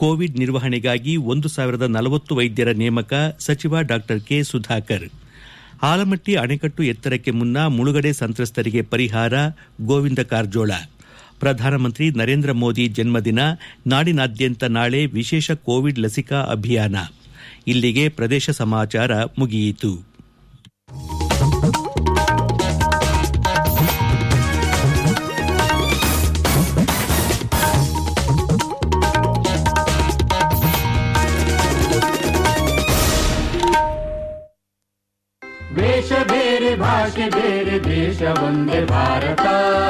Covid ನಿರ್ವಹಣೆಗಾಗಿ ಒಂದು ಸಾವಿರದ ನಲವತ್ತು ವೈದ್ಯರ ನೇಮಕ ಸಚಿವ ಡಾ ಕೆ ಸುಧಾಕರ್ ಆಲಮಟ್ಟಿ ಅಣೆಕಟ್ಟು ಎತ್ತರಕ್ಕೆ ಮುನ್ನ ಮುಳುಗಡೆ ಸಂತ್ರಸ್ತರಿಗೆ ಪರಿಹಾರ ಗೋವಿಂದ ಕಾರಜೋಳ ಪ್ರಧಾನಮಂತ್ರಿ ನರೇಂದ್ರ ಮೋದಿ ಜನ್ಮದಿನ ನಾಡಿನಾದ್ಯಂತ ನಾಳೆ ವಿಶೇಷ ಕೋವಿಡ್ ಲಸಿಕಾ ಅಭಿಯಾನ ಇಲ್ಲಿಗೆ ಪ್ರದೇಶ ಸಮಾಚಾರ ಮುಗಿಯಿತು ವೇಷ ಬೇರೆ ಭಾಷೆ ಬೇರೆ ದೇಶ ಒಂದೇ ಭಾರತ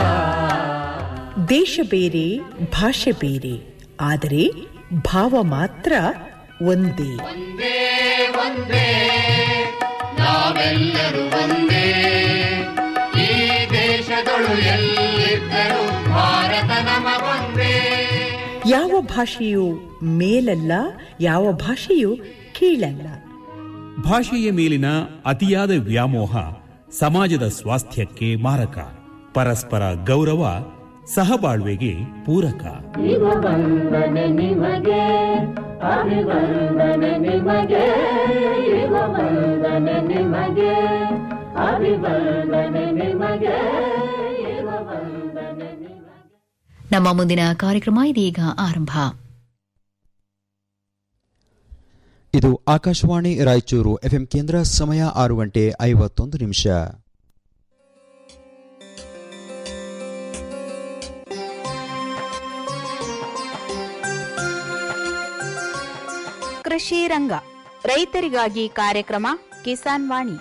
ದೇಶ ಬೇರೆ ಭಾಷೆ ಬೇರೆ ಆದರೆ ಭಾವ ಮಾತ್ರ ಒಂದೇ ಒಂದೇ ಒಂದೇ ನಾವೆಲ್ಲರೂ ಒಂದೇ ಈ ದೇಶಗಳು ಎಲ್ಲಿದ್ದರೂ ಭಾರತ ನಮಗೊಂದೇ ಯಾವ ಭಾಷೆಯು ಮೇಲಲ್ಲ ಯಾವ ಭಾಷೆಯು ಕೀಳಲ್ಲ ಭಾಷೆಯ ಮೇಲಿನ ಅತಿಯಾದ ವ್ಯಾಮೋಹ ಸಮಾಜದ ಸ್ವಾಸ್ಥ್ಯಕ್ಕೆ ಮಾರಕ ಪರಸ್ಪರ ಗೌರವ ಸಹಬಾಳ್ವೆಗೆ ಪೂರಕ ವಂದನೆ ನಿಮಗೆ ಅಭಿವಂದನೆ ನಿಮಗೆ ವಂದನೆ ನಿಮಗೆ ಅಭಿವಂದನೆ ನಿಮಗೆ ವಂದನೆ ನಿಮಗೆ ನಮ್ಮ ಮುಂದಿನ ಕಾರ್ಯಕ್ರಮ ಇದೀಗ ಆರಂಭ ಇದು ಆಕಾಶವಾಣಿ ರಾಯಚೂರು ಎಫ್ಎಂ ಕೇಂದ್ರ ಸಮಯ ಆರು ಗಂಟೆ ಐವತ್ತೊಂದು ನಿಮಿಷ ಕೃಷಿ ರಂಗ ರೈತರಿಗಾಗಿ ಕಾರ್ಯಕ್ರಮ ಕಿಸಾನ್ ವಾಣಿ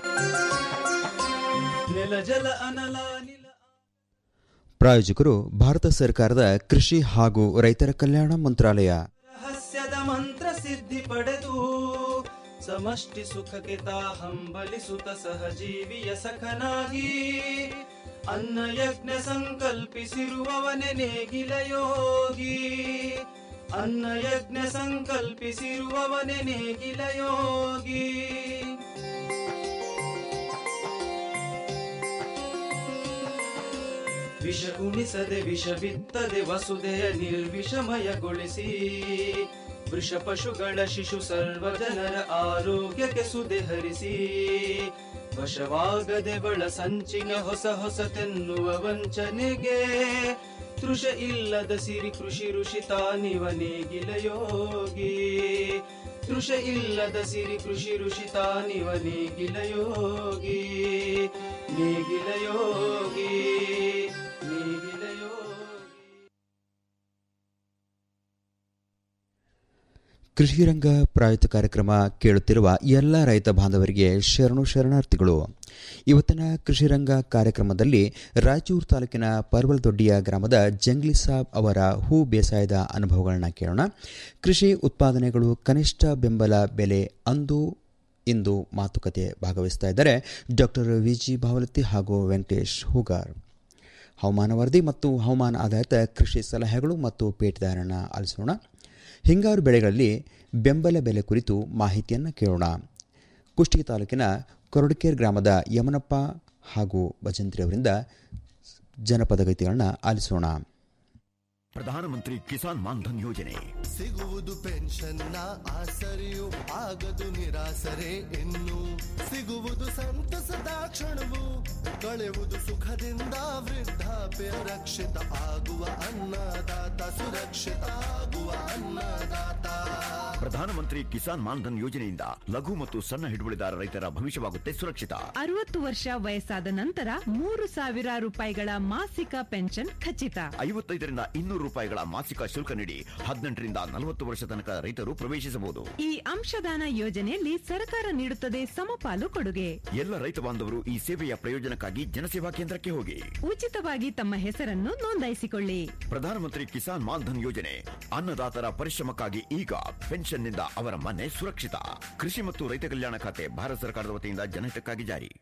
ಪ್ರಾಯೋಜಕರು ಭಾರತ ಸರ್ಕಾರದ ಕೃಷಿ ಹಾಗೂ ರೈತರ ಕಲ್ಯಾಣ ಮಂತ್ರಾಲಯ ರಹಸ್ಯದ ಮಂತ್ರ ಸಿದ್ಧಿ ಪಡೆದು ಸಮಷ್ಟಿ ಸುಖಕ್ಕೆ ತಾ ಹಂಬಲಿಸುತ್ತ ಸಹಜೀವಿಯ ಸಖನಾಗಿ ಅನ್ನ ಯಜ್ಞ ಸಂಕಲ್ಪಿಸಿರುವವನೆ ನೇಗಿಲ ಯೋಗಿ ಅನ್ನ ಯಜ್ಞ ಸಂಕಲ್ಪಿಸಿರುವವನೆ ನೇಗಿಲ ಯೋಗಿ ವಿಷ ಉಣಿಸದೆ ವಿಷ ಬಿತ್ತದೆ ವಸುದೆಯ ನಿರ್ವಿಷಮಯಗೊಳಿಸಿ ವೃಷ ಪಶುಗಳ ಶಿಶು ಸರ್ವ ಜನರ ಆರೋಗ್ಯಕ್ಕೆ ಸುದೆ ಹರಿಸಿ ವಶವಾಗದೆ ಬಳ ಸಂಚಿನ ಹೊಸ ಹೊಸತೆನ್ನುವ ವಂಚನೆಗೆ ತೃಷ ಇಲ್ಲದ ಸಿರಿ ಕೃಷಿ ಋಷಿ ತಾನಿವ ನೇಗಿಲ ಯೋಗಿ ತೃಷ ಇಲ್ಲದ ಸಿರಿ ಕೃಷಿ ಋಷಿ ತಾನಿವ ನೇಗಿಲ ಯೋಗಿ ನೇಗಿಲ ಯೋಗಿ ನೇಗಿಲ ಯೋಗಿ ಕೃಷಿ ರಂಗ ಪ್ರಾಯುಕ್ತ ಕಾರ್ಯಕ್ರಮ ಕೇಳುತ್ತಿರುವ ಎಲ್ಲ ರೈತ ಬಾಂಧವರಿಗೆ ಶರಣು ಶರಣಾರ್ಥಿಗಳು ಇವತ್ತಿನ ಕೃಷಿ ರಂಗ ಕಾರ್ಯಕ್ರಮದಲ್ಲಿ ರಾಯಚೂರು ತಾಲೂಕಿನ ಪರ್ವಲದೊಡ್ಡಿಯ ಗ್ರಾಮದ ಜಂಗ್ಲಿ ಸಾಬ್ ಅವರ ಹೂ ಬೇಸಾಯದ ಅನುಭವಗಳನ್ನ ಕೇಳೋಣ ಕೃಷಿ ಉತ್ಪಾದನೆಗಳು ಕನಿಷ್ಠ ಬೆಂಬಲ ಬೆಲೆ ಅಂದು ಇಂದು ಮಾತುಕತೆ ಭಾಗವಹಿಸ್ತಾ ಇದ್ದಾರೆ ಡಾಕ್ಟರ್ ವಿ ಜಿ ಭಾವಲತ್ತಿ ಹಾಗೂ ವೆಂಕಟೇಶ್ ಹೂಗಾರ್ ಹವಾಮಾನ ವರದಿ ಮತ್ತು ಹವಾಮಾನ ಆಧಾರಿತ ಕೃಷಿ ಸಲಹೆಗಳು ಮತ್ತು ಪೇಟೆದಾರನ ಆಲಿಸೋಣ ಹಿಂಗಾರು ಬೆಳೆಗಳಲ್ಲಿ ಬೆಂಬಲ ಬೆಲೆ ಕುರಿತು ಮಾಹಿತಿಯನ್ನು ಕೇಳೋಣ ಕುಷ್ಟಗಿ ತಾಲೂಕಿನ ಕೊರಡಕೇರ್ ಗ್ರಾಮದ ಯಮನಪ್ಪ ಹಾಗೂ ಭಜಂತ್ರಿ ಅವರಿಂದ ಜನಪದ ಗೀತೆಗಳನ್ನ ಆಲಿಸೋಣ ಪ್ರಧಾನಮಂತ್ರಿ ಕಿಸಾನ್ ಮಾನ್ಧನ್ ಯೋಜನೆ ಸಿಗುವುದು ಪೆನ್ಷನ್ನ ಆಸರೆಯು ಆಗದು ನಿರಾಸರೆ ಇನ್ನು ಸಿಗುವುದು ಸಂತಸದ ಕ್ಷಣವು ಕಳೆವುದು ಸುಖದಿಂದ ವೃದ್ಧಾಪ್ಯ ರಕ್ಷಿತ ಆಗುವ ಅನ್ನದಾತ ಸುರಕ್ಷಿತ ಆಗುವ ಅನ್ನದಾತ ಪ್ರಧಾನಮಂತ್ರಿ ಕಿಸಾನ್ ಮಾನ್ಧನ್ ಯೋಜನೆಯಿಂದ ಲಘು ಮತ್ತು ಸಣ್ಣ ಹಿಡುವಳಿದಾರ ರೈತರ ಭವಿಷ್ಯವಾಗುತ್ತೆ ಸುರಕ್ಷಿತ ಅರವತ್ತು ವರ್ಷ ವಯಸ್ಸಾದ ನಂತರ ಮೂರು ಸಾವಿರ ರೂಪಾಯಿಗಳ ಮಾಸಿಕ ಪೆನ್ಷನ್ ಖಚಿತ ಐವತ್ತೈದರಿಂದ ಇನ್ನೂರು ರೂಪಾಯಿಗಳ ಮಾಸಿಕ ಶುಲ್ಕ ನೀಡಿ ಹದಿನೆಂಟರಿಂದ ನಲವತ್ತು ವರ್ಷ ತನಕ ರೈತರು ಪ್ರವೇಶಿಸಬಹುದು ಈ ಅಂಶದಾನ ಯೋಜನೆಯಲ್ಲಿ ಸರ್ಕಾರ ನೀಡುತ್ತದೆ ಸಮಪಾಲು ಕೊಡುಗೆ ಎಲ್ಲ ರೈತ ಬಾಂಧವರು ಈ ಸೇವೆಯ ಪ್ರಯೋಜನಕ್ಕಾಗಿ ಜನಸೇವಾ ಕೇಂದ್ರಕ್ಕೆ ಹೋಗಿ ಉಚಿತವಾಗಿ ತಮ್ಮ ಹೆಸರನ್ನು ನೋಂದಾಯಿಸಿಕೊಳ್ಳಿ ಪ್ರಧಾನಮಂತ್ರಿ ಕಿಸಾನ್ ಮಾನ್ಧನ್ ಯೋಜನೆ ಅನ್ನದಾತರ ಪರಿಶ್ರಮಕ್ಕಾಗಿ ಈಗ ಪೆನ್ಷನ್ನಿಂದ ಅವರ ಮನೆ ಸುರಕ್ಷಿತ ಕೃಷಿ ಮತ್ತು ರೈತ ಕಲ್ಯಾಣ ಖಾತೆ ಭಾರತ ಸರ್ಕಾರದ ವತಿಯಿಂದ ಜನಹಿತಕ್ಕಾಗಿ ಜಾರಿ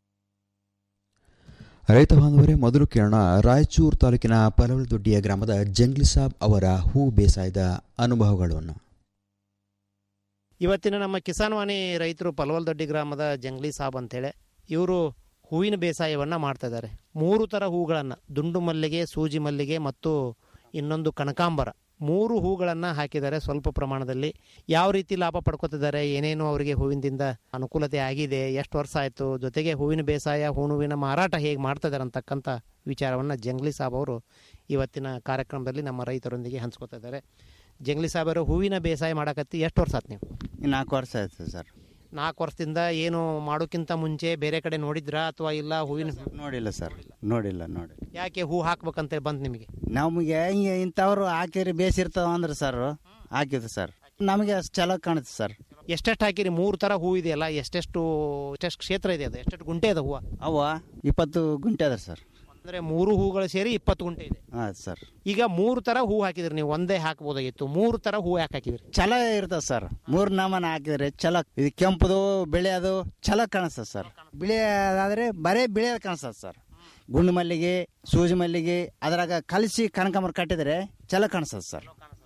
ರೈತ ಬಾಂಧವರೇ ಮೊದಲು ಕೇಳೋಣ ರಾಯಚೂರು ತಾಲೂಕಿನ ಪಲವಲದೊಡ್ಡಿಯ ಗ್ರಾಮದ ಜಂಗ್ಲಿ ಸಾಬ್ ಅವರ ಹೂ ಬೇಸಾಯದ ಅನುಭವಗಳನ್ನು ಇವತ್ತಿನ ನಮ್ಮ ಕಿಸಾನ್ ವಾಣಿ ರೈತರು ಪಲ್ವಲ್ದೊಡ್ಡಿ ಗ್ರಾಮದ ಜಂಗ್ಲಿ ಸಾಬ್ ಅಂತೇಳಿ ಇವರು ಹೂವಿನ ಬೇಸಾಯವನ್ನು ಮಾಡ್ತಾ ಇದ್ದಾರೆ ಮೂರು ಥರ ಹೂಗಳನ್ನು ದುಂಡು ಮಲ್ಲಿಗೆ ಸೂಜಿ ಮಲ್ಲಿಗೆ ಮತ್ತು ಇನ್ನೊಂದು ಕನಕಾಂಬರ ಮೂರು ಹೂಗಳನ್ನು ಹಾಕಿದ್ದಾರೆ ಸ್ವಲ್ಪ ಪ್ರಮಾಣದಲ್ಲಿ ಯಾವ ರೀತಿ ಲಾಭ ಪಡ್ಕೋತಿದ್ದಾರೆ ಏನೇನು ಅವರಿಗೆ ಹೂವಿನಿಂದ ಅನುಕೂಲತೆ ಆಗಿದೆ ಎಷ್ಟು ವರ್ಷ ಆಯಿತು ಜೊತೆಗೆ ಹೂವಿನ ಬೇಸಾಯ ಹೂವಿನ ಮಾರಾಟ ಹೇಗೆ ಮಾಡ್ತಾ ಇದ್ದಾರೆ ಅಂತಕ್ಕಂಥ ವಿಚಾರವನ್ನು ಜಂಗ್ಲಿ ಸಾಬ್ ಅವರು ಇವತ್ತಿನ ಕಾರ್ಯಕ್ರಮದಲ್ಲಿ ನಮ್ಮ ರೈತರೊಂದಿಗೆ ಹಂಚ್ಕೋತಾ ಇದ್ದಾರೆ ಜಂಗ್ಲಿ ಸಾಬ್ ಅವರು ಹೂವಿನ ಬೇಸಾಯ ಮಾಡಕತ್ತಿ ಎಷ್ಟು ವರ್ಷ ಆಯ್ತು ನೀವು ನಾಲ್ಕು ವರ್ಷ ಆಯ್ತು ಸರ್ ನಾಲ್ಕು ವರ್ಷದಿಂದ ಏನು ಮಾಡೋಕ್ಕಿಂತ ಮುಂಚೆ ಬೇರೆ ಕಡೆ ನೋಡಿದ್ರಾ ಅಥವಾ ಇಲ್ಲ ಹೂವಿನ ನೋಡಿಲ್ಲ ಸರ್ ನೋಡಿಲ್ಲ ನೋಡಿ ಯಾಕೆ ಹೂ ಹಾಕ್ಬೇಕಂತ ಬಂತು ನಿಮಗೆ ನಮಗೆ ಹಿಂಗೆ ಇಂಥವ್ರು ಹಾಕಿರಿ ಬೇಸಿರ್ತಾವ ಅಂದ್ರೆ ಸರ್ ಹಾಕಿದ್ರು ಸರ್ ನಮಗೆ ಅಷ್ಟು ಚಲೋ ಕಾಣುತ್ತೆ ಸರ್ ಎಷ್ಟೆಷ್ಟು ಹಾಕಿರಿ ಮೂರು ಥರ ಹೂ ಇದೆಯಲ್ಲ ಎಷ್ಟೆಷ್ಟು ಎಷ್ಟೆಷ್ಟು ಕ್ಷೇತ್ರ ಇದೆ ಅದು ಎಷ್ಟೆಷ್ಟು ಗುಂಟೆ ಇದೆ ಹೂವು ಅವ ಇಪ್ಪತ್ತು ಗುಂಟೆ ಅದ ಸರ್ ಅಂದರೆ ಮೂರು ಹೂಗಳು ಸೇರಿ ಇಪ್ಪತ್ತು ಗುಂಟೆ ಇದೆ ಹಾಂ ಸರ್ ಈಗ ಮೂರು ಥರ ಹೂ ಹಾಕಿದ್ರಿ ನೀವು ಒಂದೇ ಹಾಕ್ಬೋದಾಗಿತ್ತು ಮೂರು ಥರ ಹೂ ಯಾಕೆ ಹಾಕಿದ್ರಿ ಚಲೋ ಇರ್ತದೆ ಸರ್ ಮೂರು ನಾಮನ ಹಾಕಿದ್ರೆ ಚಲೋ ಇದು ಕೆಂಪುದು ಬಿಳಿಯೋದು ಚಲೋ ಕಾಣಿಸ್ತದೆ ಸರ್ ಬಿಳಿಯದಾದ್ರೆ ಬರೇ ಬಿಳಿಯೋದು ಕಾಣಿಸ್ತದೆ ಸರ್ ಗುಂಡು ಮಲ್ಲಿಗೆ ಸೂಜಿ ಮಲ್ಲಿಗೆ ಅದ್ರಾಗ ಕಲಸಿ ಕನಕಾಂಬರ ಕಟ್ಟಿದ್ರೆ ಚಲೋ ಕಾಣಿಸ್ತದೆ ಸರ್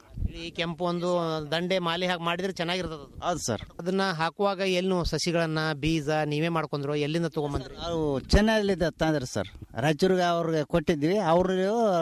ಈ ಕೆಂಪು ಒಂದು ದಂಡೆ ಮಾಲೆ ಹಾಕಿ ಮಾಡಿದ್ರೆ ಚೆನ್ನಾಗಿರ್ತದೆ ಅದು ಹೌದು ಸರ್ ಅದನ್ನ ಹಾಕುವಾಗ ಎಲ್ಲಿ ಸಸಿಗಳನ್ನ ಬೀಜ ನೀವೇ ಮಾಡ್ಕೊಂಡ್ರು ಎಲ್ಲಿಂದ ತಗೊಂಬಂದ್ರಿ ಅವು ಚೆನ್ನೈಲಿದ್ದ ತಂದ್ರೆ ಸರ್ ರಾಯಚೂರಿಗೆ ಅವ್ರಿಗೆ ಕೊಟ್ಟಿದ್ವಿ ಅವರು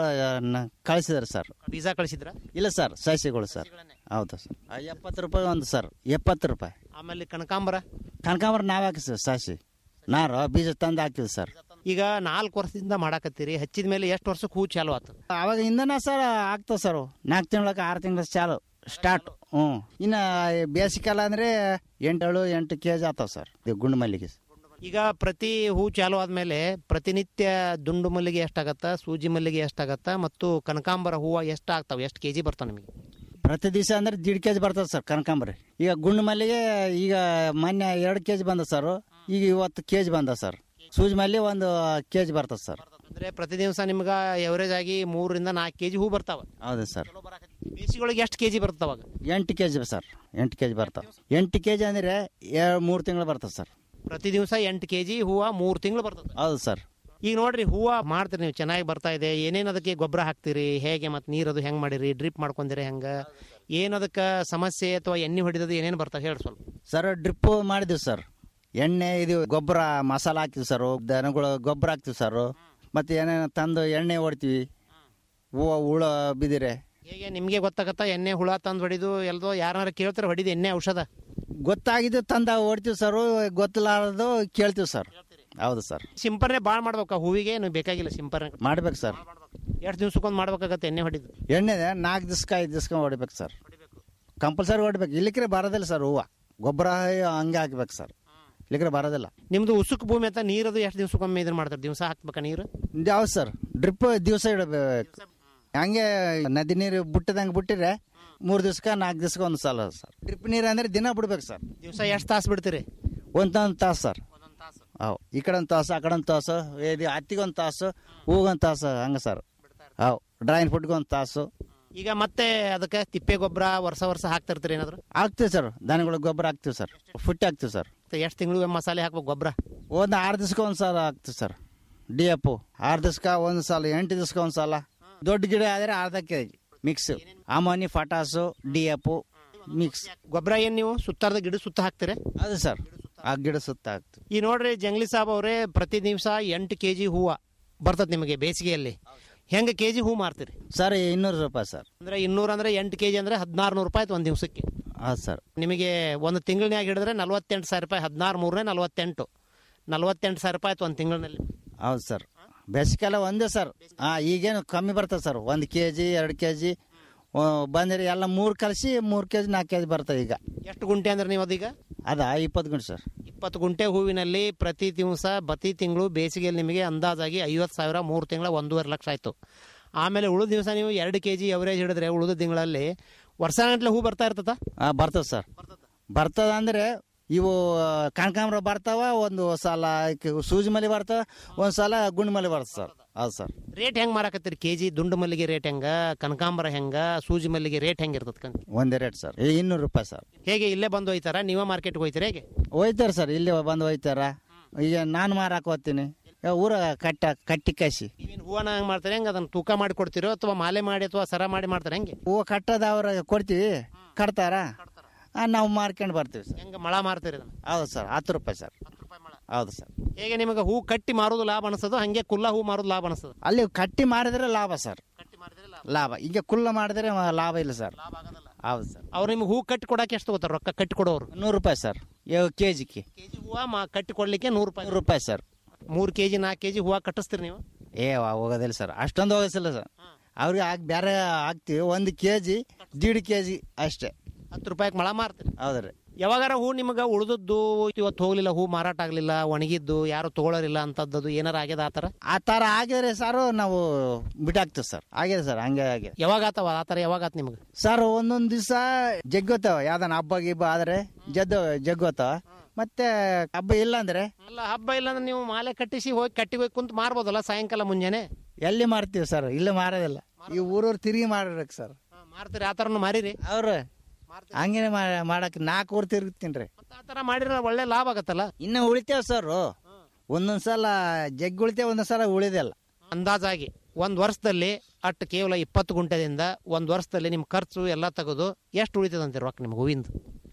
ಕಳಿಸಿದಾರೆ ಸರ್ ಬೀಜ ಕಳಿಸಿದ್ರ ಇಲ್ಲ ಸರ್ ಸಸಿಗಳು ಸರ್ ಹೌದು ಸರ್ ಆ, ಎಪ್ಪತ್ತು ರೂಪಾಯಿ ಒಂದು ಸರ್ ಎಪ್ಪತ್ತು ರೂಪಾಯಿ ಆಮೇಲೆ ಕನಕಾಂಬರ ಕನಕಾಂಬರ ನಾವೇ ಹಾಕಿಸ್ತೀವಿ ಸಸಿ ನಾರು ಬೀಜ ತಂದು ಹಾಕಿವಿ ಸರ್ ಈಗ ನಾಲ್ಕು ವರ್ಷದಿಂದ ಮಾಡಾಕತ್ತೀರಿ ಹಚ್ಚಿದ ಮೇಲೆ ಎಷ್ಟು ವರ್ಷಕ್ಕೆ ಹೂ ಚಾಲು ಆತು ಅವಾಗ ಇಂದನ ಸರ್ ಆಗ್ತದೆ ಸರ್ ನಾಲ್ಕು ತಿಂಗಳಕ್ಕೆ ಆರು ತಿಂಗಳ ಚಾಲು ಸ್ಟಾರ್ಟ್ ಹ್ಞೂ ಇನ್ನು ಬೇಸಿಗೆಲ್ಲ ಅಂದರೆ ಎಂಟೇಳು ಎಂಟು ಕೆ ಜಿ ಆಗ್ತಾವೆ ಸರ್ ಇದು ಗುಂಡು ಮಲ್ಲಿಗೆ ಈಗ ಪ್ರತಿ ಹೂ ಚಾಲು ಆದ್ಮೇಲೆ ಪ್ರತಿನಿತ್ಯ ದುಂಡು ಮಲ್ಲಿಗೆ ಎಷ್ಟಾಗತ್ತ ಸೂಜಿ ಮಲ್ಲಿಗೆ ಎಷ್ಟಾಗತ್ತ ಮತ್ತು ಕನಕಾಂಬರ ಹೂವು ಎಷ್ಟು ಆಗ್ತಾವ ಎಷ್ಟು ಕೆಜಿ ಬರ್ತಾವ ನಿಮಗೆ ಪ್ರತಿ ದಿವಸ ಅಂದ್ರೆ ದೀಡ್ ಕೆ ಜಿ ಬರ್ತದೆ ಸರ್ ಕನಕಾಂಬರಿ ಈಗ ಗುಂಡು ಮಲ್ಲಿಗೆ ಈಗ ಮೊನ್ನೆ ಎರಡು ಕೆ ಜಿ ಬಂದ ಸರ್ ಈಗ ಇವತ್ತು ಕೆ ಜಿ ಬಂದ ಸರ್ ಸೂಜಿ ಮಲ್ಲಿ ಒಂದು ಕೆ ಜಿ ಬರ್ತದೆ ಸರ್ ಅಂದ್ರೆ ಪ್ರತಿ ದಿವಸ ನಿಮ್ಗೆ ಎವರೇಜ್ ಆಗಿ ಮೂರರಿಂದ ನಾಲ್ಕು ಕೆಜಿ ಹೂ ಬರ್ತಾವ ಹೌದು ಸರ್ ಬೇಸಿಗೆಯೊಳಗೆ ಎಷ್ಟು ಕೆಜಿ ಬರ್ತಾವಾಗ ಎಂಟು ಕೆ ಜಿ ಸರ್ ಎಂಟು ಕೆ ಜಿ ಬರ್ತಾವೆ ಎಂಟು ಕೆ ಜಿ ಅಂದರೆ ಎರಡು ಮೂರು ತಿಂಗಳು ಬರ್ತದೆ ಸರ್ ಪ್ರತಿ ದಿವಸ ಎಂಟು ಕೆಜಿ ಹೂವು ಮೂರು ತಿಂಗಳು ಬರ್ತದೆ ಹೌದು ಸರ್ ಈಗ ನೋಡ್ರಿ ಹೂವು ಮಾಡ್ತೀರಿ ನೀವು ಚೆನ್ನಾಗಿ ಬರ್ತಾ ಇದೆ ಏನೇನು ಅದಕ್ಕೆ ಗೊಬ್ಬರ ಹಾಕ್ತೀರಿ ಹೇಗೆ ಮತ್ತು ನೀರದು ಹೆಂಗೆ ಮಾಡಿರಿ ಡ್ರಿಪ್ ಮಾಡ್ಕೊಂಡಿರಿ ಹೆಂಗೆ ಏನು ಅದಕ್ಕೆ ಸಮಸ್ಯೆ ಅಥವಾ ಎಣ್ಣೆ ಹೊಡಿದದು ಏನೇನು ಬರ್ತಾವೆ ಹೇಳಿ ಸ್ವಲ್ಪ ಸರ್ ಡ್ರಿಪ್ ಮಾಡಿದ್ವಿ ಸರ್ ಎಣ್ಣೆ ಇದು ಗೊಬ್ಬರ ಮಸಾಲ ಹಾಕ್ತೀವಿ ಸರ್ ದನಗಳು ಗೊಬ್ಬರ ಹಾಕ್ತೀವಿ ಸರ್ ಮತ್ತು ಏನೇನು ತಂದು ಎಣ್ಣೆ ಹೊಡ್ತೀವಿ ಹೂವು ಹುಳ ಬಿದ್ದಿರೆ ಹೇಗೆ ನಿಮಗೆ ಗೊತ್ತಾಗತ್ತಾ ಎಣ್ಣೆ ಹುಳ ತಂದು ಹೊಡಿದು ಎಲ್ಲದೋ ಯಾರನ್ನಾರ ಕೇಳ್ತಾರೆ ಹೊಡಿದು ಎಣ್ಣೆ ಔಷಧ ಗೊತ್ತಾಗಿದ್ದು ತಂದ ಹೊಡ್ತೀವಿ ಸರ್ ಗೊತ್ತಿಲ್ಲಾರದು ಕೇಳ್ತೀವಿ ಸರ್ ಹೌದು ಸರ್ ಸಿಂಪರಣೆ ಭಾಳ ಮಾಡ್ಬೇಕಾ ಹೂವಿಗೆ ನೀವು ಬೇಕಾಗಿಲ್ಲ ಸಿಂಪರಣೆ ಮಾಡ್ಬೇಕು ಸರ್ ಎಷ್ಟು ದಿವ್ಸಕ್ಕೊಂದು ಮಾಡ್ಬೇಕಾಗತ್ತೆ ಎಣ್ಣೆ ಹೊಡಿದು ಎಣ್ಣೆ ನಾಲ್ಕು ದಿವ್ಸಕ್ಕೆ ಐದು ದಿವ್ಸಕ್ಕೆ ಹೊಡಿಬೇಕು ಸರ್ ಕಂಪಲ್ಸರಿ ಹೊಡ್ಬೇಕು ಇಲ್ಲಿಕ್ರೆ ಬರೋದಿಲ್ಲ ಸರ್ ಹೂವು ಗೊಬ್ಬರ ಹಂಗೆ ಹಾಕ್ಬೇಕು ಸರ್ ಇಲ್ಲಿಕ್ರೆ ಬರೋದಿಲ್ಲ ನಿಮ್ದು ಉಸುಕು ಭೂಮಿ ಅಂತ ನೀರದು ಎಷ್ಟು ದಿವ್ಸಕ್ಕೊಮ್ಮೆ ಇದನ್ನ ಮಾಡ್ತಾರೆ ದಿವಸ ಹಾಕ್ಬೇಕಾ ನೀರು ಯಾವ್ದು ಸರ್ ಡ್ರಿಪ್ ದಿವಸ ಇಡಬೇಕು ಹಂಗೆ ನದಿ ನೀರು ಬಿಟ್ಟದಂಗೆ ಬಿಟ್ಟಿದ್ರೆ ಮೂರು ದಿವ್ಸಕ್ಕೆ ನಾಲ್ಕು ದಿವ್ಸಕ್ಕೆ ಒಂದು ಸಲ ಸರ್ ಡ್ರಿಪ್ ನೀರು ಅಂದರೆ ದಿನ ಬಿಡ್ಬೇಕು ಸರ್ ದಿವಸ ಎಷ್ಟು ತಾಸು ಬಿಡ್ತೀರಿ ಒಂದೊಂದು ತಾಸು ಸರ್ ಹೌದು ಈ ಕಡೆ ಒಂದು ತಾಸು ಆ ಕಡೆ ಒಂದು ತಾಸು ಇದು ಹತ್ತಿಗೆ ಒಂದು ತಾಸು ಹೂಗೊಂದು ತಾಸು ಹಂಗೆ ಸರ್ ಹೌದು ಡ್ರೈನ್ ಫುಡ್ಗೆ ಒಂದು ತಾಸು ಈಗ ಮತ್ತೆ ಅದಕ್ಕೆ ತಿಪ್ಪೆ ಗೊಬ್ಬರ ವರ್ಷ ವರ್ಷ ಹಾಕ್ತಾ ಇರ್ತೀರಿ ಏನಾದ್ರು ಹಾಕ್ತೀವಿ ಸರ್ ದನಗಳಿಗೆ ಗೊಬ್ಬರ ಹಾಕ್ತೀವಿ ಸರ್ ಫುಟ್ಟಿ ಹಾಕ್ತೀವಿ ಸರ್ ಎಷ್ಟು ತಿಂಗಳು ಮಸಾಲೆ ಹಾಕ್ಬೇಕು ಗೊಬ್ಬರ ಒಂದು ಆರು ದಿವ್ಸಕ್ಕೆ ಒಂದು ಸಲ ಹಾಕ್ತೀವಿ ಸರ್ ಡಿ ಎಫ್ ಆರು ದಿವ್ಸಕ್ಕೆ ಒಂದು ಸಲ ಎಂಟು ದಿವ್ಸಕ್ಕೆ ಒಂದು ಸಲ ದೊಡ್ಡ ಗಿಡ ಆದರೆ ಅರ್ಧ ಕೆ ಜಿ ಮಿಕ್ಸ್ ಅಮೋನಿ ಫಟಾಸು ಡಿ ಎಫ್ ಮಿಕ್ಸ್ ಗೊಬ್ಬರ ಏನು ನೀವು ಸುತ್ತಾರದ ಗಿಡ ಸುತ್ತ ಹಾಕ್ತೀರಿ ಅದು ಸರ್ ಆ ಗಿಡ ಸುತ್ತ ಹಾಕ್ತೀವಿ ಈ ನೋಡ್ರಿ ಜಂಗ್ಲಿ ಸಾಬ್ ಅವರೇ ಪ್ರತಿ ದಿವಸ ಎಂಟು ಕೆ ಜಿ ಹೂವು ಬರ್ತದೆ ನಿಮಗೆ ಬೇಸಿಗೆಯಲ್ಲಿ ಹೆಂಗೆ ಕೆ ಜಿ ಹೂ ಮಾರ್ತೀರಿ ಸರ್ ಇನ್ನೂರು ರೂಪಾಯಿ ಸರ್ ಅಂದ್ರೆ ಇನ್ನೂರು ಅಂದ್ರೆ ಎಂಟು ಕೆ ಜಿ ಅಂದ್ರೆ ಹದಿನಾರು ನೂರು ರೂಪಾಯಿ ಆಯ್ತು ಒಂದು ದಿವಸಕ್ಕೆ ಹೌದು ಸರ್ ನಿಮಗೆ ಒಂದು ತಿಂಗಳಿನಾಗ ಹಿಡಿದ್ರೆ ನಲ್ವತ್ತೆಂಟು ಸಾವಿರ ರೂಪಾಯಿ ಹದಿನಾರು ಮೂರನೇ ನಲ್ವತ್ತೆಂಟು ನಲ್ವತ್ತೆಂಟು ಸಾವಿರ ರೂಪಾಯಿ ಆಯ್ತು ಒಂದು ತಿಂಗಳಿನಲ್ಲಿ ಹೌದು ಸರ್ ಬೇಸಿಗೆಲ್ಲ ಒಂದೇ ಸರ್ ಹಾಂ ಈಗೇನು ಕಮ್ಮಿ ಬರ್ತದೆ ಸರ್ ಒಂದು ಕೆ ಜಿ ಎರಡು ಕೆ ಜಿ ಬಂದಿರಿ ಎಲ್ಲ ಮೂರು ಕಲಸಿ ಮೂರು ಕೆ ಜಿ ನಾಲ್ಕು ಕೆ ಜಿ ಬರ್ತದೆ ಈಗ ಎಷ್ಟು ಗುಂಟೆ ಅಂದ್ರೆ ನೀವು ಅದೀಗ ಅದಾ ಇಪ್ಪತ್ತು ಗುಂಟೆ ಸರ್ ಇಪ್ಪತ್ತು ಗುಂಟೆ ಹೂವಿನಲ್ಲಿ ಪ್ರತಿ ದಿವಸ ಪ್ರತಿ ತಿಂಗಳು ಬೇಸಿಗೆಯಲ್ಲಿ ನಿಮಗೆ ಅಂದಾಜಾಗಿ ಐವತ್ತು ಸಾವಿರ ಮೂರು ತಿಂಗಳ ಒಂದೂವರೆ ಲಕ್ಷ ಆಯಿತು ಆಮೇಲೆ ಉಳಿದ ದಿವಸ ನೀವು ಎರಡು ಕೆ ಜಿ ಅವರೇಜ್ ಹಿಡಿದ್ರೆ ಉಳಿದ ತಿಂಗಳಲ್ಲಿ ವರ್ಷಗಂಟ್ಲೆ ಹೂ ಬರ್ತಾ ಇರ್ತದ ಹಾಂ ಬರ್ತದೆ ಸರ್ ಬರ್ತದ ಅಂದರೆ ಇವು ಕನಕಾಂಬ್ರ ಬರ್ತಾವ ಒಂದು ಸಲ ಕ- ಸೂಜಿ ಮಲ್ಲಿ ಬರ್ತಾವ ಒಂದು ಸಲ ಗುಂಡು ಮಲ್ಲಿ ಬರ್ತದೆ ಸರ್ ಹೌದು ಸರ್ ರೇಟ್ ಹೆಂಗೆ ಮಾರಾಕತ್ತೀರಿ ಕೆ ಜಿ ದುಂಡು ಮಲ್ಲಿಗೆ ರೇಟ್ ಹೆಂಗ ಕನಕಾಂಬರ ಹೆಂಗ ಸೂಜಿ ಮಲ್ಲಿಗೆ ರೇಟ್ ಹೆಂಗೆ ಇರ್ತದೆ ಕಣ್ ಒಂದೇ ರೇಟ್ ಸರ್ ಇನ್ನೂರು ರೂಪಾಯಿ ಸರ್ ಹೇಗೆ ಇಲ್ಲೇ ಬಂದು ಹೋಯ್ತಾರ ನೀವೇ ಮಾರ್ಕೆಟ್ಗೆ ಹೋಯ್ತೀರ ಹೇಗೆ ಒಯ್ತಾರೆ ಸರ್ ಇಲ್ಲಿ ಬಂದು ಒಯ್ತಾರ ಈಗ ನಾನು ಮಾರಾಕ ಹೋಗ್ತೀನಿ ಈಗ ಊರ ಕಟ್ಟ ಕಟ್ಟಿ ಕಾಸಿ ನೀವೇನು ಹೂವನ ಹೆಂಗೆ ಮಾಡ್ತಾರೆ ಹೆಂಗೆ ಅದನ್ನು ತೂಕ ಮಾಡಿ ಕೊಡ್ತೀರೋ ಅಥವಾ ಮಾಲೆ ಮಾಡಿ ಅಥವಾ ಸರ ಮಾಡಿ ಮಾಡ್ತಾರೆ ಹೆಂಗೆ ಹೂವು ಕಟ್ಟದ ಅವ್ರ ಕೊಡ್ತೀವಿ ಕಟ್ತಾರ ಆ, ನಾವು ಮಾರ್ಕೊಂಡು ಬರ್ತೀವಿ ಸರ್ ಹೆಂಗೆ ಮಳ ಮಾರ್ತೀರಿ ಅದನ್ನು ಹೌದು ಸರ್ ಹತ್ತು ರೂಪಾಯಿ ಸರ್ ಹೌದು ಸರ್ ಹೇಗೆ ನಿಮಗೆ ಹೂ ಕಟ್ಟಿ ಮಾರೋದು ಲಾಭ ಅನಿಸ್ತದೋ ಹಂಗೆ ಕುಲ್ಲ ಹೂ ಮಾರೋದು ಲಾಭ ಅನಿಸ್ತದ ಅಲ್ಲಿ ಕಟ್ಟಿ ಮಾರಿದ್ರೆ ಲಾಭ ಸರ್ ಲಾಭ ಈಗ ಕುಲ್ಲ ಮಾಡಿದ್ರೆ ಮ- ಲಾಭ ಇಲ್ಲ ಸರ್ ಹೌದು ಸರ್ ಅವ್ರು ನಿಮ್ಗೆ ಹೂ ಕಟ್ಟಿ ಕೊಡಕ್ಕೆ ಎಷ್ಟು ತಗೋತಾರೆ ರೊಕ್ಕ ಕಟ್ಟಿ ಕೊಡೋರು ನೂರು ರೂಪಾಯಿ ಸರ್ ಕೆ ಜಿಗೆ ಹೂವ ಮಾ ಕಟ್ಟಿ ಕೊಡ್ಲಿಕ್ಕೆ ನೂರು ರೂಪಾಯಿ ನೂರು ರೂಪಾಯಿ ಸರ್ ಮೂರು ಕೆಜಿ ನಾಲ್ಕು ಕೆಜಿ ಹೂವ ಕಟ್ಟಿಸ್ತೀರಿ ನೀವು ಏ ವಾ- ಹೋಗೋದಿಲ್ಲ ಸರ್ ಅಷ್ಟೊಂದು ಹೋಗೋದಿಲ್ಲ ಸರ್ ಅವ್ರಿಗೆ ಹಾಕಿ ಬೇರೆ ಹಾಕ್ತಿವಿ ಒಂದು ಕೆ ಜಿ ದೀಡ್ ಕೆ ಜಿ ಅಷ್ಟೇ ಹತ್ತು ರೂಪಾಯಿಗೆ ಮಳ ಮಾರ್ತೀರಿ ಹೌದ್ರಿ ಯಾವಾಗಾರ ಹೂ ನಿಮಗೆ ಉಳಿದದ್ದು ಇವತ್ತು ಹೋಗ್ಲಿಲ್ಲ ಹೂ ಮಾರಾಟ ಆಗ್ಲಿಲ್ಲ ಒಣಗಿದ್ದು ಯಾರು ತಗೊಳ್ಳೋರಿಲ್ಲ ಅಂತದ್ದು ಏನಾರ ಆಗ್ಯದ ಆತರ ಆ ಥರ ಆಗಿದ್ರೆ ಸರ್ ನಾವು ಬಿಟ್ಟಾಕ್ತೀವಿ ಸರ್ ಆಗಿದೆ ಸರ್ ಹಂಗೆ ಆಗಿದೆ ಯಾವಾಗ ಆತವ ಆತರ ಯಾವಾಗ ಆತ್ ನಿಮ್ಗೆ ಸರ್ ಒಂದೊಂದು ದಿವಸ ಜಗ್ಗೋತಾವ ಯಾವ್ದಾನ ಹಬ್ಬ ಗಿಬ್ಬ ಆದ್ರೆ ಜದ್ದು ಜಗ್ಗೋತಾವ ಮತ್ತೆ ಹಬ್ಬ ಇಲ್ಲ ಅಂದ್ರೆ ಅಲ್ಲ ಹಬ್ಬ ಇಲ್ಲ ಅಂದ್ರೆ ನೀವು ಮಾಲೆ ಕಟ್ಟಿಸಿ ಹೋಗಿ ಕಟ್ಟಿ ಹೋಗಿ ಕುಂತ ಮಾರ್ಬೋದಲ್ಲ ಸಾಯಂಕಾಲ ಮುಂಜಾನೆ ಎಲ್ಲಿ ಮಾರ್ತೀವಿ ಸರ್ ಇಲ್ಲಿ ಮಾರೋದಿಲ್ಲ ಈ ಊರೂರು ತಿರುಗಿ ಮಾಡಿರ್ಬೇಕು ಸರ್ ಮಾರ್ತೀರಿ ಆ ಥರನು ಮಾರಿರಿ ಅವ್ರು ಹಂಗೇನೆ ಮಾ- ಮಾಡಕ್ ನಾಲ್ಕು ಊರು ತಿರುಗ್ತೀನಿ ರೀ ಆ ಥರ ಮಾಡಿದ್ರೆ ಒಳ್ಳೆ ಲಾಭ ಆಗತ್ತಲ್ಲ ಇನ್ನು ಉಳಿತೇವ್ ಸರ್ ಒಂದೊಂದ್ ಸಲ ಜಗ್ ಉಳಿತೇವ್ ಒಂದೊಂದ್ ಸಲ ಉಳಿದಿಲ್ಲ ಅಂದಾಜಾಗಿ ಒಂದು ವರ್ಷದಲ್ಲಿ ಅಟ್ಟು ಕೇವಲ ಇಪ್ಪತ್ತು ಗುಂಟೆದಿಂದ ಒಂದು ವರ್ಷದಲ್ಲಿ ನಿಮ್ಮ ಖರ್ಚು ಎಲ್ಲ ತೆಗೆದು ಎಷ್ಟು ಉಳಿತದಂತೀರಿ ರೊಕ್ಕ ನಿಮ್ಗೆ ಹೂವಿಂದ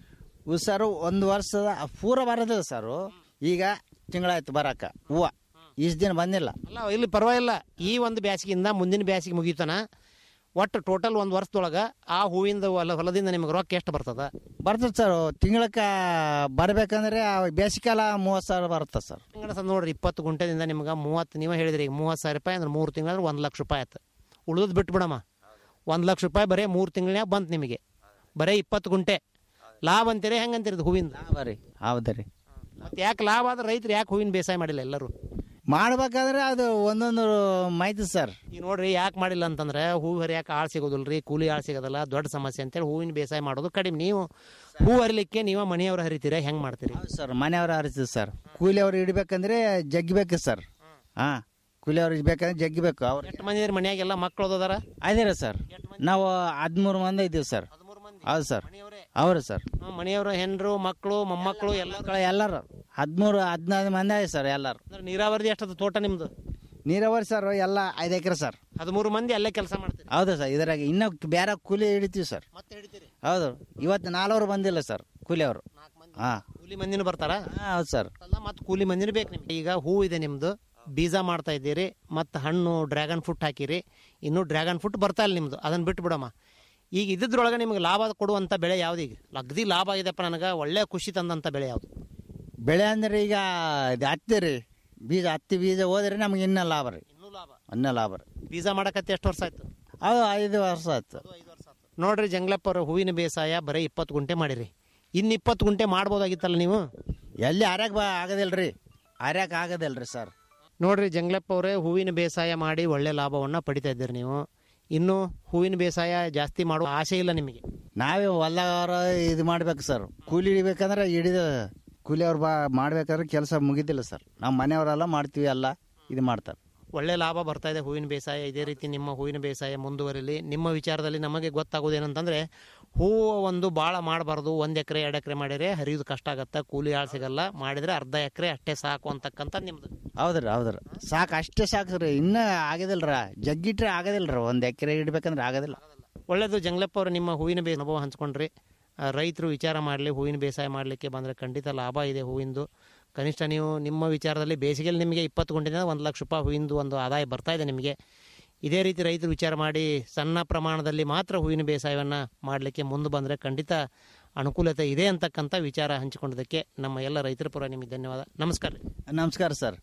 ಸರ್ ಒಂದು ವರ್ಷದ ಪೂರ ಬರೋದಿಲ್ಲ ಸರ್ ಈಗ ತಿಂಗಳಾಯ್ತು ಬರಾಕ ಹೂವ ಇಷ್ಟು ದಿನ ಬಂದಿಲ್ಲ ಅಲ್ಲ ಇಲ್ಲಿ ಪರವಾಗಿಲ್ಲ ಈ ಒಂದು ಬ್ಯಾಸಿಗಿಂದ ಮುಂದಿನ ಬ್ಯಾಸಿಗೆ ಮುಗಿತಾನ ಒಟ್ಟು ಟೋಟಲ್ ಒಂದು ವರ್ಷದೊಳಗೆ ಆ ಹೂವಿಂದ ಹೊಲ ಹೊಲದಿಂದ ನಿಮ್ಗೆ ರೊಕ್ಕ ಎಷ್ಟು ಬರ್ತದ ಬರ್ತದೆ ಸರ್ ತಿಂಗಳಕ್ಕ ಬರ್ಬೇಕಂದ್ರೆ ಆ ಬೇಸಿಗೆಕಾಲ ಮೂವತ್ತು ಸಾವಿರ ಬರುತ್ತೆ ಸರ್ ತಿಂಗಳ ಸಹ ನೋಡ್ರಿ ಇಪ್ಪತ್ತು ಗುಂಟೆದಿಂದ ನಿಮ್ಗೆ ಮೂವತ್ತು ನೀವೇ ಹೇಳಿದ್ರಿ ಈಗ ಮೂವತ್ತು ಸಾವಿರ ರೂಪಾಯಿ ಅಂದ್ರೆ ಮೂರು ತಿಂಗಳು ಒಂದು ಲಕ್ಷ ರೂಪಾಯಿ ಆಯ್ತು ಉಳಿದು ಬಿಟ್ಟು ಬಿಡಮ್ಮ ಒಂದು ಲಕ್ಷ ರೂಪಾಯಿ ಬರೀ ಮೂರು ತಿಂಗಳನ್ಯಾಗ ಬಂತು ನಿಮಗೆ ಬರೀ ಇಪ್ಪತ್ತು ಗುಂಟೆ ಲಾಭ ಅಂತೀರಿ ಹೆಂಗಂತೀರಿ ಇದು ಹೂವಿಂದ ಲಾಭ ರೀ ಹೌದು ರೀ ಮತ್ತೆ ಯಾಕೆ ಲಾಭ ಆದ್ರೆ ರೈತರು ಯಾಕೆ ಹೂವಿನ ಬೇಸಾಯ ಮಾಡಿಲ್ಲ ಎಲ್ಲರೂ ಮಾಡ್ಬೇಕಾದ್ರೆ ಅದು ಒಂದೊಂದು ಮಾಹಿತಿ ಸರ್ ಈಗ ನೋಡ್ರಿ ಯಾಕೆ ಮಾಡಿಲ್ಲ ಅಂತಂದ್ರೆ ಹೂ ಹರಿಯಾಕೆ ಆಳು ಸಿಗೋದಿಲ್ಲ ರೀ ಕೂಲಿ ಆಳು ಸಿಗೋದಿಲ್ಲ ದೊಡ್ಡ ಸಮಸ್ಯೆ ಅಂತೇಳಿ ಹೂವಿನ ಬೇಸಾಯ ಮಾಡೋದು ಕಡಿಮೆ ನೀವು ಹೂ ಹರಿಲಿಕ್ಕೆ ನೀವು ಮನೆಯವರು ಹರಿತೀರಾ ಹೆಂಗೆ ಮಾಡ್ತೀರಿ ಸರ್ ಮನೆಯವ್ರು ಹರಿಸ್ತೀವಿ ಸರ್ ಕೂಲಿಯವ್ರು ಇಡ್ಬೇಕಂದ್ರೆ ಜಗ್ಗಿಬೇಕು ಸರ್ ಹಾ ಕೂಲಿಯವ್ರು ಇಡ್ಬೇಕಂದ್ರೆ ಜಗ್ಗಿಬೇಕು ಅವ್ರು ಎಷ್ಟು ಮಂದಿ ಮನೆಯಾಗೆಲ್ಲ ಮಕ್ಕಳು ಓದೋದಾರ ಅದೇರ ಸರ್ ನಾವು ಹದಿಮೂರು ಮಂದಿ ಇದ್ದೀವಿ ಸರ್ ಹೌದು ಸರ್ ಅವರು ಸರ್ ಹ್ಮ್, ಮನೆಯವರು ಹೆಣ್ಣರು ಮಕ್ಕಳು ಮೊಮ್ಮಕ್ಕಳು ಎಲ್ಲ ಎಲ್ಲರೂ ಹದಿಮೂರು ಹದಿನೈದು ಮಂದಿ ಆಯ್ತು ಸರ್ ಎಲ್ಲರೂ ಅಂದ್ರೆ ನೀರಾವರಿ ಎಷ್ಟದ ತೋಟ ನಿಮ್ದು ನೀರಾವರಿ ಸರ್ ಎಲ್ಲ ಐದು ಎಕರೆ ಸರ್ ಹದಿಮೂರು ಮಂದಿ ಅಲ್ಲೇ ಕೆಲಸ ಮಾಡ್ತೀರಿ ಹೌದು ಸರ್ ಇದ್ರಾಗ ಇನ್ನೂ ಬೇರೆ ಕೂಲಿ ಹಿಡಿತೀವಿ ಸರ್ ಹೌದು ಇವತ್ತು ನಾಲ್ವರು ಬಂದಿಲ್ಲ ಸರ್ ಕೂಲಿ ಅವರು ಹಾಂ ಕೂಲಿ ಮಂದಿನೂ ಬರ್ತಾರ ಹೌದು ಸರ್ ಅಲ್ಲ ಮತ್ತೆ ಕೂಲಿ ಮಂದಿನೂ ಬೇಕು ನಿಮ್ಗೆ ಈಗ ಹೂ ಇದೆ ನಿಮ್ದು ಬೀಜ ಮಾಡ್ತಾ ಇದ್ದೀರಿ ಮತ್ತು ಹಣ್ಣು ಡ್ರ್ಯಾಗನ್ ಫ್ರೂಟ್ ಹಾಕಿರಿ ಇನ್ನೂ ಡ್ರ್ಯಾಗನ್ ಫ್ರೂಟ್ ಬರ್ತಾ ಇಲ್ಲ ನಿಮ್ದು ಅದನ್ನ ಬಿಟ್ಟು ಬಿಡಮ್ಮ ಈಗ ಇದ್ರೊಳಗೆ ನಿಮ್ಗೆ ಲಾಭ ಕೊಡುವಂಥ ಬೆಳೆ ಯಾವ್ದು ಈಗ ಅಗದಿ ಲಾಭ ಆಗಿದೆಪ್ಪ ನನಗೆ ಒಳ್ಳೆ ಖುಷಿ ತಂದಂಥ ಬೆಳೆ ಯಾವುದು ಬೆಳೆ ಅಂದ್ರೆ ಈಗ ಇದು ಹತ್ತಿ ರೀ ಬೀಜ ಹತ್ತಿ ಬೀಜ ಹೋದ್ರೆ ನಮ್ಗೆ ಇನ್ನೂ ಲಾಭ ರೀ ಇನ್ನೂ ಲಾಭ ರೀ ಬೀಜ ಮಾಡಕತ್ತೆ ಎಷ್ಟು ವರ್ಷ ಆಯ್ತು ಅದು ಐದು ವರ್ಷ ಆಯ್ತು ನೋಡ್ರಿ ಜಂಗ್ಲಪ್ಪ ಅವರು ಹೂವಿನ ಬೇಸಾಯ ಬರೀ ಇಪ್ಪತ್ತು ಗುಂಟೆ ಮಾಡಿರಿ ಇನ್ನು ಇಪ್ಪತ್ತು ಗುಂಟೆ ಮಾಡ್ಬೋದಾಗಿತ್ತಲ್ಲ ನೀವು ಎಲ್ಲಿ ಹರ್ಯಾಕ ಬಾ ಆಗೋದಿಲ್ಲ ರೀ ಹರ್ಯಾಕ ಆಗೋದಿಲ್ಲ ರೀ ಸರ್ ನೋಡ್ರಿ ಜಂಗ್ಲಪ್ಪ ಅವರೇ ಹೂವಿನ ಬೇಸಾಯ ಮಾಡಿ ಒಳ್ಳೆ ಲಾಭವನ್ನು ಪಡಿತಾ ಇದ್ದೀರಿ ನೀವು ಇನ್ನು ಹೂವಿನ ಬೇಸಾಯ ಜಾಸ್ತಿ ಮಾಡೋ ಆಸೆ ಇಲ್ಲ ನಿಮಗೆ ನಾವೇ ಹೊಲದವ್ರ ಇದು ಮಾಡ್ಬೇಕು ಸರ್ ಕೂಲಿ ಹಿಡಿಬೇಕಂದ್ರೆ ಹಿಡಿದ ಕೂಲಿ ಅವ್ರು ಬಾ ಮಾಡ್ಬೇಕಾದ್ರೆ ಕೆಲಸ ಮುಗಿದಿಲ್ಲ ಸರ್ ನಾವು ಮನೆಯವರೆಲ್ಲ ಮಾಡ್ತೀವಿ ಎಲ್ಲ ಇದು ಮಾಡ್ತಾರೆ ಒಳ್ಳೆ ಲಾಭ ಬರ್ತಾ ಇದೆ ಹೂವಿನ ಬೇಸಾಯ ಇದೇ ರೀತಿ ನಿಮ್ಮ ಹೂವಿನ ಬೇಸಾಯ ಮುಂದುವರಿಲಿ ನಿಮ್ಮ ವಿಚಾರದಲ್ಲಿ ನಮಗೆ ಗೊತ್ತಾಗೋದೇನಂತಂದ್ರೆ ಹೂವು ಒಂದು ಭಾಳ ಮಾಡಬಾರ್ದು ಒಂದು ಎಕರೆ ಎರಡು ಎಕರೆ ಮಾಡಿದ್ರೆ ಹರಿಯೋದು ಕಷ್ಟ ಆಗತ್ತೆ ಕೂಲಿ ಆಳು ಸಿಗಲ್ಲ ಮಾಡಿದ್ರೆ ಅರ್ಧ ಎಕರೆ ಅಷ್ಟೇ ಸಾಕು ಅಂತಕ್ಕಂಥ ನಿಮ್ದು ಹೌದ್ರಿ ಹೌದ್ರಿ ಸಾಕು ಅಷ್ಟೇ ಸಾಕು ರೀ ಇನ್ನೂ ಆಗೋದಿಲ್ಲ ಜಗ್ಗಿಟ್ರೆ ಆಗೋದಿಲ್ಲ ರೀ ಒಂದು ಎಕರೆ ಇಡ್ಬೇಕಂದ್ರೆ ಆಗೋದಿಲ್ಲ ಒಳ್ಳೆಯದು ಜಂಗ್ಲಪ್ಪ ಅವರು ನಿಮ್ಮ ಹೂವಿನ ಬೇ ಅನುಭವ ಹಂಚ್ಕೊಂಡ್ರಿ ಆ, ರೈತರು ವಿಚಾರ ಮಾಡಲಿ ಹೂವಿನ ಬೇಸಾಯ ಮಾಡಲಿಕ್ಕೆ ಬಂದರೆ ಖಂಡಿತ ಲಾಭ ಇದೆ ಹೂವಿಂದು ಕನಿಷ್ಠ ನೀವು ನಿಮ್ಮ ವಿಚಾರದಲ್ಲಿ ಬೇಸಿಗೆಯಲ್ಲಿ ನಿಮಗೆ ಇಪ್ಪತ್ತು ಗುಂಟಿನಿಂದ ಒಂದು ಲಕ್ಷ ರೂಪಾಯಿ ಹೂವಿಂದು ಒಂದು ಆದಾಯ ಬರ್ತಾ ಇದೆ ನಿಮಗೆ ಇದೇ ರೀತಿ ರೈತರು ವಿಚಾರ ಮಾಡಿ ಸಣ್ಣ ಪ್ರಮಾಣದಲ್ಲಿ ಮಾತ್ರ ಹೂವಿನ ಬೇಸಾಯವನ್ನು ಮಾಡಲಿಕ್ಕೆ ಮುಂದೆ ಬಂದರೆ ಖಂಡಿತ ಅನುಕೂಲತೆ ಇದೆ ಅಂತಕ್ಕಂಥ ವಿಚಾರ ಹಂಚಿಕೊಂಡದಕ್ಕೆ ನಮ್ಮ ಎಲ್ಲ ರೈತರ ಪರ ನಿಮಗೆ ಧನ್ಯವಾದ ನಮಸ್ಕಾರ ರೀ ನಮಸ್ಕಾರ ಸರ್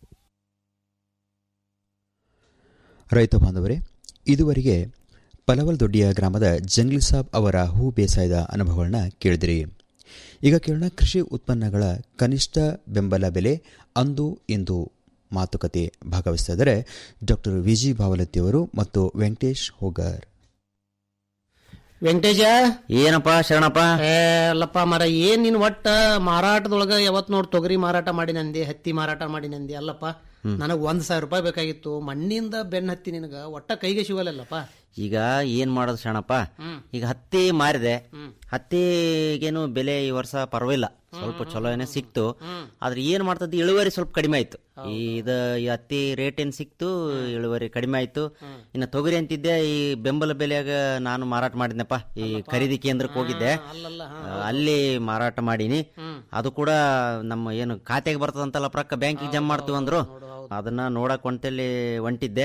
ರೈತ ಬಾಂಧವರೇ ಇದುವರೆಗೆ ಪಲವಲ್ದೊಡ್ಡಿಯ ಗ್ರಾಮದ ಜಂಗ್ಲಿ ಸಾಬ್ ಅವರ ಹೂ ಬೇಸಾಯದ ಅನುಭವಗಳನ್ನ ಕೇಳಿದಿರಿ ಈಗ ಕೇಳೋಣ ಕೃಷಿ ಉತ್ಪನ್ನಗಳ ಕನಿಷ್ಠ ಬೆಂಬಲ ಬೆಲೆ ಅಂದು ಇಂದು ಮಾತುಕತೆ ಭಾಗವಹಿಸ್ತಾ ಇದ್ದಾರೆ ಡಾಕ್ಟರ್ ವಿಜಿ ಭಾವಲತಿಯವರು ಮತ್ತು ವೆಂಕಟೇಶ್ ಹೋಗರ್ ವೆಂಕಟೇಶ ಏನಪ್ಪ ಶರಣಪ್ಪ ಅಲ್ಲಪ್ಪ ಮರ ಏನ್ ನೀನ್ ಒಟ್ಟ ಮಾರಾಟದೊಳಗ ಯಾವತ್ ನೋಡ್ ತೊಗರಿ ಮಾರಾಟ ಮಾಡಿ ನಂದಿ ಹತ್ತಿ ಮಾರಾಟ ಮಾಡಿ ನಂದಿ ಅಲ್ಲಪ್ಪ ನನಗ್ ಒಂದ್ ಸಾವಿರ ರೂಪಾಯಿ ಬೇಕಾಗಿತ್ತು ಮಣ್ಣಿಂದ ಬೆನ್ನ ಹತ್ತಿ ನಿನಗ ಒಟ್ಟ ಕೈಗೆ ಸಿಗಲ್ಲಪ್ಪ ಈಗ ಏನ್ ಮಾಡೋದು ಶರಣಪ್ಪ ಈಗ ಹತ್ತಿ ಮಾರಿದೆ ಹತ್ತಿಗೇನು ಬೆಲೆ ಈ ವರ್ಷ ಪರವಾಗಿಲ್ಲ ಸ್ವಲ್ಪ ಚಲೋ ಏನೋ ಸಿಕ್ತು ಆದ್ರೆ ಏನ್ ಮಾಡ್ತದ ಇಳುವರಿ ಸ್ವಲ್ಪ ಕಡಿಮೆ ಆಯ್ತು ಇದ ಈ ಹತ್ತಿ ರೇಟ್ ಏನ್ ಸಿಕ್ತು ಇಳುವರಿ ಕಡಿಮೆ ಆಯ್ತು ಇನ್ನ ತೊಗರಿ ಅಂತಿದ್ದೆ ಈ ಬೆಂಬಲ ಬೆಲೆಯಾಗ ನಾನು ಮಾರಾಟ ಮಾಡಿದ್ನಪ್ಪ ಈ ಖರೀದಿ ಕೇಂದ್ರಕ್ಕೆ ಹೋಗಿದ್ದೆ ಆ, ಅಲ್ಲಿ ಮಾರಾಟ ಮಾಡೀನಿ ಅದು ಕೂಡ ನಮ್ಮ ಏನು ಖಾತೆಗೆ ಬರ್ತದಂತಲ್ಲ ಪ್ರಕ್ಕ ಬ್ಯಾಂಕಿಗೆ ಜಮಾ ಮಾಡ್ತೀವಿ ಅಂದ್ರು ಅದನ್ನ ನೋಡಕ್ ಒಂಟೆಲ್ಲಿ ಹೊಂಟಿದ್ದೆ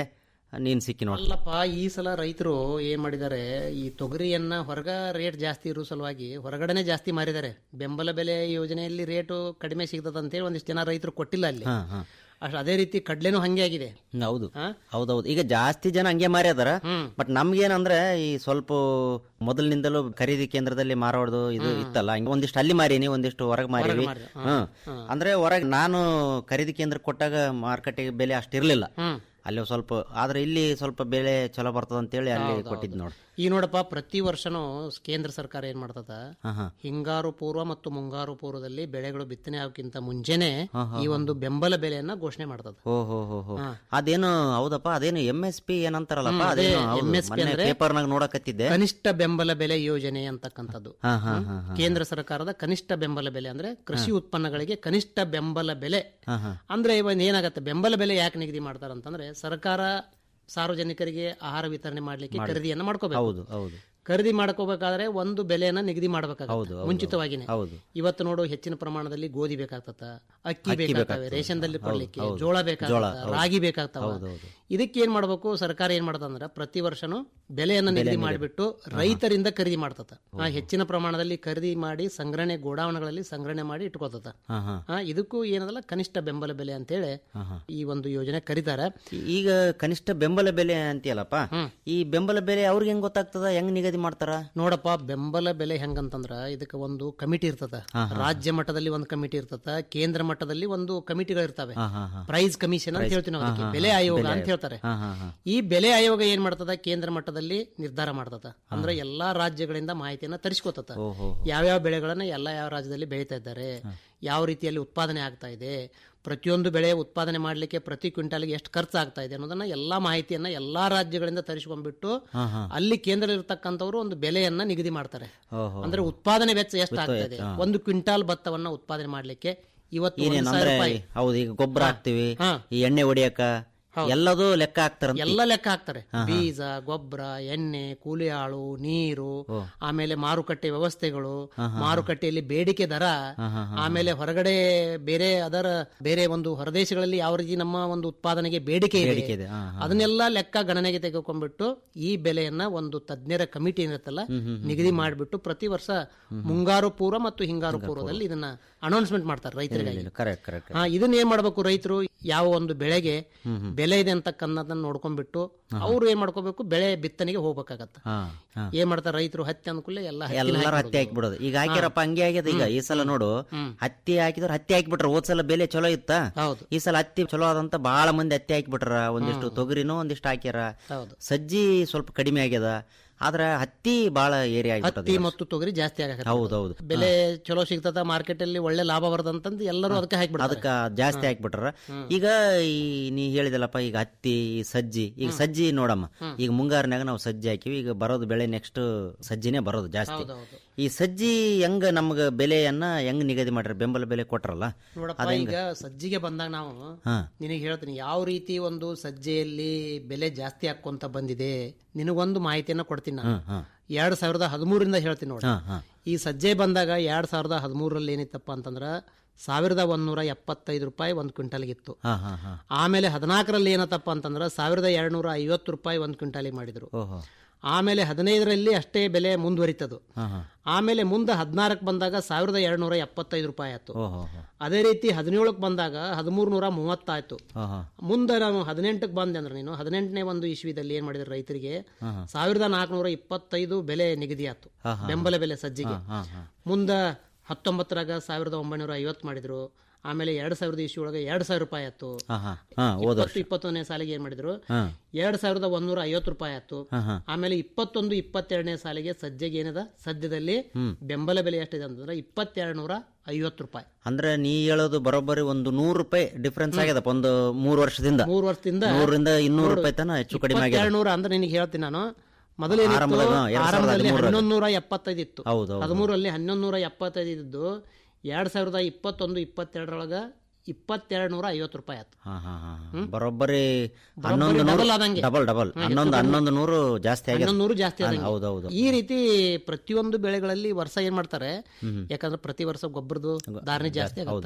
ನೀನ್ ಸಿಕ್ಕಿ ನೋಡಿ ಅಲ್ಲಪ್ಪ ಈ ಸಲ ರೈತರು ಏನ್ ಮಾಡಿದ್ದಾರೆ ಈ ತೊಗರಿಯನ್ನ ಹೊರಗ ರೇಟ್ ಜಾಸ್ತಿ ಇರೋ ಸಲುವಾಗಿ ಹೊರಗಡೆನೆ ಜಾಸ್ತಿ ಮಾರಿದ್ದಾರೆ ಬೆಂಬಲ ಬೆಲೆ ಯೋಜನೆಯಲ್ಲಿ ರೇಟು ಕಡಿಮೆ ಸಿಗ್ತದ ಅಂತೇಳಿ ಒಂದಿಷ್ಟು ಜನ ರೈತರು ಕೊಟ್ಟಿಲ್ಲ ಅಲ್ಲಿ ಹಾ ಹಾ ಅಷ್ಟ್ ಅದೇ ರೀತಿ ಕಡ್ಲೆನೂ ಹಂಗೆ ಆಗಿದೆ ಹೌದು ಹೌದೌದು ಈಗ ಜಾಸ್ತಿ ಜನ ಹಂಗೆ ಮಾರಿ ಅದಾರ ಬಟ್ ನಮ್ಗೇನಂದ್ರೆ ಈ ಸ್ವಲ್ಪ ಮೊದಲಿನಿಂದಲೂ ಖರೀದಿ ಕೇಂದ್ರದಲ್ಲಿ ಮಾರೋದು ಇದು ಇತ್ತಲ್ಲ ಹಂಗೆ ಒಂದಿಷ್ಟು ಅಲ್ಲಿ ಮಾರೀನಿ ಒಂದಿಷ್ಟು ಹೊರಗೆ ಮಾರೀವಿ ಮಾರಿ, ಹ್ಮ್ ಅಂದ್ರೆ ಹೊರಗೆ ನಾನು ಖರೀದಿ ಕೇಂದ್ರ ಕೊಟ್ಟಾಗ ಮಾರುಕಟ್ಟೆಗೆ ಬೆಲೆ ಅಷ್ಟಿರ್ಲಿಲ್ಲ ಅಲ್ಲಿ ಸ್ವಲ್ಪ ಆದ್ರೆ ಇಲ್ಲಿ ಸ್ವಲ್ಪ ಬೆಲೆ ಚಲೋ ಬರ್ತದ ಅಂತೇಳಿ ಅಲ್ಲಿ ಕೊಟ್ಟಿದ್ ನೋಡಿ ಈ ನೋಡಪ್ಪ ಪ್ರತಿ ವರ್ಷನೂ ಕೇಂದ್ರ ಸರ್ಕಾರ ಏನ್ ಮಾಡ್ತದ ಹಾ ಹಾ ಹಿಂಗಾರು ಪೂರ್ವ ಮತ್ತು ಮುಂಗಾರು ಪೂರ್ವದಲ್ಲಿ ಬೆಳೆಗಳು ಬಿತ್ತನೆ ಆಗೋಕ್ಕಿಂತ ಮುಂಚೆನೆ ಹಾ, ಹಾ, ಈ ಒಂದು ಬೆಂಬಲ ಬೆಲೆಯನ್ನ ಘೋಷಣೆ ಮಾಡ್ತದ ಓ ಹೋ ಹೋ ಹೋ ಹಾ. ಅದೇನು ಹೌದಪ್ಪ ಅದೇನು ಎಂ ಎಸ್ ಪಿ ಏನಂತಾರಲ್ಲಪ್ಪ ಹ್ಮ್, ಅದೇ ಅದೇನು ಹೌದು. MSP ಮೊನ್ನೆ ಅಂದ್ರೆ ಪೇಪರ್ನಾಗ ನೋಡಕತ್ತಿದ್ದೆ ಕನಿಷ್ಠ ಬೆಂಬಲ ಬೆಲೆ ಯೋಜನೆ ಅಂತಕ್ಕಂಥದ್ದು ಹಾ ಹಾ ಹ್ಮ್? ಹಾ ಹಾ ಕೇಂದ್ರ ಸರ್ಕಾರದ ಕನಿಷ್ಠ ಬೆಂಬಲ ಬೆಲೆ ಅಂದ್ರೆ ಕೃಷಿ ಉತ್ಪನ್ನಗಳಿಗೆ ಕನಿಷ್ಠ ಬೆಂಬಲ ಬೆಲೆ ಹಾ ಹಾ ಅಂದ್ರೆ ಇವನ್ ಏನಾಗತ್ತೆ ಬೆಂಬಲ ಬೆಲೆ ಯಾಕೆ ನಿಗದಿ ಮಾಡ್ತಾರ ಅಂತಂದ್ರೆ ಸರ್ಕಾರ ಸಾರ್ವಜನಿಕರಿಗೆ ಆಹಾರ ವಿತರಣೆ ಮಾಡ್ಲಿಕ್ಕೆ ಮಾಡಿ. ಖರೀದಿಯನ್ನ ಮಾಡ್ಕೋಬೇಕು ಹೌದು ಹೌದು ಖರೀದಿ ಮಾಡ್ಕೋಬೇಕಾದ್ರೆ ಒಂದು ಬೆಲೆಯನ್ನ ನಿಗದಿ ಹೌದು, ಮಾಡ್ಬೇಕಾಗುತ್ತೆ ಹೌದು, ಮುಂಚಿತವಾಗಿನೇ ಹೌದು. ಇವತ್ತು ನೋಡು ಹೆಚ್ಚಿನ ಪ್ರಮಾಣದಲ್ಲಿ ಗೋಧಿ ಬೇಕಾಗ್ತದ ಅಕ್ಕಿ ಅಕ್ಕಿ ಬೇಕಾಗ್ತವೆ ಬೇಕಾಗ್ತದೆ. ರೇಷನ್ದಲ್ಲಿ ಹೌದು, ಕೊಡ್ಲಿಕ್ಕೆ ಹೌದು. ಜೋಳ ಜೋಳ, ಬೇಕಾಗ್ತದ ಹೌದು. ರಾಗಿ ಬೇಕಾಗ್ತಾವ ಹೌದು, ಹೌದು. ಇದಕ್ಕೆ ಏನ್ ಮಾಡ್ಬೇಕು ಸರ್ಕಾರ ಏನ್ ಮಾಡ್ತಂದ್ರ ಪ್ರತಿ ವರ್ಷನೂ ಬೆಲೆಯನ್ನ ಬೆಲೆ ನಿಗದಿ ನಿಗದಿ. ಮಾಡಿಬಿಟ್ಟು ರೈತರಿಂದ ಖರೀದಿ ಮಾಡ್ತದ ಆ ಹೆಚ್ಚಿನ ಪ್ರಮಾಣದಲ್ಲಿ ಖರೀದಿ ಮಾಡಿ ಸಂಗ್ರಹಣೆ ಗೋಡಾವಣೆಗಳಲ್ಲಿ ಸಂಗ್ರಹಣೆ ಮಾಡಿ ಇಟ್ಕೋತದ ಹಾ ಹಾ ಆ, ಇದಕ್ಕೂ ಏನದಲ್ಲ ಕನಿಷ್ಠ ಬೆಂಬಲ ಬೆಲೆ ಅಂತೇಳಿ ಹಾ ಹಾ ಈ ಒಂದು ಯೋಜನೆ ಕರೀತಾರೆ ಈಗ ಕನಿಷ್ಠ ಬೆಂಬಲ ಬೆಲೆ ಅಂತೀಯಲ್ಲಪ್ಪ ಈ ಬೆಂಬಲ ಬೆಲೆ ಅವ್ರಿಗೆ ಹೆಂಗ್ ಗೊತ್ತಾಗ್ತದ ಹೆಂಗ್ ನಿಗದಿ ಮಾಡ್ತಾರ ನೋಡಪ್ಪ ಬೆಂಬಲ ಬೆಲೆ ಹೆಂಗಂತಂದ್ರ ಇದಕ್ಕೆ ಒಂದು ಕಮಿಟಿ ಇರ್ತದ ಹಾ, ಹಾ. ರಾಜ್ಯ ಮಟ್ಟದಲ್ಲಿ ಒಂದು ಕಮಿಟಿ ಇರ್ತದ ಕೇಂದ್ರ ಮಟ್ಟದಲ್ಲಿ ಒಂದು ಕಮಿಟಿಗಳು ಇರ್ತವೆ ಹಾ, ಹಾ, ಹಾ. ಪ್ರೈಸ್ ಕಮಿಷನ್ ಅಂತ Price. ಹೇಳ್ತೀವಿ ನಾವು ಹಾ, ಅದಕ್ಕೆ ಹಾ, ಬೆಲೆ ಹಾ. ಆಯೋಗ ಬೆಲೆ ಅಂತ ಆಯೋಗ. ಹೇಳ್ತಾರೆ ಹಾ, ಹಾ, ಹಾ. ಈ ಬೆಲೆ ಆಯೋಗ ಏನ್ ಮಾಡ್ತದ ಕೇಂದ್ರ ಮಟ್ಟದಲ್ಲಿ ನಿರ್ಧಾರ ಮಾಡ್ತದ ಅಂದ್ರೆ ಎಲ್ಲಾ ರಾಜ್ಯಗಳಿಂದ ಮಾಹಿತಿಯನ್ನ ತರಿಸ್ಕೋತದ ಓಹೋ ಯಾವ್ಯಾವ ಬೆಳೆಗಳನ್ನ ಎಲ್ಲ ಯಾವ ರಾಜ್ಯದಲ್ಲಿ ಬೆಳೀತಾ ಇದ್ದಾರೆ ಯಾವ ರೀತಿಯಲ್ಲಿ ಉತ್ಪಾದನೆ ಆಗ್ತಾ ಇದೆ ಪ್ರತಿಯೊಂದು ಬೆಳೆ ಉತ್ಪಾದನೆ ಮಾಡಲಿಕ್ಕೆ ಪ್ರತಿ ಕ್ವಿಂಟಾಲ್ಗೆ ಎಷ್ಟು ಖರ್ಚು ಆಗ್ತಾ ಇದೆ ಅನ್ನೋದನ್ನ ಎಲ್ಲಾ ಮಾಹಿತಿಯನ್ನ ಎಲ್ಲಾ ರಾಜ್ಯಗಳಿಂದ ತರಿಸ್ಕೊಂಡ್ಬಿಟ್ಟು ಹಾ, ಹಾ. ಅಲ್ಲಿ ಕೇಂದ್ರ ಇರತಕ್ಕಂಥವ್ರು ಒಂದು ಬೆಲೆಯನ್ನ ನಿಗದಿ ಮಾಡ್ತಾರೆ ಓಹೋ. ಅಂದ್ರೆ ಉತ್ಪಾದನೆ ವೆಚ್ಚ ಎಷ್ಟು ಗೊತ್ತು ಆಗ್ತಾ ಇದೆ ಆಯ್ತು, ಹಾ. ಒಂದು ಕ್ವಿಂಟಾಲ್ ಭತ್ತವನ್ನ ಉತ್ಪಾದನೆ ಮಾಡ್ಲಿಕ್ಕೆ ಇವತ್ತು ಏನೇನ್ ಒಂದು ಸಾವಿರ ಅಂದ್ರೆ ರೂಪಾಯಿ ಹೌದು ಈಗ ಗೊಬ್ಬರ ಹಾಕ್ತಿವಿ ಹಾ. ಈ ಎಣ್ಣೆ ಹೊಡಿಯಕ ಎಲ್ಲದೂ ಲೆಕ್ಕ ಹಾಕ್ತಾರ ಎಲ್ಲ ಲೆಕ್ಕ ಹಾಕ್ತಾರೆ ಹಾ, ಹಾ. ಬೀಜ ಗೊಬ್ಬರ ಎಣ್ಣೆ ಕೂಲಿ ಆಳು ನೀರು ಆಮೇಲೆ ಮಾರುಕಟ್ಟೆ ವ್ಯವಸ್ಥೆಗಳು ಹಾ, ಹಾ, ಮಾರುಕಟ್ಟೆಯಲ್ಲಿ ಬೇಡಿಕೆ ದರ ಹಾ, ಹಾ, ಹಾ. ಆಮೇಲೆ ಹೊರಗಡೆ ಬೇರೆ ಅದರ ಬೇರೆ ಒಂದು ಹೊರದೇಶಗಳಲ್ಲಿ ಯಾವ ರೀತಿ ನಮ್ಮ ಒಂದು ಉತ್ಪಾದನೆಗೆ ಬೇಡಿಕೆ ಬೇಡಿಕೆ ಇದೆ ಇದೆ, ಹಾ, ಹಾ. ಅದನ್ನೆಲ್ಲ ಲೆಕ್ಕ ಗಣನೆಗೆ ತೆಗೆದುಕೊಂಡ್ಬಿಟ್ಟು ಈ ಬೆಲೆಯನ್ನ ಒಂದು ತಜ್ಞರ ಕಮಿಟಿ ಏನಿರುತ್ತಲ್ಲ ಹ್ಮ್, ಹ್ಮ್, ಹ್ಮ್, ನಿಗದಿ ಮಾಡಿಬಿಟ್ಟು ಪ್ರತಿ ವರ್ಷ ಮುಂಗಾರು ಪೂರ್ವ ಮತ್ತು ಹಿಂಗಾರು ಪೂರ್ವದಲ್ಲಿ ಇದನ್ನ ಅನೌನ್ಸ್ಮೆಂಟ್ ಮಾಡ್ತಾರೆ ರೈತರಿಗಾಗಿ ಕರೆಕ್ಟ್ ಕರೆಕ್ಟ್ ಹಾ ಇದನ್ನ ಏನ್ ಮಾಡ್ಬೇಕು ರೈತರು ಯಾವ ಒಂದು ಬೆಳೆಗೆ ಹ್ಮ್, ಹ್ಮ್. ಬೆಲೆ ಇದೆ ಅಂತಕ್ಕನ್ನದನ್ನ ನೋಡ್ಕೊಂಡ್ಬಿಟ್ಟು ಅವ್ರು ಏನ್ ಮಾಡ್ಕೋಬೇಕು ಬೆಳೆ ಬಿತ್ತನೆಗೆ ಹೋಗ್ಬೇಕಾಗತ್ತ ಹಾ ಹಾ ಏನ್ ಮಾಡ್ತಾರೆ ರೈತರು ಹತ್ತಿ ಅನುಕೂಲ ಎಲ್ಲ ಹತ್ತಿನ ಎಲ್ಲಾರು ಹಾಕ್ಬಿಡೋದು. ಹತ್ತಿ ಹಾಕ್ಬಿಡೋದು ಈಗ ಹಾಕ್ಯಾರಪ್ಪ ಹಂಗೆ ಆಗ್ಯದ ಈಗ ಈ ಸಲ ನೋಡು ಹತ್ತಿ ಹಾಕಿದ್ರ ಹತ್ತಿ ಹಾಕ್ಬಿಟ್ರ ಹೋದ್ ಸಲ ಬೆಲೆ ಚಲೋ ಇತ್ತ ಹೌದು ಈ ಸಲ ಹತ್ತಿ ಚಲೋ ಆದಂತ ಬಹಳ ಮಂದಿ ಹತ್ತಿ ಹಾಕ್ಬಿಟ್ರ ಒಂದಿಷ್ಟು ತೊಗರಿನೂ ಒಂದಿಷ್ಟು ಹಾಕ್ಯಾರ ಹೌದು ಸಜ್ಜಿ ಸ್ವಲ್ಪ ಕಡಿಮೆ ಆಗ್ಯದ ಆದ್ರ ಹತ್ತಿ ಬಹಳ ಏರಿಯಾ ಹತ್ತಿ ಆಗ್ಬಿಟ್ಟದ ಮತ್ತು ತೊಗರಿ ಜಾಸ್ತಿ ಆಗತ್ತೆ ಹೌದೌದು ಬೆಲೆ ಚಲೋ ಸಿಗ್ತದ ಮಾರ್ಕೆಟ್ ಅಲ್ಲಿ ಒಳ್ಳೆ ಲಾಭ ಬರ್ತದಂತಂದು ಎಲ್ಲರೂ ಅದಕ್ಕೆ ಹಾಕ್ಬಿಡ್ತಾರೆ ಅದಕ್ಕ ಜಾಸ್ತಿ ಹಾಕ್ಬಿಟ್ರ ಈಗ ಈ ನೀ ಹೇಳಿದಲ್ಲಪ್ಪ ಈಗ ಹತ್ತಿ ಈ ಸಜ್ಜಿ ಈಗ ಸಜ್ಜಿ ನೋಡಮ್ಮ ಈಗ ಮುಂಗಾರಿನಾಗ ನಾವು ಸಜ್ಜಿ ಹಾಕಿವಿ ಈಗ ಬರೋದು ಬೆಳೆ ನೆಕ್ಸ್ಟ್ ಸಜ್ಜಿನೇ ಬರೋದು ಜಾಸ್ತಿ ಹೌದೌದು. ಈ ಸಜ್ಜಿ ಹೆಂಗ ನಮ್ಗ ಬೆಲೆಯನ್ನ ಹೆಂಗ್ ನಿಗದಿ ಮಾಡ್ರ ಬೆಂಬಲ ಬೆಲೆ ಕೊಟ್ರಲ್ಲ ನೋಡಪ್ಪ ಅದ್ ಹೆಂಗ? ಈಗ ಸಜ್ಜಿಗೆ ಬಂದಾಗ ನಾವು ಹಾ ನಿನಗೆ ಹೇಳ್ತೀನಿ ಯಾವ ರೀತಿ ಒಂದು ಸಜ್ಜೆಯಲ್ಲಿ ಬೆಲೆ ಜಾಸ್ತಿ ಹಾಕೊಂತ ಬಂದಿದೆ ನಿನಗೊಂದು ಮಾಹಿತಿಯನ್ನ ಕೊಡ್ತೀನಿ ನಾನು ಹಾ ಹಾ ಎರಡ್ ಸಾವಿರದ ಹದಿಮೂರರಿಂದ ಹೇಳ್ತೀನಿ ನೋಡಿ ಹಾ ಹಾ ಈ ಸಜ್ಜೆ ಬಂದಾಗ ಎರಡ್ ಸಾವಿರದ ಹದಿಮೂರರಲ್ಲಿ ಏನಿತ್ತಪ್ಪ ಅಂತಂದ್ರ ಸಾವಿರದ ಒಂದೂರ ಎಪ್ಪತ್ತೈದು ರೂಪಾಯಿ ಒಂದು ಕ್ವಿಂಟಲ್ಗಿತ್ತು ಹಾ ಹಾ ಹಾ ಆಮೇಲೆ ಹದಿನಾಲ್ಕರಲ್ಲಿ ಏನತ್ತಪ್ಪ ಅಂತಂದ್ರ ಸಾವಿರದ ಎರಡ್ನೂರ ಐವತ್ತು ರೂಪಾಯಿ ಒಂದು ಕ್ವಿಂಟಾಲಿಗೆ ಮಾಡಿದ್ರು ಓಹೋ ಆಮೇಲೆ ಹದಿನೈದರಲ್ಲಿ ಅಷ್ಟೇ ಬೆಲೆ ಮುಂದುವರಿತದು ಹಾ ಹಾ ಆಮೇಲೆ ಮುಂದೆ ಹದಿನಾರಕ್ಕೆ ಬಂದಾಗ ಸಾವಿರದ ಎರಡ್ನೂರ ಎಪ್ಪತ್ತೈದು ರೂಪಾಯಿ ಆಯ್ತು ಓಹೋ ಹೋ. ಅದೇ ರೀತಿ ಹದಿನೇಳಕ್ಕೆ ಬಂದಾಗ ಹದಿಮೂರು ನೂರ ಮೂವತ್ತಾಯ್ತು ಹಾ ಹಾ ಮುಂದೆ ನಾನು ಹದಿನೆಂಟಕ್ಕೆ ಬಂದೆ ಅಂದ್ರೆ ನೀನು ಹದಿನೆಂಟನೇ ಒಂದು ಇಸ್ವಿದಲ್ಲಿ ಏನ್ ಮಾಡಿದ್ರು ರೈತರಿಗೆ ಹಾ ಹಾ ಸಾವಿರದ ನಾಲ್ಕುನೂರ ಇಪ್ಪತ್ತೈದು ಬೆಲೆ ನಿಗದಿ ಆಯ್ತು ಹಾ, ಹಾ. ಬೆಂಬಲ ಬೆಲೆ ಸಜ್ಜಿಗೆ ಹಾ ಹಾ ಮುಂದ ಹತ್ತೊಂಬತ್ತರಾಗ ಸಾವಿರದ ಒಂಬೈನೂರ ಐವತ್ತು ಮಾಡಿದ್ರು ಆಮೇಲೆ ಎರಡ್ ಸಾವಿರದ ಇಸ್ವಿ ಒಳಗೆ ಎರಡ್ ಸಾವಿರ ರೂಪಾಯಿ ಆಯ್ತು ಹಾ ಹಾ ಹಾ ಹೋದ ವರ್ಷ ಇಪ್ಪತ್ತು ಇಪ್ಪತ್ತೊಂದನೇ ಸಾಲಿಗೆ ಏನ್ ಮಾಡಿದ್ರು ಹಾ ಎರಡ್ ಸಾವಿರದ ಒಂದೂರ ಐವತ್ತು ರೂಪಾಯಿ ಆಯ್ತು ಹಾ ಹಾ ಆಮೇಲೆ ಇಪ್ಪತ್ತೊಂದು ಇಪ್ಪತ್ತೆರಡನೇ ಸಾಲಿಗೆ ಸಜ್ಜೆಗೆ ಏನದ ಸದ್ಯದಲ್ಲಿ ಹ್ಮ್. ಬೆಂಬಲ ಬೆಲೆ ಎಷ್ಟಿದೆ ಅಂತಂದ್ರೆ ಇಪ್ಪತ್ತೆರಡು ನೂರ ಐವತ್ತು ರೂಪಾಯಿ ಅಂದ್ರೆ ನೀ ಹೇಳೋದು ಬರೋಬ್ಬರಿ ಒಂದು ನೂರು ರೂಪಾಯಿ ಡಿಫ್ರೆನ್ಸ್ ಆಗ್ಯದಪ್ಪ ಒಂದು ಮೂರು ವರ್ಷದಿಂದ ಮೂರು ವರ್ಷದಿಂದ ನೂರರಿಂದ ಇನ್ನೂರು ರೂಪಾಯಿ ತನ ಹೆಚ್ಚು ಕಡಿಮೆ ಆಗ್ಯದ ಇಪ್ಪತ್ತೆರಡು ನೂರ ಅಂದ್ರೆ ನಿನಗೆ ಹೇಳ್ತೀನಿ ನಾನು ಮೊದಲು ಆರಂಭದಾಗ, ಹಾ, ಎರಡ್ ಸಾವಿರದ ಆರಂಭದಲ್ಲಿ ಹದಿಮೂರರಾಗ. ಹನ್ನೊಂದು ನೂರ ಎಪ್ಪತ್ತೈದು ಇತ್ತು ಹೌದು, ಹೌದು. ಹದಿಮೂರಲ್ಲಿ ಹನ್ನೊಂದು ನೂರ ಎಪ್ಪತ್ತೈದು ಇದ್ದು ಎರಡ್ ಸಾವಿರದ ಇಪ್ಪತ್ತೊಂದು ಇಪ್ಪತ್ತೆರಡರೊಳಗ ಇಪ್ಪತ್ತೆರಡು ನೂರ ಐವತ್ತು ರೂಪಾಯಿ ಆಯ್ತು ಹಾ ಹಾ ಹಾ ಬರೋಬ್ಬರಿ ಹನ್ನೊಂದು ನೂರು double ಆದಂಗೆ. ಡಬಲ್ ಡಬಲ್ ಹಾ, ಹನ್ನೊಂದು ಹೆಚ್ಚು ಕಡಿಮೆ. ಹನ್ನೊಂದು ನೂರು ಜಾಸ್ತಿ ಆಗ್ಯದ ಹನ್ನೊಂದು ನೂರು ಜಾಸ್ತಿ ಆದಂಗೆ. ಹೌದೌದು ಈ ರೀತಿ ಪ್ರತಿಯೊಂದು ಬೆಳೆಗಳಲ್ಲಿ ವರ್ಷ ಏನ್ ಮಾಡ್ತಾರೆ ಯಾಕಂದ್ರೆ ಪ್ರತಿ ವರ್ಷ ಗೊಬ್ಬರದು ಧಾರಣೆ ಜಾಸ್ತಿ ಆಗುತ್ತ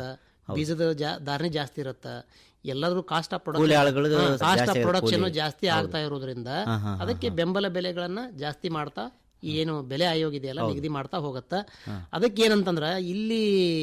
ಬೀಜದ ಜಾ- ಧಾರಣೆ ಜಾಸ್ತಿ ಇರುತ್ತ ಎಲ್ಲಾದ್ರೂ ಕಾಸ್ಟ್ ಆಫ್ ಕೂಲಿ ಆಳುಗಳದ್ದು ಕಾಸ್ಟ್ ಜಾಸ್ತಿ ಆಫ್ ಆಗುತ್ತೆ, ಪ್ರೊಡಕ್ಷನ್ ಕೂಲಿ. ಜಾಸ್ತಿ ಹೌದು. ಆಗ್ತಾ ಇರೋದ್ರಿಂದ ಹಾ, ಹಾ, ಹಾ, ಅದಕ್ಕೆ ಬೆಂಬಲ ಬೆಲೆಗಳನ್ನ ಜಾಸ್ತಿ ಮಾಡ್ತಾ ಏನು ಬೆಲೆ ಆಯೋಗ ಇದೆಯಲ್ಲ ಹೌದು. ನಿಗದಿ ಮಾಡ್ತಾ ಹೋಗತ್ತ ಅದಕ್ಕೆ ಏನಂತಂದ್ರ ಇಲ್ಲಿ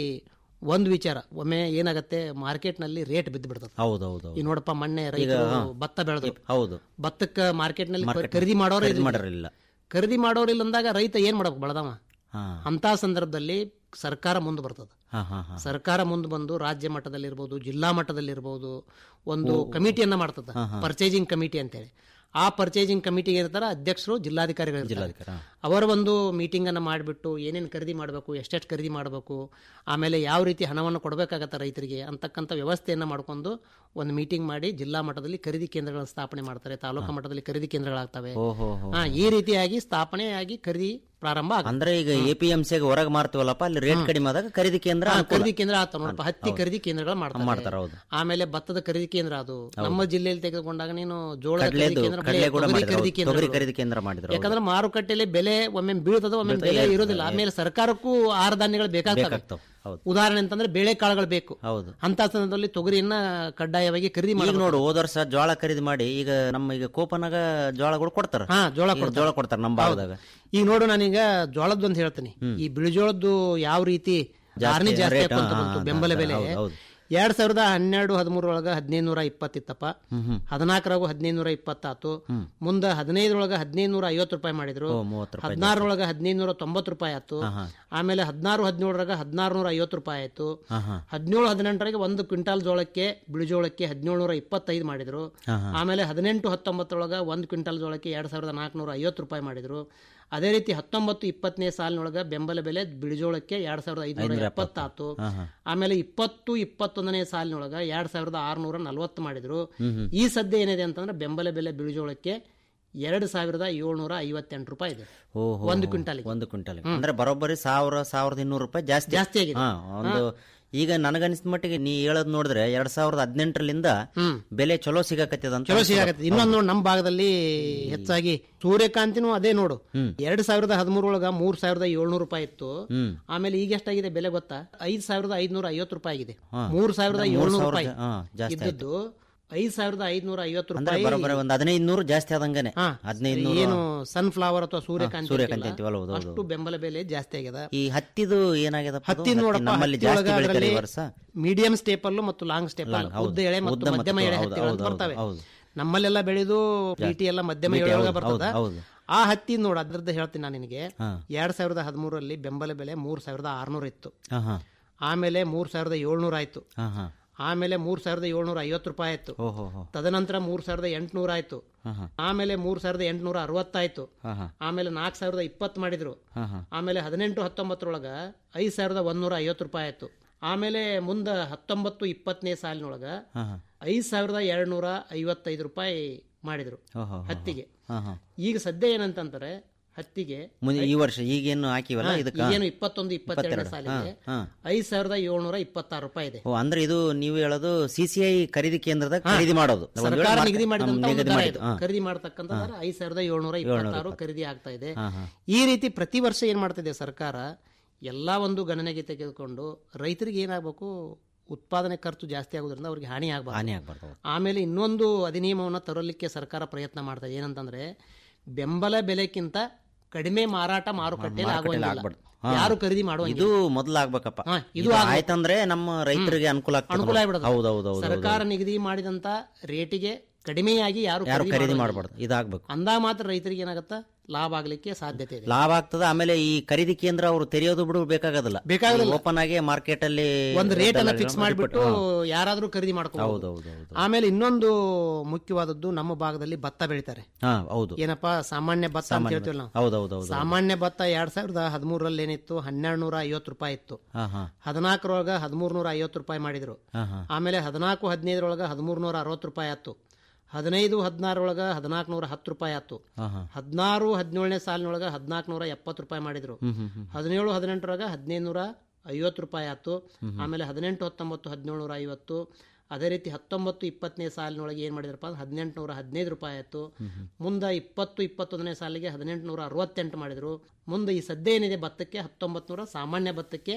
ಒಂದು ವಿಚಾರ ಒಮ್ಮೆ ಏನಾಗತ್ತೆ ಮಾರ್ಕೆಟ್ ನಲ್ಲಿ ರೇಟ್ ಬಿದ್ದು ಬಿಡ್ತದೆ ಹೌದೌದು ಈ ನೋಡಪ್ಪ ಮೊನ್ನೆ ಈಗ, ರೈತರು ಹಾ. ಭತ್ತ ಬೆಳೆದ್ರು ಹೌದು ಭತ್ತಕ್ಕ ಮಾರ್ಕೆಟ್ ನಲ್ಲಿ Market ಖರೀದಿ ಮಾಡೋರು ಖರೀದಿ ಇರ್ಲಿಲ್ಲ. ಮಾಡೋರಿಲ್ಲ. ಖರೀದಿ ಮಾಡೋರಿಲ್ಲ ಅಂದಾಗ ರೈತ ಏನ್ ಮಾಡ್ಬೇಕು ಬಳದವ ಹಾ ಅಂತ ಸಂದರ್ಭದಲ್ಲಿ ಸರ್ಕಾರ ಮುಂದೆ ಬರ್ತದೆ ಹಾ ಹಾ ಹಾ ಸರ್ಕಾರ ಮುಂದೆ ಬಂದು ರಾಜ್ಯ ಮಟ್ಟದಲ್ಲಿರ್ಬೋದು ಜಿಲ್ಲಾ ಮಟ್ಟದಲ್ಲಿರ್ಬೋದು ಒಂದು ಕಮಿಟಿಯನ್ನ ಮಾಡ್ತದ ಹಾ, ಹಾ. ಪರ್ಚೇಸಿಂಗ್ ಕಮಿಟಿ ಅಂತೇಳಿ ಆ ಪರ್ಚೇಸಿಂಗ್ ಕಮಿಟಿಗೆ ಇರ್ತಾರ ಅಧ್ಯಕ್ಷರು ಜಿಲ್ಲಾಧಿಕಾರಿಗಳು ಇರ್ತಾರೆ. ಜಿಲ್ಲಾಧಿಕಾರಿ, ಹಾ. ಅವರ ಒಂದು ಮೀಟಿಂಗ್ ಅನ್ನ ಮಾಡಿಬಿಟ್ಟು ಏನೇನು ಖರೀದಿ ಮಾಡಬೇಕು ಎಷ್ಟೆಷ್ಟು ಖರೀದಿ ಮಾಡಬೇಕು ಆಮೇಲೆ ಯಾವ ರೀತಿ ಹಣವನ್ನು ಕೊಡಬೇಕಾಗತ್ತೆ ರೈತರಿಗೆ ಅಂತಕ್ಕಂಥ ವ್ಯವಸ್ಥೆಯನ್ನ ಮಾಡ್ಕೊಂಡು ಒಂದು ಮೀಟಿಂಗ್ ಮಾಡಿ ಜಿಲ್ಲಾ ಮಟ್ಟದಲ್ಲಿ ಖರೀದಿ ಕೇಂದ್ರಗಳ ಸ್ಥಾಪನೆ ಮಾಡ್ತಾರೆ ತಾಲೂಕು ಮಟ್ಟದಲ್ಲಿ ಖರೀದಿ ಕೇಂದ್ರಗಳಾಗ್ತವೆ ಓಹೋ ಹೋ ಹಾ, ಈ ರೀತಿಯಾಗಿ ಸ್ಥಾಪನೆಯಾಗಿ ಖರೀದಿ ಪ್ರಾರಂಭ ಆಗುತ್ತೆ ಅಂದ್ರೆ ಈಗ ಎ ಪಿ ಎಂ ಸಿಗೆ ಹೊರಗೆ ಮಾರ್ತೀವಲ್ಲಪ್ಪ ಅಲ್ಲಿ ರೇಟ್ ಕಡಿಮೆ ಆದಾಗ ಖರೀದಿ ಕೇಂದ್ರ ಹಾ, ಅನುಕೂಲ. ಖರೀದಿ ಕೇಂದ್ರ ಆತ ನೋಡಪ್ಪ ಹತ್ತಿ ಖರೀದಿ ಕೇಂದ್ರಗಳು ಮಾಡ್ತಾರೆ ಮಾಡ್ತಾರೆ, ಹೌದು. ಆಮೇಲೆ ಭತ್ತದ ಖರೀದಿ ಕೇಂದ್ರ ಅದು ನಮ್ಮ ಜಿಲ್ಲೆಯಲ್ಲಿ ತೆಗೆದುಕೊಂಡಾಗ ನೀನು ಜೋಳದ ಖರೀದಿ ಕಡ್ಲೆದು ಕೇಂದ್ರ ಕಡ್ಲೆ ಬೆಳೆ, ಕೂಡ ತೊಗರಿ ಮಾಡಿದ್ರು ಖರೀದಿ ಹೌದು. ತೊಗರಿ ಕೇಂದ್ರಗಳು. ಖರೀದಿ ಕೇಂದ್ರ ಮಾಡಿದ್ರು ಹೌದು. ಯಾಕಂದ್ರೆ ಮಾರುಕಟ್ಟೆಯಲ್ಲಿ ಬೆಲೆ ಒಮ್ಮೆ ಬೀಳ್ತದ ಒಮ್ಮೆ ಬೀಳ್ತದೆ, ಬೆಲೆ ಏರ್ತದೆ, ಇರೋದಿಲ್ಲ ಆಮೇಲೆ ಸರ್ಕಾರಕ್ಕೂ ಆಹಾರ ಧಾನ್ಯಗಳು ಬೇಕಾಗ್ತವೆ ಬೇಕಾಗ್ತವೆ ಹೌದು ಉದಾಹರಣೆ ಅಂತಂದ್ರೆ ಬೇಳೆಕಾಳುಗಳು ಬೇಕು ಹೌದು ಅಂತ ಸಂದರ್ಭದಲ್ಲಿ ತೊಗರಿಯನ್ನ ಕಡ್ಡಾಯವಾಗಿ ಖರೀದಿ ಈಗ ಮಾಡಿ ನೋಡು ಹೋದ ವರ್ಷ ಜೋಳ ಖರೀದಿ ಮಾಡಿ ಈಗ ನಮ್ಮ ಈಗ ಕೋಪನಾಗ ಜೋಳಗಳು ಕೊಡ್ತಾರ ಹಾ ಜೋಳ ಈಗ ಕೊಡ್ತಾರೆ. ಜೋಳ ಕೊಡ್ತಾರ ನಮ್ಮ ಭಾಗದಾಗ ಈಗ ನೋಡು ನಾನೀಗ ಜೋಳದ್ದು ಅಂತ ಹೇಳ್ತೀನಿ ಈ ಬಿಳಿಜೋಳದ್ದು ಯಾವ ರೀತಿ ಧಾರಣೆ ಜಾಸ್ತಿ rate, ಆಕ್ಕೊಂತ ಹಾ, ಬಂತು ಹಾ, ಬೆಂಬಲ ಹಾ, ಬೆಲೆ ಹೌದು, ಹೌದು. ಎರಡ್ ಸಾವಿರದ ಹನ್ನೆರಡು ಹದಿಮೂರೊಳಗ ಹದಿನೈದುನೂರ ಇಪ್ಪತ್ತಿತ್ತಪ್ಪ ಹದಿನಾಲ್ಕರಾಗು ಹದಿನೈದುನೂರ ಇಪ್ಪತ್ತಾತು ಮುಂದ ಹದಿನೈದರೊಳಗ ಹದಿನೈದುನೂರ ಐವತ್ತು ರೂಪಾಯಿ ಮಾಡಿದ್ರು ಓ, ಮೂವತ್ತು ರೂಪಾಯಿ ಹದಿನಾರರೊಳಗ ಹದಿನೈದುನೂರ ತೊಂಬತ್ತು ರೂಪಾಯಿ ಆಯ್ತು ಹಾ, ಹಾ. ಆಮೇಲೆ ಹದಿನಾರು ಹದಿನೇಳರಾಗ ಹದಿನಾರು ನೂರ ಐವತ್ತು ರೂಪಾಯಿ ಆಯ್ತು ಹಾ, ಹಾ. ಹದಿನೇಳು ಹದಿನೆಂಟರಾಗೆ ಒಂದು ಕ್ವಿಂಟಾಲ್ ಜೋಳಕ್ಕೆ ಬಿಳಿಜೋಳಕ್ಕೆ ಹದಿನೇಳು ನೂರ ಇಪ್ಪತ್ತೈದು ಮಾಡಿದ್ರು ಹಾ, ಹಾ. ಆಮೇಲೆ ಹದಿನೆಂಟು ಹತ್ತೊಂಬತ್ತರೊಳಗ ಒಂದು ಕ್ವಿಂಟಾಲ್ ಜೋಳಕ್ಕೆ ಎರಡ್ ಸಾವಿರದ ನಾಲ್ಕುನೂರ ಐವತ್ತು ರೂಪಾಯಿ ಮಾಡಿದ್ರು ಅದೇ ರೀತಿ ಹತ್ತೊಂಬತ್ತು ಇಪ್ಪತ್ತನೇ ಸಾಲಿನೊಳಗ ಬೆಂಬಲ ಬೆಲೆ ಬಿಳಿಜೋಳಕ್ಕೆ ಎರಡ್ ಸಾವಿರದ ಐದುನೂರ ಐನೂರ ಎಪ್ಪತ್ತಾತು ಹಾ, ಹಾ. ಆಮೇಲೆ ಇಪ್ಪತ್ತು ಇಪ್ಪತ್ತೊಂದನೇ ಸಾಲಿನೊಳಗ ಎರಡ್ ಸಾವಿರದ ಆರುನೂರ ನಲವತ್ತು ಮಾಡಿದ್ರು ಹ್ಮ್, ಹ್ಮ್. ಈ ಸದ್ಯ ಏನಿದೆ ಅಂತಂದ್ರೆ ಬೆಂಬಲ ಬೆಲೆ ಬಿಳಿಜೋಳಕ್ಕೆ ಎರಡು ಸಾವಿರದ ಏಳ್ನೂರ ಐವತ್ತೆಂಟು ರೂಪಾಯಿ ಇದೆ ಓಹೋ ಒಂದು ಕ್ವಿಂಟಾಲಿಗೆ ಒಂದು ಕ್ವಿಂಟಲ್ ಅಂದ್ರೆ ಬರೋಬ್ಬರಿ ಸಾವಿರ ಸಾವಿರದ ಇನ್ನೂರು ರೂಪಾಯಿ ಜಾಸ್ತಿ ಜಾಸ್ತಿ ಆಗಿದೆ. ಹಾ, ಒಂದು ಈಗ ನನಗನ್ಸಿದ ಮಟ್ಟಿಗೆ ನೀ ಹೇಳೋದ್ ನೋಡಿದ್ರೆ ಎರಡ್ ಸಾವಿರದ ಹದಿನೆಂಟರಿಂದ ಬೆಲೆ ಚಲೋ ಸಿಗಾಕತ್ತದ ಅಂತ ಚಲೋ ಸಿಗಾಕತ್ತೆ ಇನ್ನೊಂದು ನೋಡು ನಮ್ಮ ಭಾಗದಲ್ಲಿ ಹೆಚ್ಚಾಗಿ ಸೂರ್ಯಕಾಂತಿನೂ ಅದೇ ನೋಡು ಎರಡ್ ಸಾವಿರದ ಹದಿಮೂರೊಳಗ ಮೂರ್ ಸಾವಿರದ ಏಳ್ನೂರು ರೂಪಾಯಿ ಇತ್ತು ಹ್ಮ್ ಆಮೇಲೆ ಈಗ ಎಷ್ಟಾಗಿದೆ ಬೆಲೆ ಗೊತ್ತಾ ಐದ್ ಸಾವಿರದ ಐದ್ನೂರ ಐವತ್ತು ರೂಪಾಯಿ ಆಗಿದೆ ಹಾ. ಮೂರ್ ಸಾವಿರದ ಅಂದ್ರೆ ಮೂರ್ ಏಳ್ನೂರು ಸಾವಿರದ- ರೂಪಾಯಿ ಹಾ, ಜಾಸ್ತಿ ಆಯ್ತು. ಇದ್ದದ್ದು ಐದ್ ಸಾವಿರದ ಐದ್ನೂರ ಐವತ್ತು ಅಂದ್ರೆ ರೂಪಾಯಿ ಬರೋಬ್ಬರಿ ಒಂದು ಹದಿನೈದು ನೂರು ಜಾಸ್ತಿ ಆದಂಗನೆ ಹಾ, ಹದಿನೈದು ಏನು ಸನ್ಫ್ಲವರ್ ಅಥವಾ ಸೂರ್ಯಕಾಂತಿ ಸೂರ್ಯಕಾಂತಿ ಅಂತೀವಲ್ಲ, ಅಂತೀವಲ್ಲ, ಹೌದು, ಹೌದು. ಅಷ್ಟು ಬೆಂಬಲ ಬೆಲೆ ಜಾಸ್ತಿ ಆಗ್ಯದ ಈ ಹತ್ತಿದು ಏನಾಗ್ಯದಪ್ಪ ಅದು? ಹತ್ತಿ ನೋಡಪ್ಪ ನಮ್ಮಲ್ಲಿ ಹತ್ತಿ ಜಾಸ್ತಿ ಒಳಗ ಬೆಳಿತಾರೆ ಈ ಅದ್ರಲ್ಲಿ ವರ್ಷ ಮೀಡಿಯಂ ಸ್ಟೇಪಲ್ ಮತ್ತು ಲಾಂಗ್ ಸ್ಟೇಪಲ್ ಲಾಂಗ್, ಹೌದು. ಉದ್ದ ಎಳೆ ಮತ್ತು ಉದ್ದ ಮತ್ತು ಮಧ್ಯಮ ಎಳೆ ಹೌದು, ಹತ್ತಿಗಳು ಅಂತ ಹೌದು, ಬರ್ತವೆ ಹೌದು. ನಮ್ಮಲ್ಲೆಲ್ಲ ಬೆಳೆದು ಬೀಟಿ ಎಲ್ಲ ಮಧ್ಯಮ ಬೀಟಿ ಎಳೆ ಒಳಗ ಹೌದು, ಬರ್ತದ ಹೌದು, ಹೌದು. ಆ ಹತ್ತಿ ನೋಡು ಅದ್ರದ್ದು ಹೇಳ್ತೀನಿ ನಾನು ನಿನಗೆ ಹಾ. ಎರಡ್ ಸಾವಿರದ ಹದಿಮೂರರಲ್ಲಿ ಬೆಂಬಲ ಬೆಲೆ ಮೂರ್ ಸಾವಿರದ ಆರ್ನೂರ ಇತ್ತು ಹಾ ಹಾ ಆಮೇಲೆ ಮೂರ್ ಸಾವಿರದ ಏಳ್ನೂರ ಆಯ್ತು ಹಾ ಹಾ ಆಮೇಲೆ ಮೂರ್ ಸಾವಿರದ ಏಳ್ನೂರ ಐವತ್ತು ರೂಪಾಯಿ ಆಯ್ತು ಓಹೋ ಹೋ ತದನಂತರ ಮೂರ್ ಸಾವಿರದ ಎಂಟುನೂರ ಆಯ್ತು ಹಾ ಹಾ ಆಮೇಲೆ ಮೂರ್ ಸಾವಿರದ ಎಂಟುನೂರ ಅರವತ್ತಾಯ್ತು ಹಾ ಹಾ ಆಮೇಲೆ ನಾಲ್ಕು ಸಾವಿರದ ಇಪ್ಪತ್ತು ಮಾಡಿದ್ರು ಹಾ ಹಾ ಆಮೇಲೆ ಹದಿನೆಂಟು ಹತ್ತೊಂಬತ್ತರೊಳಗ ಐದು ಸಾವಿರದ ಒಂದೂರ ಐವತ್ತು ರೂಪಾಯಿ ಆಯ್ತು ಆಮೇಲೆ ಮುಂದೆ ಹತ್ತೊಂಬತ್ತು ಇಪ್ಪತ್ತನೇ ಸಾಲಿನೊಳಗ ಹಾ ಹಾ ಐದು ಸಾವಿರದ ಎರಡ್ನೂರ ಐವತ್ತೈದು ರೂಪಾಯಿ ಮಾಡಿದ್ರು ಓಹೋ ಹೋ, ಹೋ. ಹತ್ತಿಗೆ ಹಾ ಹಾ ಈಗ ಸದ್ಯ ಏನಂತಂತಾರೆ ಹತ್ತಿಗೆ ಮುಂದೆ ಈ ವರ್ಷ ಈಗೇನು ಹಾಕಿವಲ್ಲ ಹಾ, ಇದಕ್ಕ ಈಗೇನು ಇಪ್ಪತ್ತೊಂದು ಇಪ್ಪತ್ತೆರಡನೇ ಇಪ್ಪತ್ತೆರಡು. ಸಾಲಿಗೆ ಹಾ, ಐದು ಸಾವಿರದ ಏಳ್ನೂರ ಇಪ್ಪತ್ತಾರು ರೂಪಾಯಿ ಇದೆ ಓ ಅಂದ್ರೆ ಇದು ನೀವು ಹೇಳೋದು ಸಿಸಿಐ ಖರೀದಿ ಕೇಂದ್ರದಾಗ ಖರೀದಿ ಮಾಡೋದು ಒಂದು ವೇಳೆ ಸರ್ಕಾರ ಮಾರ್ಕ- ನಿಗದಿ ಮಾಡಿದಂತ ಹ್ಮ್, ಒಂದು ನಿಗದಿ ದರ ಮಾಡಿದ್ದು. ಇದು. ಹಾ. ಖರೀದಿ ಮಾಡತಕ್ಕಂಥ ದರ ಐದು ಸಾವಿರದ ಏಳ್ನೂರ ಇಪ್ಪತ್ತಾರು ಖರೀದಿ ಆಗ್ತಾ ಇದೆ ಹಾ, ಹಾ. ಈ ರೀತಿ ಪ್ರತಿ ವರ್ಷ ಏನ್ ಮಾಡ್ತಿದೆ ಸರ್ಕಾರ ಎಲ್ಲಾ ಒಂದು ಗಣನೆಗೆ ತೆಗೆದುಕೊಂಡು ರೈತರಿಗೆ ಏನಾಗಬೇಕು ಉತ್ಪಾದನೆ ಖರ್ಚು ಜಾಸ್ತಿ ಆಗೋದ್ರಿಂದ ಅವ್ರಿಗೆ ಹಾನಿ ಆಗಬಾರ್ದು ಹಾನಿ ಆಗ್ಬಾರ್ದು ಹೌದು. ಆಮೇಲೆ ಇನ್ನೊಂದು ಅಧಿನಿಯಮವನ್ನು ತರಲಿಕ್ಕೆ ಸರ್ಕಾರ ಪ್ರಯತ್ನ ಮಾಡ್ತಾ ಇದೆ ಏನಂತಂದ್ರೆ ಬೆಂಬಲ ಬೆಲೆಕ್ಕಿಂತ ಕಡಿಮೆ ಮಾರಾಟ ಮಾರುಕಟ್ಟೆಯಲ್ಲಿ ಮಾರುಕಟ್ಟೆಯಲ್ಲಿ ಆಗುವಂಗಿಲ್ಲ ಆಗ್ಬಾರ್ದು. ಹಾ. ಯಾರು ಖರೀದಿ ಮಾಡುವಂಗಿಲ್ಲ ಇದು ಮೊದಲು ಆಗ್ಬೇಕಪ್ಪ ಹಾ, ಇದು ಇದು ಆಗ್ಬೇಕು. ಆಯ್ತಂದ್ರೆ ನಮ್ಮ ರೈತರಿಗೆ ಅನುಕೂಲ ಆಗ್ತದೆ ಅನುಕೂಲ ನೋಡಿ. ಆಗ್ಬಿಡುತ್ತೆ ಹೌದು ಹೌದು ಹೌದು ಸರ್ಕಾರ ನಿಗದಿ ಮಾಡಿದಂತ ರೇಟಿಗೆ ಕಡಿಮೆಯಾಗಿ ಯಾರು ಯಾರು ಖರೀದಿ ಮಾಡುವಂಗಿಲ್ಲ. ಮಾಡಬಾರ್ದು ಇದಾಗ್ಬೇಕು ಅಂದಾಗ ಮಾತ್ರ ರೈತರಿಗೆ ಏನಾಗತ್ತ ಲಾಭ ಆಗ್ಲಿಕ್ಕೆ ಸಾಧ್ಯತೆ ಇದೆ ಲಾಭ ಆಗ್ತದೆ ಆಮೇಲೆ ಈ ಖರೀದಿ ಕೇಂದ್ರ ಅವರು ತೆರೆಯೋದು ಬಿಡು ಬೇಕಾಗೋದಿಲ್ಲ ಬೇಕಾಗೋದಿಲ್ಲ. ಓಪನ್ ಆಗಿ ಮಾರ್ಕೆಟ್ ಅಲ್ಲಿ ಒಂದು ರೇಟ್ ಅನ್ನ ದಲ್ಲಾಳಿಗಳು ಫಿಕ್ಸ್ ಮಾಡಿಬಿಟ್ಟು ಹಾ. ಯಾರಾದ್ರೂ ಖರೀದಿ ಹೌದು ಮಾಡ್ಕೋಬಹುದು ಹೌದು ಹೌದು ಆಮೇಲೆ ಇನ್ನೊಂದು ಮುಖ್ಯವಾದದ್ದು ನಮ್ಮ ಭಾಗದಲ್ಲಿ ಭತ್ತ ಬೆಳಿತಾರೆ ಹಾ ಹೌದು ಏನಪ್ಪಾ ಸಾಮಾನ್ಯ ಭತ್ತ ಅಂತ ಸಾಮಾನ್ಯ ಹೇಳ್ತೀವಿ ನಾವು ಹೌದು ಹೌದು ಹೌದು ಸಾಮಾನ್ಯ ಭತ್ತ ಎರಡ್ ಸಾವಿರದ ಹದಿಮೂರರಲ್ಲಿ ಏನಿತ್ತು ಹನ್ನೆರಡು ನೂರ ಐವತ್ತು ರೂಪಾಯಿ ಇತ್ತು ಹಾ ಹಾ ಹದಿನಾಲ್ಕರೊಳಗ ಹದಿಮೂರ್ ನೂರ ಐವತ್ತು ರೂಪಾಯಿ ಮಾಡಿದ್ರು ಹಾ ಹಾ ಆಮೇಲೆ ಹದಿನಾಲ್ಕು ಹದಿನೈದರೊಳಗ ಹದಿಮೂರ್ ನೂರ ಅರವತ್ತು ರೂಪಾಯಿ ಆಯ್ತು ಹದಿನೈದು ಹದಿನಾರೊಳಗ ಹದಿನಾಲ್ಕು ನೂರ ಹತ್ತು ರೂಪಾಯಿ ಆಯ್ತು ಹಾ ಹಾ ಹದಿನಾರು ಹದಿನೇಳನೇ ಸಾಲಿನೊಳಗ ಹದಿನಾಲ್ಕು ನೂರ ಎಪ್ಪತ್ತು ರೂಪಾಯಿ ಮಾಡಿದ್ರು ಹ್ಮ್ ಹ್ಮ್ ಹ್ಮ್ ಹದಿನೇಳು ಹದಿನೆಂಟರೊಳಗ ಹದಿನೈದು ನೂರ ಐವತ್ತು ರೂಪಾಯಿ ಆಯ್ತು ಆಮೇಲೆ ಹದಿನೆಂಟು ಹತ್ತೊಂಬತ್ತು ಹದಿನೇಳು ನೂರ ಐವತ್ತು ಅದೇ ರೀತಿ ಹತ್ತೊಂಬತ್ತು ಇಪ್ಪತ್ತನೇ ಸಾಲಿನೊಳಗೆ ಏನು ಮಾಡಿದ್ರಪ್ಪ ಅಂದ್ರೆ ಹದಿನೆಂಟು ನೂರ ಹದಿನೈದು ರೂಪಾಯಿ ಆಯಿತು ಮುಂದೆ ಇಪ್ಪತ್ತು ಇಪ್ಪತ್ತೊಂದನೇ ಸಾಲಿಗೆ ಹದಿನೆಂಟು ನೂರ ಅರವತ್ತೆಂಟು ಮಾಡಿದ್ರು ಮುಂದೆ ಈ ಸದ್ಯ ಏನಿದೆ ಭತ್ತಕ್ಕೆ ಹತ್ತೊಂಬತ್ತು ನೂರ ಸಾಮಾನ್ಯ ಭತ್ತಕ್ಕೆ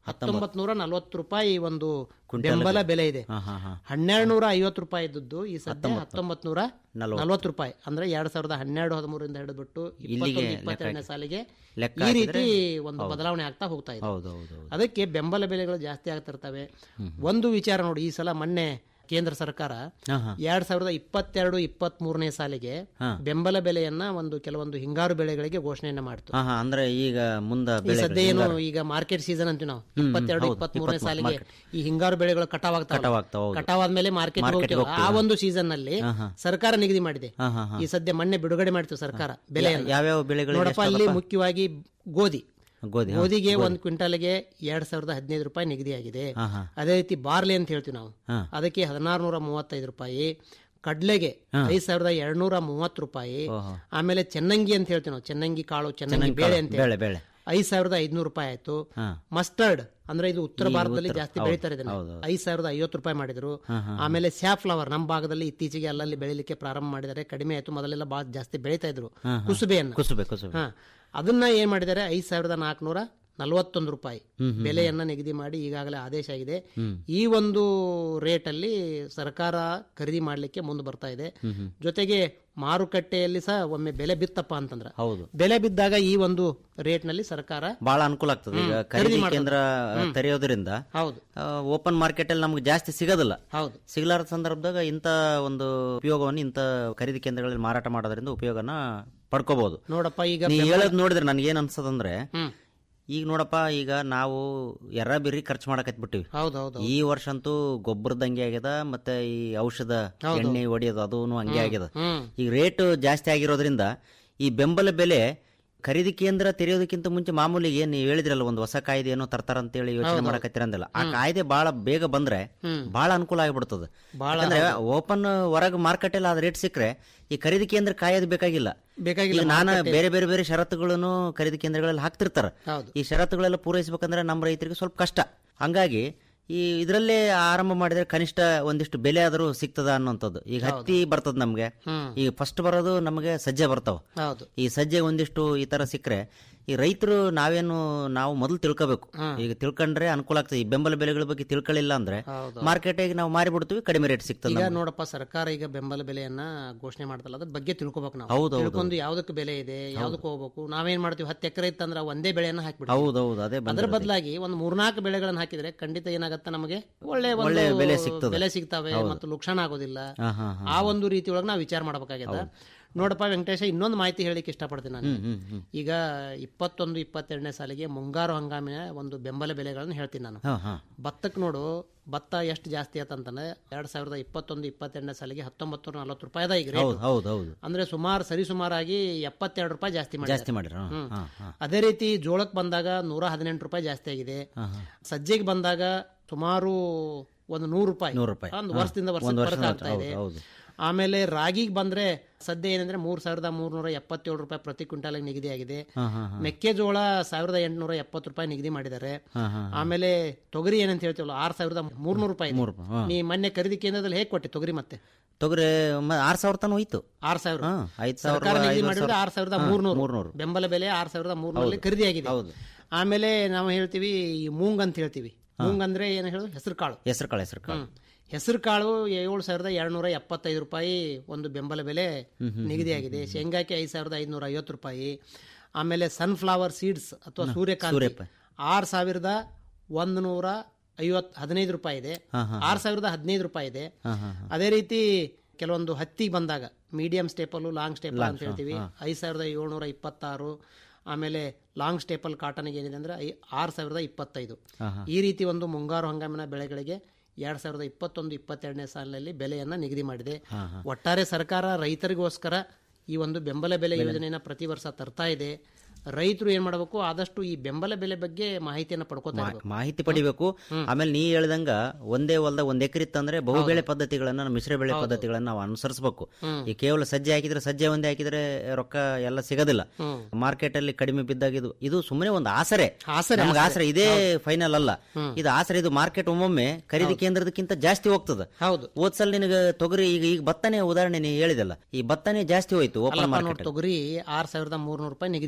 ಹತ್ತೊಂಬತ್ ನೂರ ನಲ್ವತ್ತು ರೂಪಾಯಿ ಒಂದು ಕ್ವಿಂಟಾಲ್ಗೆ. ಬೆಂಬಲ ಬೆಲೆ ಇದೆ ಹಾ, ಹಾ, ಹಾ. ಹನ್ನೆರಡು ನೂರ ಐವತ್ತು ರೂಪಾಯಿ ಇದ್ದದ್ದು ಈ ಸದ್ಯ ಹತ್ತೊಂಬತ್ತು. ಹತ್ತೊಂಬತ್ ನೂರ ನಲವತ್ತು. ನಲ್ವತ್ತು ರೂಪಾಯಿ ಅಂದ್ರೆ ಎರಡ್ ಸಾವಿರದ ಹನ್ನೆರಡು ಹದಿಮೂರಿಂದ ಹಿಡಿದ್ಬಿಟ್ಟು ಇಲ್ಲಿಗೆ ಇಪ್ಪತ್ತೊಂದು ಲೆಕ್ಕ ಇಪ್ಪತ್ತೆರಡನೇ ಹಾಕಿ- ಸಾಲಿಗೆ ಲೆಕ್ಕ ಈ ರೀತಿ ಹಾಕಿದ್ರೆ ಒಂದು ಹೌದು. ಬದಲಾವಣೆ ಆಗ್ತಾ ಹೋಗ್ತಾ ಇದೆ ಹೌದು ಹೌದು ಹೌದು ಅದಕ್ಕೆ ಬೆಂಬಲ ಬೆಲೆಗಳು ಜಾಸ್ತಿ ಆಗ್ತಿರ್ತವೆ ಒಂದು ವಿಚಾರ ನೋಡಿ ಈ ಸಲ ಮೊನ್ನೆ ಕೇಂದ್ರ ಸರ್ಕಾರ ಹಾ, ಹಾ. ಎರಡ್ ಸಾವಿರದ ಇಪ್ಪತ್ತೆರಡು ಇಪ್ಪತ್ತ್ ಮೂರನೇ ಸಾಲಿಗೆ ಹಾ. ಬೆಂಬಲ ಬೆಲೆಯನ್ನ ಒಂದು ಕೆಲವೊಂದು ಹಿಂಗಾರು ಬೆಳೆಗಳಿಗೆ ಘೋಷಣೆಯನ್ನ ಮಾಡ್ತು ಹಾ ಹಾ ಅಂದ್ರೆ ಈಗ ಮುಂದ ಈ ಬೆಳೆ ಸದ್ಯ ಏನು ಈಗ ಮಾರ್ಕೆಟ್ ಸೀಸನ್ ಅಂತೀವಿ ನಾವು ಹ್ಮ್, ಇಪ್ಪತ್ತೆರಡು ಹೌದು, ಇಪ್ಪತ್ತ್ ಮೂರನೇ ಇಪ್ಪತ್ಮೂರು ಸಾಲಿಗೆ ಈ ಹಿಂಗಾರು ಬೆಳೆಗಳು ಕಟಾವ್ ಕಟಾವ್ ಆಗ್ತಾವ, ಹೌದು. ಕಟಾವ್ ಆದ್ಮೇಲೆ ಮಾರ್ಕೆಟ್ Market ಹೋಗ್ತೇವೆ ಆ ಹೋಗ್ತೀವಿ. ಒಂದು ಸೀಸನ್ ನಲ್ಲಿ ಹಾ, ಹಾ. ಸರ್ಕಾರ ನಿಗದಿ ಮಾಡಿದೆ ಹಾ, ಹಾ, ಹಾ. ಈ ಸದ್ಯ ಮೊನ್ನೆ ಬಿಡುಗಡೆ ಮಾಡ್ತೀವಿ ಸರ್ಕಾರ ಬೆಲೆ ಯಾವ್ಯಾವ ಬೆಳೆಗಳಿಗೆ ನೋಡಪ್ಪ ಎಷ್ಟು ಅಲ್ಲಿ ಅದಪ್ಪ? ಮುಖ್ಯವಾಗಿ ಗೋಧಿ ಗೋಧಿ ಹಾ, ಗೋಧಿಗೆ ಗೋಧಿ. ಒಂದು ಕ್ವಿಂಟಾಲ್ಗೆ ಎರಡ್ ಸಾವಿರದ ಹದಿನೈದು ರೂಪಾಯಿ ನಿಗದಿಯಾಗಿದೆ ಹಾ, ಹಾ. ಅದೇ ರೀತಿ ಬಾರ್ಲಿ ಅಂತ ಹೇಳ್ತೀವಿ ನಾವು ಹಾ. ಅದಕ್ಕೆ ಹದಿನಾರು ನೂರ ಮೂವತ್ತೈದು ರೂಪಾಯಿ ಕಡ್ಲೆಗೆ ಹಾ. ಐದ್ ಸಾವಿರದ ಎರಡ್ನೂರ ಮೂವತ್ತು ರೂಪಾಯಿ ಓಹೋ. ಆಮೇಲೆ ಚೆನ್ನಂಗಿ ಅಂತ ಹೇಳ್ತೀವಿ ನಾವು ಚೆನ್ನಂಗಿ ಕಾಳು ಚೆನ್ನಂಗಿ ಚೆನ್ನಂಗಿ ಬೇಳೆ ಕಾಳು, ಅಂತ ಬೇಳೆ, ಬೇಳೆ. ಐದ್ ಸಾವಿರದ ಐದ್ನೂರು ರೂಪಾಯಿ ಆಯ್ತು ಹಾ. ಮಸ್ಟರ್ಡ್ ಅಂದ್ರೆ ಇದು ಉತ್ತರ ಈ ಭಾರತದಲ್ಲಿ ಉತ್ತರ- ಜಾಸ್ತಿ ಹೌದು, ಬೆಳೀತಾರೆ ಇದನ್ನ ಹೌದು, ಹೌದು. ಐದ್ ಸಾವಿರದ ಐವತ್ತು ರೂಪಾಯಿ ಮಾಡಿದ್ರು ಹಾ, ಹಾ, ಹಾ. ಆಮೇಲೆ ಸ್ಯಾಫ್ ಫ್ಲವರ್ ನಮ್ಮ ಭಾಗದಲ್ಲಿ ಇತ್ತೀಚೆಗೆ ಅಲ್ಲಲ್ಲಿ ಬೆಳಿಲಿಕ್ಕೆ ಪ್ರಾರಂಭ ಮಾಡಿದ್ದಾರೆ ಕಡಿಮೆ ಆಯ್ತು ಮೊದಲೆಲ್ಲ ಬಹಳ ಜಾಸ್ತಿ ಬೆಳೀತಾ ಇದ್ರು ಹಾ, ಹಾ. ಕುಸುಬೆಯನ್ನ ಕುಸುಬೆ ಕುಸುಬೆ ಹಾ ಅದನ್ನ ಏನ್ ಮಾಡಿದ್ದಾರೆ ಐದ್ ಸಾವಿರದ ನಾಲ್ಕುನೂರ ನಲವತ್ತೊಂದು ರೂಪಾಯಿ ಹ್ಮ್, ಹ್ಮ್, ಬೆಲೆಯನ್ನ ನಿಗದಿ ಮಾಡಿ ಈಗಾಗಲೇ ಆದೇಶ ಆಗಿದೆ ಹ್ಮ್. ಈ ಒಂದು ರೇಟ್ ಅಲ್ಲಿ ಸರ್ಕಾರ ಖರೀದಿ ಮಾಡ್ಲಿಕ್ಕೆ ಮುಂದೆ ಬರ್ತಾ ಇದೆ ಹ್ಮ್, ಹ್ಮ್. ಜೊತೆಗೆ ಮಾರುಕಟ್ಟೆಯಲ್ಲಿ ಸಹ ಒಮ್ಮೆ ಬೆಲೆ ಬಿತ್ತಪ್ಪ ಅಂತಂದ್ರ ಹೌದು ಬೆಲೆ ಬಿದ್ದಾಗ ಈ ಒಂದು ರೇಟ್ ನಲ್ಲಿ ಸರ್ಕಾರ ಬಹಳ ಅನುಕೂಲ ಆಗ್ತದೆ ಈಗ ಹ್ಮ್, ಖರೀದಿ ಖರೀದಿ ಮಾಡ್ತದೆ. ಕೇಂದ್ರ ಹ್ಮ್. ತೆರೆಯೋದ್ರಿಂದ ಹೌದು ಓಪನ್ ಮಾರ್ಕೆಟ್ ಅಲ್ಲಿ ನಮ್ಗೆ ಜಾಸ್ತಿ ಸಿಗೋದಿಲ್ಲ ಹೌದು ಸಿಗಲಾರದ ಸಂದರ್ಭದಾಗ ಇಂಥ ಒಂದು ಉಪಯೋಗವನ್ನು ಇಂಥ ಖರೀದಿ ಕೇಂದ್ರಗಳಲ್ಲಿ ಮಾರಾಟ ಮಾಡೋದ್ರಿಂದ ಉಪಯೋಗನ ಪಡ್ಕೋಬಹುದು ನೋಡಪ್ಪ ಈಗ ನೀ ಬೆಂಬಲ- ಹೇಳೋದ್ ನೋಡಿದ್ರೆ ನನ್ಗೆ ಏನ್ ಅನ್ಸದಂದ್ರೆ ಹ್ಮ್. ಈಗ ನೋಡಪ್ಪ ಈಗ ನಾವು ಎರ್ರ ಬಿರಿ ಖರ್ಚು ಮಾಡಕತ್ಬಿಟ್ಟಿವಿ ಹೌದು ಹೌದು ಈ ವರ್ಷ ಅಂತೂ ಗೊಬ್ಬರದಂಗೆ ಆಗ್ಯದ ಮತ್ತೆ ಈ ಔಷಧ ಹೌದು. ಎಣ್ಣೆ ಹೊಡಿಯೋದು ಅದೂ ಹಂಗೆ ಹ್ಮ್, ಆಗ್ಯದ ಹ್ಮ್. ಈಗ ರೇಟ್ ಜಾಸ್ತಿ ಆಗಿರೋದ್ರಿಂದ ಈ ಬೆಂಬಲ ಬೆಲೆ ಖರೀದಿ ಕೇಂದ್ರ ತೆರೆಯೋದಕ್ಕಿಂತ ಮುಂಚೆ ಮಾಮೂಲಿಗೆ ನೀವು ಹೇಳಿದ್ರಲ್ಲ ಒಂದು ಹೊಸ ಕಾಯ್ದೆ ಏನೋ ತರ್ತಾರ ಅಂತೇಳಿ ಯೋಚನೆ ಹೌದು. ಮಾಡಕತ್ತಿರಂದಿಲ್ಲ ಆ ಹ್ಮ್. ಕಾಯ್ದೆ ಬಹಳ ಬೇಗ ಬಂದ್ರೆ ಹ್ಮ್. ಬಹಳ ಅನುಕೂಲ ಆಗ್ಬಿಡ್ತದೆ ಬಹಳ ಯಾಕಂದ್ರೆ ಓಪನ್ ಹೊರಗೆ ಮಾರ್ಕೆಟ್ ಅಲ್ಲಿ ರೇಟ್ ಸಿಕ್ಕರೆ ಈ ಖರೀದಿ ಕೇಂದ್ರ ಕಾಯೋದು ಬೇಕಾಗಿಲ್ಲ ಬೇಕಾಗಿಲ್ಲ, ಈಗ ನಾನು ಮಾರುಕಟ್ಟೆ- ಬೇರೆ ಬೇರೆ ಬೇರೆ ಷರತ್ತುಗಳನ್ನು ಖರೀದಿ ಕೇಂದ್ರಗಳಲ್ಲಿ ಹಾಕ್ತಿರ್ತಾರ ಹೌದು. ಈ ಷರತ್ತುಗಳೆಲ್ಲ ಪೂರೈಸಬೇಕಂದ್ರೆ ನಮ್ಮ ರೈತರಿಗೆ ಸ್ವಲ್ಪ ಕಷ್ಟ ಹಂಗಾಗಿ ಈ ಇದರಲ್ಲೇ ಆರಂಭ ಮಾಡಿದ್ರೆ ಕನಿಷ್ಠ ಒಂದಿಷ್ಟು ಬೆಲೆ ಆದರೂ ಸಿಗ್ತದ ಅನ್ನೋಂಥದ್ದು ಈಗ ಹತ್ತಿ ಬರ್ತದ ನಮ್ಗೆ ಹ್ಮ್. ಈಗ ಫಸ್ಟ್ ಬರೋದು ನಮಗೆ ಸಜ್ಜೆ ಬರ್ತಾವ ಹೌದು ಈ ಸಜ್ಜೆ ಒಂದಿಷ್ಟು ಈ ತರ ಸಿಕ್ಕರೆ ಈ ರೈತರು ನಾವೇನು ನಾವು ಮೊದಲು ತಿಳ್ಕೋಬೇಕು ಈಗ ತಿಳ್ಕೊಂಡ್ರೆ ಅನುಕೂಲ ಆಗ್ತದೆ ಈ ಬೆಂಬಲ ಬೆಲೆಗಳ ಬಗ್ಗೆ ತಿಳ್ಕೊಳ್ಳಿಲ್ಲ ಅಂದ್ರೆ ಹೌದು. ಮಾರ್ಕೆಟಿಗೆ ನಾವು ಮಾರಿಬಿಡ್ತೀವಿ ಕಡಿಮೆ ರೇಟ್ ಸಿಗ್ತದೆ ಈಗ ನಮ್ಗೆ. ನೋಡಪ್ಪ ಸರ್ಕಾರ ಈಗ ಬೆಂಬಲ ಬೆಲೆಯನ್ನ ಘೋಷಣೆ ಮಾಡ್ತಲ್ಲ ಅದ್ರ ಬಗ್ಗೆ ತಿಳ್ಕೊಬೇಕು ನಾವು ಹೌದು, ಹೌದು, ತಿಳ್ಕೊಂಡು ಯಾವ್ದಕ್ಕೆ ಬೆಲೆ ಇದೆ ಯಾವ್ದಕ್ಕೆ ಹೋಗ್ಬೇಕು ನಾವೇನ್ ಮಾಡ್ತೀವಿ ಹತ್ತು ಎಕರೆ ಇತ್ತಂದ್ರೆ ಒಂದೇ ಬೆಳೆಯನ್ನ ಹಾಕ್ಬಿಡ್ತೀವಿ ಹೌದೌದು ಅದೇ ಅದ್ರ ಬಂದಿರೋದು. ಬದಲಾಗಿ ಒಂದು ಮೂರ್ನಾಲ್ಕು ಬೆಳೆಗಳನ್ನ ಹಾಕಿದ್ರೆ ಖಂಡಿತ ಏನಾಗತ್ತೆ ನಮಗೆ ಒಳ್ಳೆ ಒಂದು ಒಳ್ಳೆ ಬೆಲೆ ಸಿಗ್ತದೆ. ಬೆಲೆ ಸಿಗ್ತವೆ ಹೌದು. ಮತ್ತು ಲುಕ್ಷಣ ಆಗೋದಿಲ್ಲ ಹಾ, ಹಾ, ಹಾ. ಆ ಒಂದು ರೀತಿ ಒಳಗೆ ನಾವು ವಿಚಾರ ಮಾಡ್ಬೇಕಾಗ್ಯದ ನೋಡಪ್ಪ ವೆಂಕಟೇಶ ಇನ್ನೊಂದು ಮಾಹಿತಿ ಹೇಳಿಕ್ಕೆ ಇಷ್ಟಪಡ್ತೀನಿ ನಾನು ಹ್ಮ್, ಹ್ಮ್, ಹ್ಮ್. ಈಗ ಇಪ್ಪತ್ತೊಂದು ಇಪ್ಪತ್ತೆರಡನೇ ಸಾಲಿಗೆ ಮುಂಗಾರು ಹಂಗಾಮಿನ ಒಂದು ಬೆಂಬಲ ಬೆಲೆಗಳನ್ನು ಹೇಳ್ತೀನಿ ನಾನು ಹಾ, ಹಾ. ಭತ್ತಕ್ಕೆ ನೋಡು ಭತ್ತ ಎಷ್ಟು ಜಾಸ್ತಿ ಆತಂತಂದ್ರೆ ಎರಡ್ ಸಾವಿರದ ಇಪ್ಪತ್ತೊಂದು ಇಪ್ಪತ್ತೆರಡನೇ ಸಾಲಿಗೆ ಹತ್ತೊಂಬತ್ತು ನೂರ ನಲವತ್ತು ರೂಪಾಯಿ ಅದ ಈಗ rate. ಹೌದು ಹೌದು ಹೌದು ಅಂದ್ರೆ ಸುಮಾರು ಸರಿ ಸುಮಾರಾಗಿ ಎಪ್ಪತ್ತೆರಡು ರೂಪಾಯಿ ಜಾಸ್ತಿ ಮಾಡಿ ಜಾಸ್ತಿ ಮಾಡಿರ ಹಾ, ಹಾ. ಅದೇ ರೀತಿ ಜೋಳಕ್ಕೆ ಬಂದಾಗ ನೂರ ಹದಿನೆಂಟು ರೂಪಾಯಿ ಜಾಸ್ತಿ ಆಗಿದೆ ಹಾ, ಹಾ. ಸಜ್ಜೆಗೆ ಬಂದಾಗ ಸುಮಾರು ಒಂದು ನೂರು ರೂಪಾಯಿ ನೂರು ರೂಪಾಯಿ. ಒಂದು ಹಾ. ವರ್ಷದಿಂದ ವರ್ಷ ಒಂದು ಫರಕ್ ವರ್ಷದಿಂದ ಆಗ್ತಾ ಇದೆ ಹೌದು, ಹೌದು. ಆಮೇಲೆ ರಾಗಿಗೆ ಬಂದ್ರೆ ಸದ್ಯ ಏನಂದ್ರೆ ಮೂರ್ ಸಾವಿರದ ಮೂರ್ನೂರ ಎಪ್ಪತ್ತೇಳು ರೂಪಾಯಿ ಪ್ರತಿ ಕ್ವಿಂಟಾಲ್ ನಿಗದಿ ಆಗಿದೆ ಹಾ, ಹಾ, ಹಾ. ಮೆಕ್ಕೆಜೋಳ ಸಾವಿರದ ಎಂಟುನೂರ ಎಪ್ಪತ್ತು ರೂಪಾಯಿ ನಿಗದಿ ಮಾಡಿದ್ದಾರೆ ಹಾ, ಹಾ, ಹಾ. ಆಮೇಲೆ ತೊಗರಿ ಏನಂತ ಹೇಳ್ತೀವಲ್ಲ ಆರ್ ಸಾವಿರದ ಮೂರ್ನೂರು ರೂಪಾಯಿ ಇದೆ. ಮೂರು ರೂಪಾಯಿ, ಹಾ. ನೀ ಮೊನ್ನೆ ಖರೀದಿ ಕೇಂದ್ರದಲ್ಲಿ ಹೇಗೆ ಕೊಟ್ಟೆ ತೊಗರಿ ಮತ್ತೆ ತೊಗರಿ ಮ- ಆರ್ ಸಾವಿರ ತನಕ ಹೋಯ್ತು ಆರ್ ಸಾವಿರ ಹಾ, ಐದ್ ಸಾವಿರ, ಸರ್ಕಾರ ನಿಗದಿ ಐದು ಮಾಡಿದ್ರೆ ಸಾವಿರ. ಆರ್ ಸಾವಿರದ ಹಾ, ಮೂರ್ನೂರು ಮೂರ್ನೂರು. ಬೆಂಬಲ ಬೆಲೆ ಆರ್ ಸಾವಿರದ ಮೂರ್ನೂರಲ್ಲಿ ಹೌದು. ಖರೀದಿ ಆಗಿದೆ ಹೌದು. ಆಮೇಲೆ ನಾವು ಹೇಳ್ತೀವಿ ಈ ಮೂಂಗ್ ಅಂತ ಹೇಳ್ತೀವಿ ಮೂಂಗ್ ಅಂದ್ರೆ ಏನು ಹೇಳೋದು ಹೆಸರು ಕಾಳು ಹೆಸರು ಕಾಳು ಹೆಸರು ಕಾಳು ಹೆಸರು ಕಾಳು ಏಳು ಸಾವಿರದ ಎರಡ್ನೂರ ಎಪ್ಪತ್ತೈದು ರೂಪಾಯಿ ಒಂದು ಬೆಂಬಲ ಬೆಲೆ ಹ್ಮ್, ಹ್ಮ್, ನಿಗದಿಯಾಗಿದೆ ಶೇಂಗಾಕ್ಕೆ ಐದು ಸಾವಿರದ ಐದುನೂರ ಐವತ್ತು ರೂಪಾಯಿ ಆಮೇಲೆ ಸನ್ಫ್ಲವರ್ ಸೀಡ್ಸ್ ಅಥವಾ ಸೂರ್ಯಕಾಂತಿ ಸೂರ್ಯಕಾಂತಿ. ಆರು ಸಾವಿರದ ಒಂದು ನೂರ ಐವತ್ ಹದಿನೈದು ರೂಪಾಯಿ ಇದೆ ಹಾ, ಹಾ, ಆರು ಸಾವಿರದ ಹದಿನೈದು ರೂಪಾಯಿ ಇದೆ ಹಾ, ಹಾ, ಹಾ. ಅದೇ ರೀತಿ ಕೆಲವೊಂದು ಹತ್ತಿಗೆ ಬಂದಾಗ medium staple long staple Long, ಅಂತ ಹೇಳ್ತೀವಿ ಹಾ. ಐದು ಸಾವಿರದ ಏಳ್ನೂರ ಇಪ್ಪತ್ತಾರು ಆಮೇಲೆ ಲಾಂಗ್ ಸ್ಟೇಪಲ್ ಕಾಟನ್ಗೆ ಏನಿದೆ ಅಂದ್ರೆ ಐ ಆರು ಸಾವಿರದ ಇಪ್ಪತ್ತೈದು ಹಾ, ಹಾ. ಈ ರೀತಿ ಒಂದು ಮುಂಗಾರು ಹಂಗಾಮಿನ ಬೆಳೆಗಳಿಗೆ ಎರಡ್ ಸಾವಿರದ ಇಪ್ಪತ್ತೊಂದು ಇಪ್ಪತ್ತೆರಡನೇ ಸಾಲಿನಲ್ಲಿ ಬೆಲೆಯನ್ನ ನಿಗದಿ ಮಾಡಿದೆ ಹಾ, ಹಾ. ಒಟ್ಟಾರೆ ಸರ್ಕಾರ ರೈತರಿಗೋಸ್ಕರ ಈ ಒಂದು ಬೆಂಬಲ ಬೆಲೆ ಯೋಜನೆಯನ್ನ ಪ್ರತಿ ವರ್ಷ ತರ್ತಾ ಇದೆ ರೈತರು ಏನ್ ಮಾಡಬೇಕು ಆದಷ್ಟು ಈ ಬೆಂಬಲ ಬೆಲೆ ಬಗ್ಗೆ ಮಾಹಿತಿಯನ್ನ ಪಡ್ಕೋತಾ ಮಾ- ಇರ್ಬೇಕು. ಮಾಹಿತಿ ಪಡಿಬೇಕು ಆಮೇಲೆ ನೀ ಹೇಳ್ದಂಗ ಒಂದೇ ಹೊಲ್ದ ಒಂದ್ ಎಕರೆ ಇತ್ತಂದ್ರೆ ಬಹುಬೆಳೆ ಪದ್ಧತಿಗಳನ್ನ ಮಿಶ್ರ ಬೆಳೆ ಪದ್ಧತಿಗಳನ್ನ ನಾವು ಅನುಸರಿಸಬೇಕು ಹ್ಮ್. ಈ ಕೇವಲ ಸಜ್ಜೆ ಹಾಕಿದ್ರೆ ಸಜ್ಜೆ ಒಂದೇ ಹಾಕಿದ್ರೆ ರೊಕ್ಕ ಎಲ್ಲ ಸಿಗೋದಿಲ್ಲ ಹ್ಮ್. ಮಾರ್ಕೆಟ್ ಅಲ್ಲಿ ಕಡಿಮೆ ಬಿದ್ದಾಗ ಇದು ಇದು ಸುಮ್ಮನೆ ಒಂದು ಆಸರೆ ಆಸರೆ, ನಮ್ಗೆ ಆಸರೆ. ಆಸರೆ ಇದೇ ಫೈನಲ್ ಅಲ್ಲ ಇದು ಆಸರೆ ಇದು ಮಾರ್ಕೆಟ್ ಒಮ್ಮೊಮ್ಮೆ ಖರೀದಿ ಕೇಂದ್ರದಕ್ಕಿಂತ ಜಾಸ್ತಿ ಹೋಗ್ತದ ಹೌದು ಓದ್ಸಲ್ ನಿನಗೆ ತೊಗರಿ ಈಗ ಈಗ ಭತ್ತನೇ ಉದಾಹರಣೆ ನೀ ಹೇಳಿದಲ್ಲ ಈ ಭತ್ತನೇ ಜಾಸ್ತಿ ಹೋಯ್ತು ಓಪನ್ ಅಲ್ಲಪ್ಪ ಮಾರ್ಕೆಟ್ ನೋಡ್ ತೊಗರಿ ಆರ್ ಸಾವಿರದ ಮೂರ್ನೂರು ರೂಪಾಯಿ ನಿಗದಿ ಆಗಿದೆ ಸರ್ಕಾರ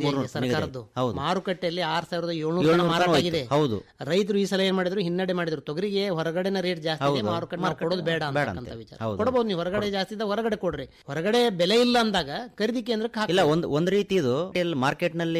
ನಿಗದಿ ಸರ್ಕಾರದ್ದು ಹೌದು. ಮಾರುಕಟ್ಟೆಯಲ್ಲಿ ಆರ್ ಸಾವಿರದ ಏಳ್ನೂರು ಏಳ್ನೂರು ಮಾರಾಟ ತನಕ ಆಗಿದೆ ಹೋಯ್ತು. ಹೌದು. ರೈತರು ಈ ಸಲ ಏನ್ ಮಾಡಿದ್ರು ಹಿನ್ನಡೆ ಮಾಡಿದ್ರು ತೊಗರಿಗೆ ಹೊರಗಡೆನ ರೇಟ್ ಜಾಸ್ತಿ ಇದೆ ಹೌದು. ಮಾರುಕಟ್ಟೆ ನಾವು ಕೊಡೋದು ಬೇಡ ಬೇಡ ಅಂತಕ್ಕಂಥ ಅಂತ. ವಿಚಾರ ಹೌದು. ಕೊಡಬಹುದು ನೀವು ಹೊರಗಡೆ ಜಾಸ್ತಿ ಇದ್ದ ಹೊರಗಡೆ ಕೊಡ್ರಿ ಹೊರಗಡೆ ಬೆಲೆ ಇಲ್ಲ ಅಂದಾಗ ಖರೀದಿ ಕೇಂದ್ರಕ್ಕೆ ಹಾಕಿ ಇಲ್ಲ ಒಂದ್ ಒಂದ್ ರೀತಿ ಇದು ಮಾರ್ಕೆಟ್ ನಲ್ಲಿ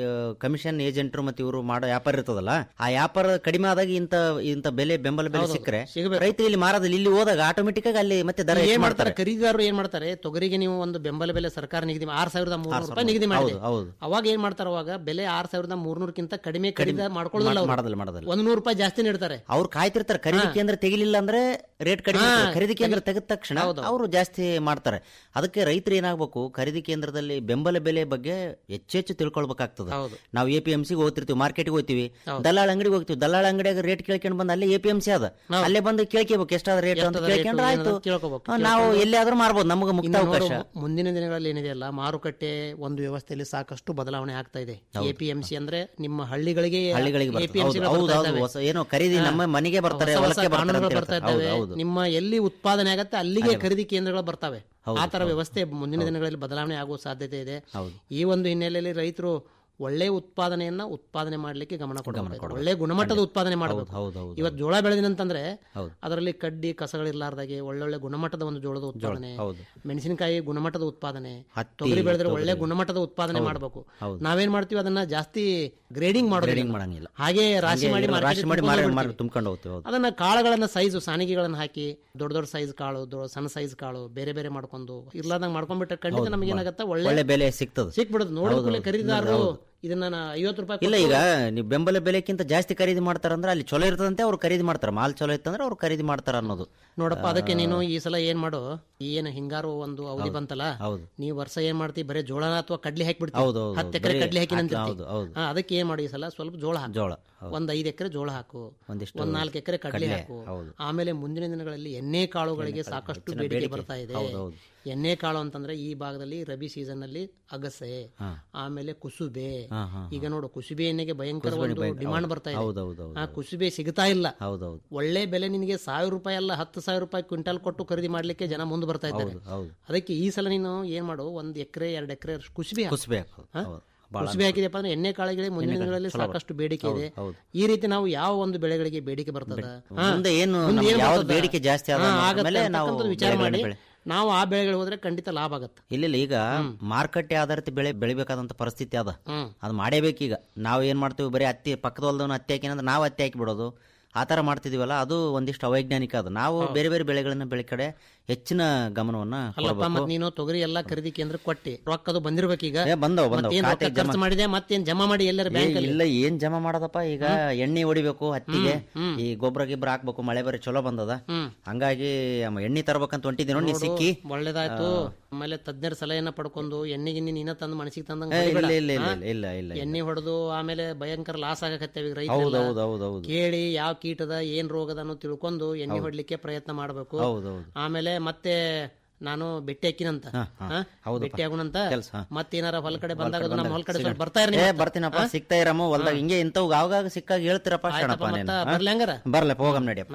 ಕಮಿಷನ್ ಏಜೆಂಟ್ರು ಮತ್ತೆ ಇವರು ಮಾಡೋ ವ್ಯಾಪಾರ ಇರ್ತದಲ್ಲ ಆ ವ್ಯಾಪಾರ ಕಡಿಮೆ ಆದಾಗ ಇಂತ ಇಂತ ಬೆಲೆ ಬೆಂಬಲ ಬೆಲೆ ಹೌದು, ಸಿಕ್ಕರೆ ಸಿಗಬೇಕು. ರೈತರು ಇಲ್ಲಿ ಮಾರೋದಿಲ್ಲ ಇಲ್ಲಿ ಹೋದಾಗ ಆಟೋಮೆಟಿಕ್ ಆಗಿ ಅಲ್ಲಿ ಮತ್ತೆ ದರ ಏನ್ ಹೆಚ್ಚು ಮಾಡ್ತಾರೆ ಮಾಡ್ತಾರೆ ಖರೀದಿದಾರರು ಏನ್ ಮಾಡ್ತಾರೆ ತೊಗರಿಗೆ ನೀವು ಒಂದು ಬೆಂಬಲ ಬೆಲೆ ಸರ್ಕಾರ ನಿಗದಿ ಆರ್ ಸಾವಿರದ ಮೂರ್ನೂರು ರೂಪಾಯಿ ನಿಗದಿ ಮಾಡಿದೆ ಹೌದು, ಹೌದು. ಅವಾಗ ಏನ್ ಮಾಡ್ತಾರೆ ಅವಾಗ ಬೆಲೆ ಆರ್ ಸಾವಿರದ ಮೂರ್ನೂರಕ್ಕಿಂತ ಕಡಿಮೆ ಖರೀದಿ ಮಾಡ್ಕೊಳ್ಳೋದಿಲ್ಲ ಅವ್ರು. ಮಾಡೋದಿಲ್ಲ ಮಾಡೋದಿಲ್ಲ ಒಂದ್ ನೂರು ರೂಪಾಯಿ ಜಾಸ್ತಿ ನೀಡ್ತಾರೆ ಅವ್ರು ಕಾಯ್ತಿರ್ತಾರೆ ಖರೀದಿ ಕೇಂದ್ರ ತೆಗಿಲಿಲ್ಲ ಅಂದ್ರೆ ರೇಟ್ ಕಡಿಮೆ ಹಾ, ಇರ್ತದೆ. ಖರೀದಿ ಕೇಂದ್ರ ತೆಗಿ- ತೆಗೆದ ತಕ್ಷಣ ಹೌದು. ಅವರು ಜಾಸ್ತಿ ಮಾಡ್ತಾರೆ ಅದಕ್ಕೆ ರೈತರು ಏನಾಗಬೇಕು ಖರೀದಿ ಕೇಂದ್ರದಲ್ಲಿ ಬೆಂಬಲ ಬೆಲೆ ಬಗ್ಗೆ ಹೆಚ್ಚೆಚ್ಚು ತಿಳ್ಕೊಳ್ಬೇಕಾಗ್ತದೆ ನಾವು ಎ ಪಿ ಎಂ ಸಿಗೆ ಹೋಗ್ತಿರ್ತೀವಿ ಮಾರ್ಕೆಟ್ಗೆ ಹೋಗ್ತೀವಿ ದಲ್ಲಾಳ ಅಂಗಡಿಗೆ ಹೋಗ್ತೀವಿ ದಲ್ಲಾಳ ಅಂಗಡಿಯಾಗ ರೇಟ್ ಕೇಳ್ಕೊಂಡು ಬಂದು ಅಲ್ಲೇ ಎ ಪಿ ಎಂ ಸಿ ಅದ ಅಲ್ಲೇ ಬಂದು ಕೇಳ್ಕೋಬೇಕು ಎಷ್ಟಾದ ರೇಟ್ ಅಂತ ಎಷ್ಟಾದ rate ಕೇಳ್ಕೊಂಡ್ರೆ ಆಯ್ತು ಏನದು ತಿಳ್ಕೊಬೇಕು. ಹಾ, ನಾವು ತಿಳ್ಕೊಂಡು- ಎಲ್ಲಿಯಾದ್ರೂ ಮಾರ್ಬೋದು ನಮಗೆ ಮುಕ್ತ ಇನ್ನು ನೋಡು, ಅವಕಾಶ ಮುಂದಿನ ದಿನಗಳಲ್ಲಿ ಏನಿದೆಯಲ್ಲ ಮಾರುಕಟ್ಟೆ ಒಂದು ವ್ಯವಸ್ಥೆಯಲ್ಲಿ ಸಾಕಷ್ಟು ಬದಲಾವಣೆ ಆಗ್ತಾ ಇದೆ ಹೌದು. ಎಪಿಎಂಸಿ ಅಂದ್ರೆ ನಿಮ್ಮ ಹಳ್ಳಿಗಳಿಗೆ ಹಳ್ಳಿಗಳಿಗೆ ಬರ್ತದೆ. APMC ಗಳು ಹೌದು, ಬರ್ತಾ ಹೌದು, ಇದ್ದಾವೆ. ಹೊಸ- ಏನೋ ಖರೀದಿ ಹಾ. ನಮ್ಮ ಮನೆಗೆ ಬರ್ತಾರೆ, ಹೊಸ ಹೊಸ ಹೊಲಕ್ಕೆ ಬರ್ತಾರೆ ಅಂತ ಕಾನೂನುಗಳು ಬರ್ತಾ ಹೇಳ್ತಾರೆ. ಇದ್ದಾವೆ. ಹೌದು, ಹೌದು. ನಿಮ್ಮ ಎಲ್ಲಿ ಉತ್ಪಾದನೆ ಆಗತ್ತೆ ಅಲ್ಲಿಗೆ ಖರೀದಿ ಕೇಂದ್ರಗಳು ಬರ್ತವೆ ಹೌದು, ಆ ತರ ಹೌದು. ವ್ಯವಸ್ಥೆ ಮುಂದಿನ ದಿನಗಳಲ್ಲಿ ಬದಲಾವಣೆ ಆಗುವ ಸಾಧ್ಯತೆ ಇದೆ ಹೌದು. ಈ ಒಂದು ಹಿನ್ನೆಲೆಯಲ್ಲಿ ರೈತರು ಒಳ್ಳೆ ಉತ್ಪಾದನೆಯನ್ನ ಉತ್ಪಾದನೆ ಮಾಡ್ಲಿಕ್ಕೆ ಗಮನ ಕೊಡಬೇಕು ಒಳ್ಳೆ ಗುಣಮಟ್ಟದ ಉತ್ಪಾದನೆ ಮಾಡಬೇಕು ಹೌದು, ಹೌದು. ಇವತ್ತು ಜೋಳ ಬೆಳೆದಿನಂತಂದ್ರೆ ಹೌದು. ಅದರಲ್ಲಿ ಕಡ್ಡಿ ಕಸಗಳಿರ್ಲಾರ್ದಾಗೆ ಒಳ್ಳೊಳ್ಳೆ ಗುಣಮಟ್ಟದ ಒಂದು ಜೋಳದ ಉತ್ಪಾದನೆ ಹೌದು. ಮೆಣಸಿನಕಾಯಿ ಗುಣಮಟ್ಟದ ಉತ್ಪಾದನೆ ಹತ್ತಿ, ತೊಗರಿ ಬೆಳೆದ್ರೆ ಒಳ್ಳೆ ತೊಗರಿ. ಗುಣಮಟ್ಟದ ಉತ್ಪಾದನೆ ಹೌದು, ಮಾಡಬೇಕು ಹೌದು. ನಾವೇನ್ ಮಾಡ್ತೀವಿ ಅದನ್ನ ಜಾಸ್ತಿ ಗ್ರೇಡಿಂಗ್ ಮಾಡೋದಿಲ್ಲ Grading ಮಾಡಂಗಿಲ್ಲ. ಹಾಗೆ ರಾಶಿ ಹಂಗೆ ಮಾಡಿ ರಾಶಿ market ಮಾಡಿ ಗೆ ಮಾರಿ- ತುಂಬ್ಕೊಂಡು ಮಾರಿ ಬಿಡ್ತೀವಿ. ತುಂಬ್ಕೊಂಡು ಹೋಗ್ತೀವಿ ಹೌದು. ಅದನ್ನ ಕಾಳುಗಳನ್ನ ಸೈಜು ಸಾನಿಗೆಗಳನ್ನ ಹಾಕಿ ದೊಡ್ಡ ದೊಡ್ಡ ಸೈಜ್ ಕಾಳು ದೊ- ಸಣ್ಣ ಸೈಜ್ ಕಾಳು ಬೇರೆ ಬೇರೆ ಮಾಡ್ಕೊಂಡು ಇರ್ಲಾರ್ದಂಗ್ ಮಾಡ್ಕೊಂಡ್ಬಿಟ್ರೆ ಖಂಡಿತ ಹೌದು, ನಮಗೆ ಬಾ- ಏನಾಗತ್ತೆ ಒಳ್ಳೆ ಒಳ್ಳೆ ಬೆಲೆ ಸಿಗ್ತದೆ ಸಿಕ್ಬಿಡುದು ಹೌದು, ನೋಡಿದ ಹೌದು. ಖರೀದಿದಾರರು ಹೌದು. ಇದನ್ನ ನಾ ಐವತ್ತು ರೂಪಾಯಿ ಇಲ್ಲ ಕೊಟ್ಟು- ಈಗ ನೀವು ಬೆಂಬಲ ಬೆಲೆಕ್ಕಿಂತ ಜಾಸ್ತಿ ಖರೀದಿ ಮಾಡ್ತಾರಂದ್ರೆ ಅಲ್ಲಿ ಚಲೋ ಇರ್ತದಂತೆ ಅವ್ರು ಖರೀದಿ ಮಾಡ್ತಾರೆ ಮಾಲ್ ಚಲೋ ಇತ್ತಂದ್ರೆ ಅವ್ರು ಖರೀದಿ ಮಾಡ್ತಾರ ಅನ್ನೋದು ನೋಡಪ್ಪ ಅದಕ್ಕೆ ನೀನು ಈ ಸಲ ಏನ್ ಮಾಡು ಈ ಏನು ಹಿಂಗಾರು ಒಂದು ಅವಧಿ ಬಂತಲ್ಲ ಹೌದು. ನೀ ವರ್ಷ ಏನ್ ಮಾಡ್ತಿ ಬರೀ ಜೋಳ ಅಥವಾ ಕಡ್ಲಿ ಹೌದು, ಹಾಕ್ಬಿಡ್ತೀವಿ ಹೌದು, ಹತ್ತು ಹೌದು. ಎಕರೆ ಬರೀ ಕಡ್ಲಿ ಹಾಕಿ ಹಾಕಿ- ಹೌದು, ಹೌದು. ಅದಕ್ಕೆ ಏನ್ ಮಾಡಿ ಈ ಸಲ ಸ್ವಲ್ಪ ಜೋಳ ಹಾಕು ಜೋಳ ಹೌದು. ಒಂದ್ ಐದು ಎಕರೆ ಜೋಳ ಹಾಕು ಒಂದಿಷ್ಟು ಒಂದ್ ನಾಲ್ಕು ಎಕರೆ ಕಡ್ಲಿ ಕಡ್ಲೆ, ಹಾಕು ಹೌದು. ಆಮೇಲೆ ಮುಂದಿನ ದಿನಗಳಲ್ಲಿ ಎಣ್ಣೆ ಕಾಳುಗಳಿಗೆ ಸಾಕಷ್ಟು ಹೆಚ್ಚಿನ ಬೇಡಿಕೆ ಬೇಡಿಕೆ. ಬರ್ತಾ ಇದೆ ಹೌದು, ಹೌದು. ಎಣ್ಣೆ ಕಾಳು ಅಂತಂದ್ರೆ ಈ ಭಾಗದಲ್ಲಿ ರಬಿ ಸೀಸನ್ ನಲ್ಲಿ ಅಗಸೆ ಹಾ. ಆಮೇಲೆ ಕುಸುಬೆ ಹಾ, ಹಾ, ಈಗ ನೋಡು ಕುಸುಬೆ ಎಣ್ಣೆಗೆ ಭಯಂಕರ ಕುಸುಬೆ ಒಂದು ಭಯಂಕರ- ಡಿಮಾಂಡ್ ಹೌದು. ಬರ್ತಾ ಇದೆ ಹೌದು, ಹೌದು, ಹೌದು, ಆ ಕುಸುಬೆ ಸಿಗ್ತಾ ಇಲ್ಲ ಹೌದೌದು ಒಳ್ಳೆ ಬೆಲೆ ನಿನಗೆ ಸಾವಿರ ರೂಪಾಯಿ ಅಲ್ಲ ಹತ್ತು ಸಾವಿರ ರೂಪಾಯಿ ಕ್ವಿಂಟಲ್ ಕೊಟ್ಟು ಖರೀದಿ ಮಾಡ್ಲಿಕ್ಕೆ ಜನ ಮುಂದೆ ಬರ್ತಾ ಇದ್ದಾರೆ ಹೌದು, ಹೌದು. ಅದಕ್ಕೆ ಈ ಸಲ ನೀನು ಏನ್ ಮಾಡು ಒಂದ್ ಎಕರೆ ಎರಡು ಎಕರೆ ಕುಸುಬೆ ಹಾಕು. ಕುಸುಬೆ ಹಾಕೋದು, ಹಾ? ಹೌದು. ಭಾಳ ಕುಸುಬೆ ಹಾಕಿದೆಪ್ಪ ಅಂದ್ರೆ ಎಣ್ಣೆ ಕಾಳುಗಳಿಗೆ ಮುಂದಿನ ಎಣ್ಣೆ ಕಾಳು ದಿನಗಳಲ್ಲಿ ಚಲೋ ಸಾಕಷ್ಟು ಬರ್ತದೆ. ಬೇಡಿಕೆ ಇದೆ ಹೌದು, ಹೌದು. ಈ ರೀತಿ ನಾವು ಯಾವ ಒಂದು ಬೆಳೆಗಳಿಗೆ ಬೇಡಿಕೆ ಬರ್ತದ ಹಾ? ಮುಂದೆ ಏನು ಮುಂದೆ ನಮ್ಗೆ ಏನ್ ಯಾವ್ದು ಬರ್ತದ? ಬೇಡಿಕೆ ಜಾಸ್ತಿ ಆದ ಹಾ, ಅನ್ನೋದ್ರ ಆಗತ್ತೆ ಮೇಲೆ ನಾವು ಅಂತಕ್ಕಂಥದ್ದು ವಿಚಾರ ಮಾಡಿ ಬೆಳೆಗಳನ್ನ ಬೆಳೆ- ನಾವು ಆ ಬೆಳೆಗಳು ಹೋದ್ರೆ ಖಂಡಿತ ಲಾಭ ಆಗತ್ತೆ ಇಲ್ಲ ಈಗ ಮಾರುಕಟ್ಟೆ ಆಧಾರಿತ ಬೆಳೆ ಬೆಳಿಬೇಕಾದಂತ ಪರಿಸ್ಥಿತಿ ಅದ ಹ್ಮ್. ಅದು ಮಾಡೇಬೇಕೀಗ ನಾವು ಏನ್ ಮಾಡ್ತೀವಿ ಬರೀ ಹತ್ತಿ ಪಕ್ಕದ ಹೊಲದವನು ಹತ್ತಿ ಹಾಕಿನಂದ್ರೆ ನಾವು ಹತ್ತಿ ಹಾಕಿ ಬಿಡೋದು ಆ ಥರ ಮಾಡ್ತಿದೀವಲ್ಲ ಅದು ಒಂದಿಷ್ಟು ಅವೈಜ್ಞಾನಿಕ ಅದು ನಾವು ಬೇರೆ ಬೇರೆ ಬೆಳೆಗಳನ್ನ ಬೆಳೆ ಕಡೆ ಹೆಚ್ಚಿನ ಗಮನವನ್ನ ಅಲ್ಲಪ್ಪ ಕೊಡ್ಬೇಕು. ಮತ್ ನೀನು ತೊಗರಿ ಎಲ್ಲಾ ಖರೀದಿ ಕೇಂದ್ರ ಕೊಟ್ಟಿ ರೊಕ್ಕ ಅದು ಬಂದಿರ್ಬೇಕೀಗ ಏ, ಬಂದವು, ಬಂದವು. ಮತ್ತೇನ್ ರೊಕ್ಕ ಖಾತೆಗೆ ಖರ್ಚು ಜಮಾ- ಮಾಡಿದೆ ಮತ್ತೇನ್ ಜಮಾ ಮಾಡಿ ಎಲ್ಲರ ಏ, ಬ್ಯಾಂಕ್ ಇಲ್ಲ ಏನ್ ಜಮಾ ಮಾಡೋದಪ್ಪ ಈಗ ಎಣ್ಣೆ ಹೊಡಿಬೇಕು ಹತ್ತಿಗೆ ಈ ಗೊಬ್ಬರ ಗಿಬ್ಬರ ಹಾಕ್ಬೇಕು ಮಳೆ ಬರೀ ಚಲೋ ಬಂದದ ಹಂಗಾಗಿ ಅಮ್ಮ ಎಣ್ಣೆ ತರಬೇಕಂತ ಹೊಂಟಿದ್ದೀನಿ ನೋಡಿ ನೀ ಸಿಕ್ಕಿ ಒಳ್ಳೇದಾಯ್ತು ಆಮೇಲೆ ತಜ್ಞರ ಸಲಹೆಯನ್ನ ಪಡ್ಕೊಂಡು ಎಣ್ಣೆ ಗಿಣ್ಣೆ ನೀನ ತಂದು ಮನಸ್ಸಿಗೆ ತಂದಂಗ ಏ, ಇಲ್ಲ, ಹೊಡಿಬೇಡ. ಇಲ್ಲ, ಇಲ್ಲ, ಹಾ? ಇಲ್ಲ, ಇಲ್ಲ, ಇಲ್ಲ, ಇಲ್ಲ. ಎಣ್ಣೆ ಹೊಡೆದು ಆಮೇಲೆ ಭಯಂಕರ ಲಾಸ್ ಆಗಕತ್ತೇವೆ ಈಗ ಹೌದು, ರೈತರೆಲ್ಲ. ಹೌದು, ಹೌದು, ಹೌದು. ಕೇಳಿ ಯಾವ ಕೀಟದ ಏನ್ ರೋಗದ ಅನ್ನೋ ತಿಳ್ಕೊಂಡು ಎಣ್ಣೆ ಹೊಡ್ಲಿಕ್ಕೆ ಪ್ರಯತ್ನ ಮಾಡಬೇಕು ಹೌದು, ಹೌದು. ಆಮೇಲೆ ಮತ್ತೆ ನಾನು ಬೆಟ್ಟಿ ಹಾಕಿನಂತ ಹಾ, ಹಾ. ಹಾ? ಹೌದಪ್ಪ. ಬೆಟ್ಟಿ ಆಗುಣಂತ ಕೆಲ್ಸ, ಹಾ. ಮತ್ತೇನಾರ ಹೊಲ ಕಡೆ ಹೊಲ ಬಂದಾಗ ಕಡೆ ಅದು ನಮ್ಮ ಬಂದಾಗ ಹೊಲ ಕಡೆ ಸಿಗೋಣ. ಸ್ವಲ್ಪ ಬರ್ತಾ ಇರಿ ಏ ಬರ್ತೀನಪ್ಪ ಸಿಗ್ತಾ ಇರಮ್ಮ ಹೊಲ್ದಾಗ ಹಿಂಗೆ ಇಂಥವು ಆವಾಗ ಸಿಕ್ಕಾಗ ಹೇಳ್ತಿರಪ್ಪ ಆಯ್ತಪ್ಪ, ಶರಣಪ್ಪ ಮತ್ತ ನೀನು ಹಾ? ಬರ್ಲಿ ಹಂಗಾರ? ಬರ್ಲಪ್ಪ ಹೋಗಮ್ ನಡಿಯಪ್ಪ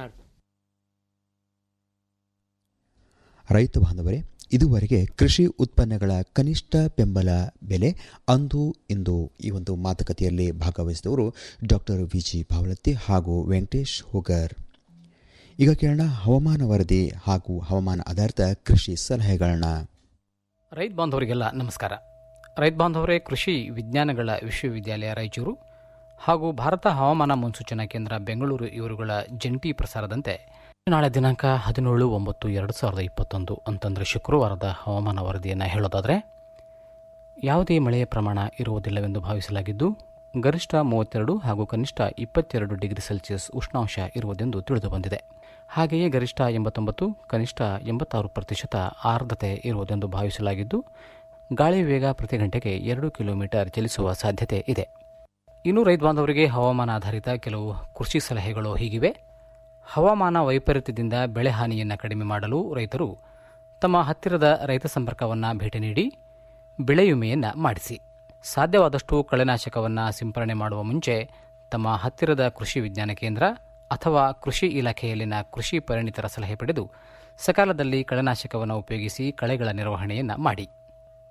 ರೈತ ಬಾಂಧವರೇ ಇದುವರೆಗೆ ಕೃಷಿ ಉತ್ಪನ್ನಗಳ ಕನಿಷ್ಠ ಬೆಂಬಲ ಬೆಲೆ ಅಂದು ಇಂದು ಈ ಒಂದು ಮಾತುಕತೆಯಲ್ಲಿ ಭಾಗವಹಿಸಿದವರು ಡಾಕ್ಟರ್ ವಿ ಜಿ ಭಾವಲತ್ತಿ ಹಾಗೂ ವೆಂಕಟೇಶ್ ಹುಗರ್ ಈಗ ಕೇಳೋಣ ಹವಾಮಾನ ವರದಿ ಹಾಗೂ ಹವಾಮಾನ ಆಧಾರಿತ ಕೃಷಿ ಸಲಹೆಗಳನ್ನ ರೈತ ಬಾಂಧವರಿಗೆಲ್ಲ ನಮಸ್ಕಾರ ರೈತ ಬಾಂಧವರೇ ಕೃಷಿ ವಿಜ್ಞಾನಗಳ ವಿಶ್ವವಿದ್ಯಾಲಯ ರಾಯಚೂರು ಹಾಗೂ ಭಾರತ ಹವಾಮಾನ ಮುನ್ಸೂಚನಾ ಕೇಂದ್ರ ಬೆಂಗಳೂರು ಇವರುಗಳ ಜಂಟಿ ಪ್ರಸಾರದಂತೆ ನಾಳೆ ದಿನಾಂಕ ಹದಿನೇಳು ಒಂಬತ್ತು ಎರಡು ಸಾವಿರದ ಇಪ್ಪತ್ತೊಂದು ಅಂತಂದರೆ ಶುಕ್ರವಾರದ ಹವಾಮಾನ ವರದಿಯನ್ನು ಹೇಳೋದಾದರೆ ಯಾವುದೇ ಮಳೆಯ ಪ್ರಮಾಣ ಇರುವುದಿಲ್ಲವೆಂದು ಭಾವಿಸಲಾಗಿದ್ದು ಗರಿಷ್ಠ ಮೂವತ್ತೆರಡು ಹಾಗೂ ಕನಿಷ್ಠ ಇಪ್ಪತ್ತೆರಡು ಡಿಗ್ರಿ ಸೆಲ್ಸಿಯಸ್ ಉಷ್ಣಾಂಶ ಇರುವುದೆಂದು ತಿಳಿದುಬಂದಿದೆ ಹಾಗೆಯೇ ಗರಿಷ್ಠ ಎಂಬತ್ತೊಂಬತ್ತು ಕನಿಷ್ಠ ಎಂಬತ್ತಾರು ಪ್ರತಿಶತ ಆರ್ದ್ರತೆ ಇರುವುದೆಂದು ಭಾವಿಸಲಾಗಿದ್ದು ಗಾಳಿ ವೇಗ ಪ್ರತಿ ಗಂಟೆಗೆ ಎರಡು ಕಿಲೋಮೀಟರ್ ಚಲಿಸುವ ಸಾಧ್ಯತೆ ಇದೆ ಇನ್ನು ರೈತ ಬಾಂಧವರಿಗೆ ಹವಾಮಾನ ಆಧಾರಿತ ಕೆಲವು ಕೃಷಿ ಸಲಹೆಗಳು ಹೀಗಿವೆ ಹವಾಮಾನ ವೈಪರೀತ್ಯದಿಂದ ಬೆಳೆ ಹಾನಿಯನ್ನು ಕಡಿಮೆ ಮಾಡಲು ರೈತರು ತಮ್ಮ ಹತ್ತಿರದ ರೈತ ಸಂಪರ್ಕವನ್ನು ಭೇಟಿ ನೀಡಿ ಬೆಳೆ ವಿಮೆಯನ್ನು ಮಾಡಿಸಿ ಸಾಧ್ಯವಾದಷ್ಟು ಕಳೆನಾಶಕವನ್ನು ಸಿಂಪರಣೆ ಮಾಡುವ ಮುಂಚೆ ತಮ್ಮ ಹತ್ತಿರದ ಕೃಷಿ ವಿಜ್ಞಾನ ಕೇಂದ್ರ ಅಥವಾ ಕೃಷಿ ಇಲಾಖೆಯಲ್ಲಿನ ಕೃಷಿ ಪರಿಣಿತರ ಸಲಹೆ ಪಡೆದು ಸಕಾಲದಲ್ಲಿ ಕಳೆನಾಶಕವನ್ನು ಉಪಯೋಗಿಸಿ ಕಳೆಗಳ ನಿರ್ವಹಣೆಯನ್ನು ಮಾಡಿ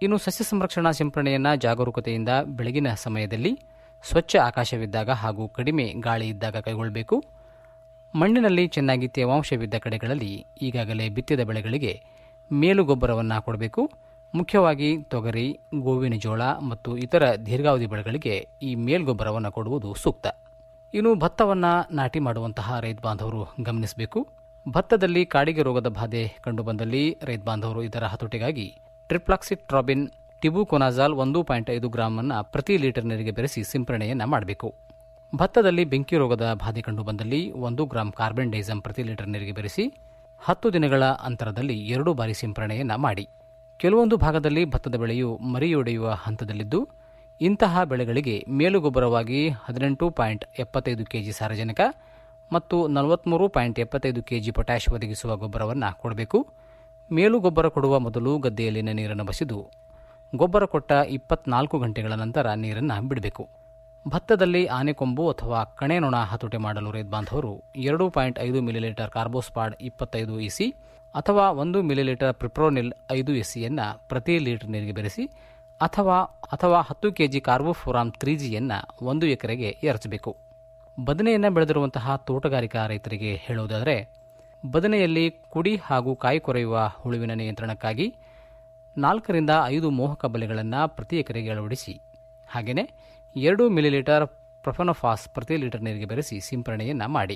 ಇನ್ನು ಸಸ್ಯ ಸಂರಕ್ಷಣಾ ಸಿಂಪರಣೆಯನ್ನು ಜಾಗರೂಕತೆಯಿಂದ ಬೆಳಗಿನ ಸಮಯದಲ್ಲಿ ಸ್ವಚ್ಛ ಆಕಾಶವಿದ್ದಾಗ ಹಾಗೂ ಕಡಿಮೆ ಗಾಳಿ ಇದ್ದಾಗ ಕೈಗೊಳ್ಳಬೇಕು ಮಣ್ಣಿನಲ್ಲಿ ಚೆನ್ನಾಗಿ ತೇವಾಂಶವಿದ್ದ ಕಡೆಗಳಲ್ಲಿ ಈಗಾಗಲೇ ಬಿತ್ತಿದ ಬೆಳೆಗಳಿಗೆ ಮೇಲು ಗೊಬ್ಬರವನ್ನು ಕೊಡಬೇಕು ಮುಖ್ಯವಾಗಿ ತೊಗರಿ ಗೋವಿನ ಜೋಳ ಮತ್ತು ಇತರ ದೀರ್ಘಾವಧಿ ಬೆಳೆಗಳಿಗೆ ಈ ಮೇಲ್ಗೊಬ್ಬರವನ್ನು ಕೊಡುವುದು ಸೂಕ್ತ ಇನ್ನು ಭತ್ತವನ್ನು ನಾಟಿ ಮಾಡುವಂತಹ ರೈತ ಬಾಂಧವರು ಗಮನಿಸಬೇಕು ಭತ್ತದಲ್ಲಿ ಕಾಡಿಗೆ ರೋಗದ ಬಾಧೆ ಕಂಡುಬಂದಲ್ಲಿ ರೈತ ಬಾಂಧವರು ಇದರ ಹತೋಟಿಗಾಗಿ ಟ್ರಿಪ್ಲಾಕ್ಸಿಕ್ ಟ್ರಾಬಿನ್ ಟಿಬುಕೊನಾಜಾಲ್ ಒಂದು ಪಾಯಿಂಟ್ ಐದು ಗ್ರಾಮ್ ಅನ್ನು ಪ್ರತಿ ಲೀಟರ್ ನೀರಿಗೆ ಬೆರೆಸಿ ಸಿಂಪರಣೆಯನ್ನು ಮಾಡಬೇಕು ಭತ್ತದಲ್ಲಿ ಬೆಂಕಿ ರೋಗದ ಬಾಧೆ ಕಂಡುಬಂದಲ್ಲಿ ಒಂದು ಗ್ರಾಂ ಕಾರ್ಬನ್ ಡೈಸಮ್ ಪ್ರತಿ ಲೀಟರ್ ನೀರಿಗೆ ಬೆರೆಸಿ ಹತ್ತು ದಿನಗಳ ಅಂತರದಲ್ಲಿ ಎರಡು ಬಾರಿ ಸಿಂಪರಣೆಯನ್ನು ಮಾಡಿ ಕೆಲವೊಂದು ಭಾಗದಲ್ಲಿ ಭತ್ತದ ಬೆಳೆಯು ಮರಿಯೊಡೆಯುವ ಹಂತದಲ್ಲಿದ್ದು ಇಂತಹ ಬೆಳೆಗಳಿಗೆ ಮೇಲುಗೊಬ್ಬರವಾಗಿ ಹದಿನೆಂಟು ಪಾಯಿಂಟ್ ಎಪ್ಪತ್ತೈದು ಕೆಜಿ ಸಾರಜನಕ ಮತ್ತು ನಲವತ್ತ್ಮೂರು ಪಾಯಿಂಟ್ ಎಪ್ಪತ್ತೈದು ಕೆಜಿ ಪೊಟ್ಯಾಷ್ ಒದಗಿಸುವ ಗೊಬ್ಬರವನ್ನು ಕೊಡಬೇಕು ಮೇಲು ಗೊಬ್ಬರ ಕೊಡುವ ಮೊದಲು ಗದ್ದೆಯಲ್ಲಿನ ನೀರನ್ನು ಬಸಿದು ಗೊಬ್ಬರ ಕೊಟ್ಟ ಇಪ್ಪತ್ನಾಲ್ಕು ಗಂಟೆಗಳ ನಂತರ ನೀರನ್ನು ಬಿಡಬೇಕು ಭತ್ತದಲ್ಲಿ ಆನೆಕೊಂಬು ಅಥವಾ ಕಣೆನೊಣ ಹತೋಟಿ ಮಾಡಲು ರೈತ ಬಾಂಧವರು ಎರಡು ಪಾಯಿಂಟ್ ಐದು ಮಿಲಿಲೀಟರ್ ಕಾರ್ಬೋಸ್ಪಾಡ್ ಇಪ್ಪತ್ತೈದು ಇಸಿ ಅಥವಾ ಒಂದು ಮಿಲಿಲೀಟರ್ ಪ್ರಿಪ್ರೋನಿಲ್ ಐದು ಎಸ್ಸಿಯನ್ನು ಪ್ರತಿ ಲೀಟರ್ ನೀರಿಗೆ ಬೆರೆಸಿ ಅಥವಾ ಅಥವಾ ಹತ್ತು ಕೆಜಿ ಕಾರ್ಬೋಫೋರಾಮ್ ತ್ರೀ ಜಿಯನ್ನು ಒಂದು ಎಕರೆಗೆ ಎರಚಬೇಕು ಬದನೆಯನ್ನು ಬೆಳೆದಿರುವಂತಹ ತೋಟಗಾರಿಕಾ ರೈತರಿಗೆ ಹೇಳುವುದಾದರೆ ಬದನೆಯಲ್ಲಿ ಕುಡಿ ಹಾಗೂ ಕಾಯಿ ಕೊರೆಯುವ ಹುಳುವಿನ ನಿಯಂತ್ರಣಕ್ಕಾಗಿ ನಾಲ್ಕರಿಂದ ಐದು ಮೋಹಕ ಬಲೆಗಳನ್ನು ಪ್ರತಿ ಎಕರೆಗೆ ಅಳವಡಿಸಿ ಹಾಗೆಯೇ ಎರಡು ಮಿಲಿಲೀಟರ್ ಪ್ರೊಫನೋಫಾಸ್ ಪ್ರತಿ ಲೀಟರ್ ನೀರಿಗೆ ಬೆರೆಸಿ ಸಿಂಪರಣೆಯನ್ನು ಮಾಡಿ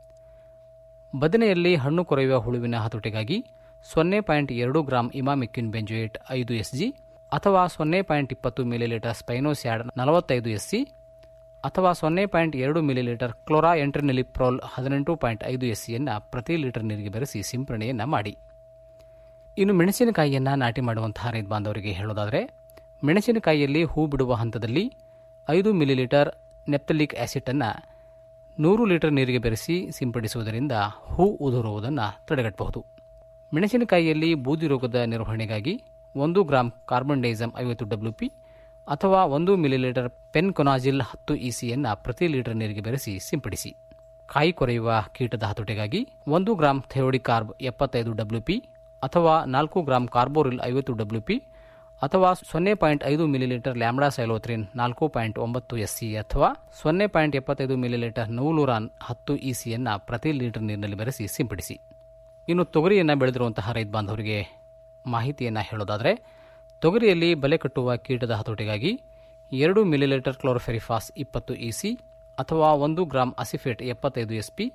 ಬದನೆಯಲ್ಲಿ ಹಣ್ಣು ಕೊರೆಯುವ ಹುಳುವಿನ ಹತೋಟಿಗಾಗಿ ಸೊನ್ನೆ ಪಾಯಿಂಟ್ ಎರಡು ಗ್ರಾಂ ಇಮಾಮಿಕ್ಕಿನ್ ಬೆಂಜುಯೇಟ್ ಐದು ಎಸ್ ಜಿ ಅಥವಾ ಸೊನ್ನೆ ಪಾಯಿಂಟ್ ಇಪ್ಪತ್ತು ಮಿಲಿಲೀಟರ್ ಸ್ಪೈನೋಸ್ಯಾಡ್ ನಲವತ್ತೈದು ಎಸ್ ಸಿ ಅಥವಾ ಸೊನ್ನೆ ಪಾಯಿಂಟ್ ಎರಡು ಮಿಲಿಲೀಟರ್ ಕ್ಲೋರಾ ಎಂಟ್ರಿನಿಲಿಪ್ರೋಲ್ ಹದಿನೆಂಟು ಪಾಯಿಂಟ್ ಐದು ಎಸ್ ಸಿಯನ್ನು ಪ್ರತಿ ಲೀಟರ್ ನೀರಿಗೆ ಬೆರೆಸಿ ಸಿಂಪರಣೆಯನ್ನು ಮಾಡಿ ಇನ್ನು ಮೆಣಸಿನಕಾಯಿಯನ್ನು ನಾಟಿ ಮಾಡುವಂತಹ ರೈತ ಬಾಂಧವರಿಗೆ ಹೇಳೋದಾದರೆ ಮೆಣಸಿನಕಾಯಿಯಲ್ಲಿ ಹೂ ಬಿಡುವ ಹಂತದಲ್ಲಿ ಐದು ಮಿಲಿಲೀಟರ್ ನೆಪ್ತಲಿಕ್ ಆ್ಯಸಿಡನ್ನು ನೂರು ಲೀಟರ್ ನೀರಿಗೆ ಬೆರೆಸಿ ಸಿಂಪಡಿಸುವುದರಿಂದ ಹೂ ಉದುರುವುದನ್ನು ತಡೆಗಟ್ಟಬಹುದು ಮೆಣಸಿನಕಾಯಿಯಲ್ಲಿ ಬೂದಿ ರೋಗದ ನಿರ್ವಹಣೆಗಾಗಿ ಒಂದು ಗ್ರಾಂ ಕಾರ್ಬನ್ ಡೈಸಮ್ ಐವತ್ತು ಡಬ್ಲ್ಯೂ ಪಿ ಅಥವಾ ಒಂದು ಮಿಲಿಲೀಟರ್ ಪೆನ್ ಕೊನಾಜಿಲ್ ಹತ್ತು ಇಸಿಯನ್ನು ಪ್ರತಿ ಲೀಟರ್ ನೀರಿಗೆ ಬೆರೆಸಿ ಸಿಂಪಡಿಸಿ ಕಾಯಿ ಕೊರೆಯುವ ಕೀಟದ ಹತೋಟಿಗಾಗಿ ಒಂದು ಗ್ರಾಂ ಥೆಯೋಡಿ ಕಾರ್ಬ್ ಎಪ್ಪತ್ತೈದು ಡಬ್ಲ್ಯೂ ಪಿ ಅಥವಾ ನಾಲ್ಕು ಗ್ರಾಂ ಕಾರ್ಬೋರಿಲ್ ಐವತ್ತು ಡಬ್ಲ್ಯೂ ಪಿ ಅಥವಾ ಸೊನ್ನೆ ಪಾಯಿಂಟ್ ಐದು ಮಿಲಿಲೀಟರ್ ಲ್ಯಾಂಬ್ಡಾ ಸೈಲೋತ್ರಿನ್ ನಾಲ್ಕು ಪಾಯಿಂಟ್ ಒಂಬತ್ತು ಎಸ್ ಸಿ ಅಥವಾ ಸೊನ್ನೆ ಪಾಯಿಂಟ್ ಎಪ್ಪತ್ತೈದು ಮಿಲಿಲೀಟರ್ ನೂಲುರಾನ್ ಹತ್ತು ಇ ಸಿಯನ್ನು ಪ್ರತಿ ಲೀಟರ್ ನೀರಿನಲ್ಲಿ ಬೆರೆಸಿ ಸಿಂಪಡಿಸಿ ಇನ್ನು ತೊಗರಿಯನ್ನು ಬೆಳೆದಿರುವಂತಹ ರೈತ ಬಾಂಧವರಿಗೆ ಮಾಹಿತಿಯನ್ನು ಹೇಳೋದಾದರೆ ತೊಗರಿಯಲ್ಲಿ ಬಲೆ ಕಟ್ಟುವ ಕೀಟದ ಹತೋಟಿಗಾಗಿ ಎರಡು ಮಿಲಿಲೀಟರ್ ಕ್ಲೋರೋಫೆರಿಫಾಸ್ ಇಪ್ಪತ್ತು ಇ ಸಿ ಅಥವಾ ಒಂದು ಗ್ರಾಂ ಅಸಿಫೇಟ್ ಎಪ್ಪತ್ತೈದು ಎಸ್ ಪಿ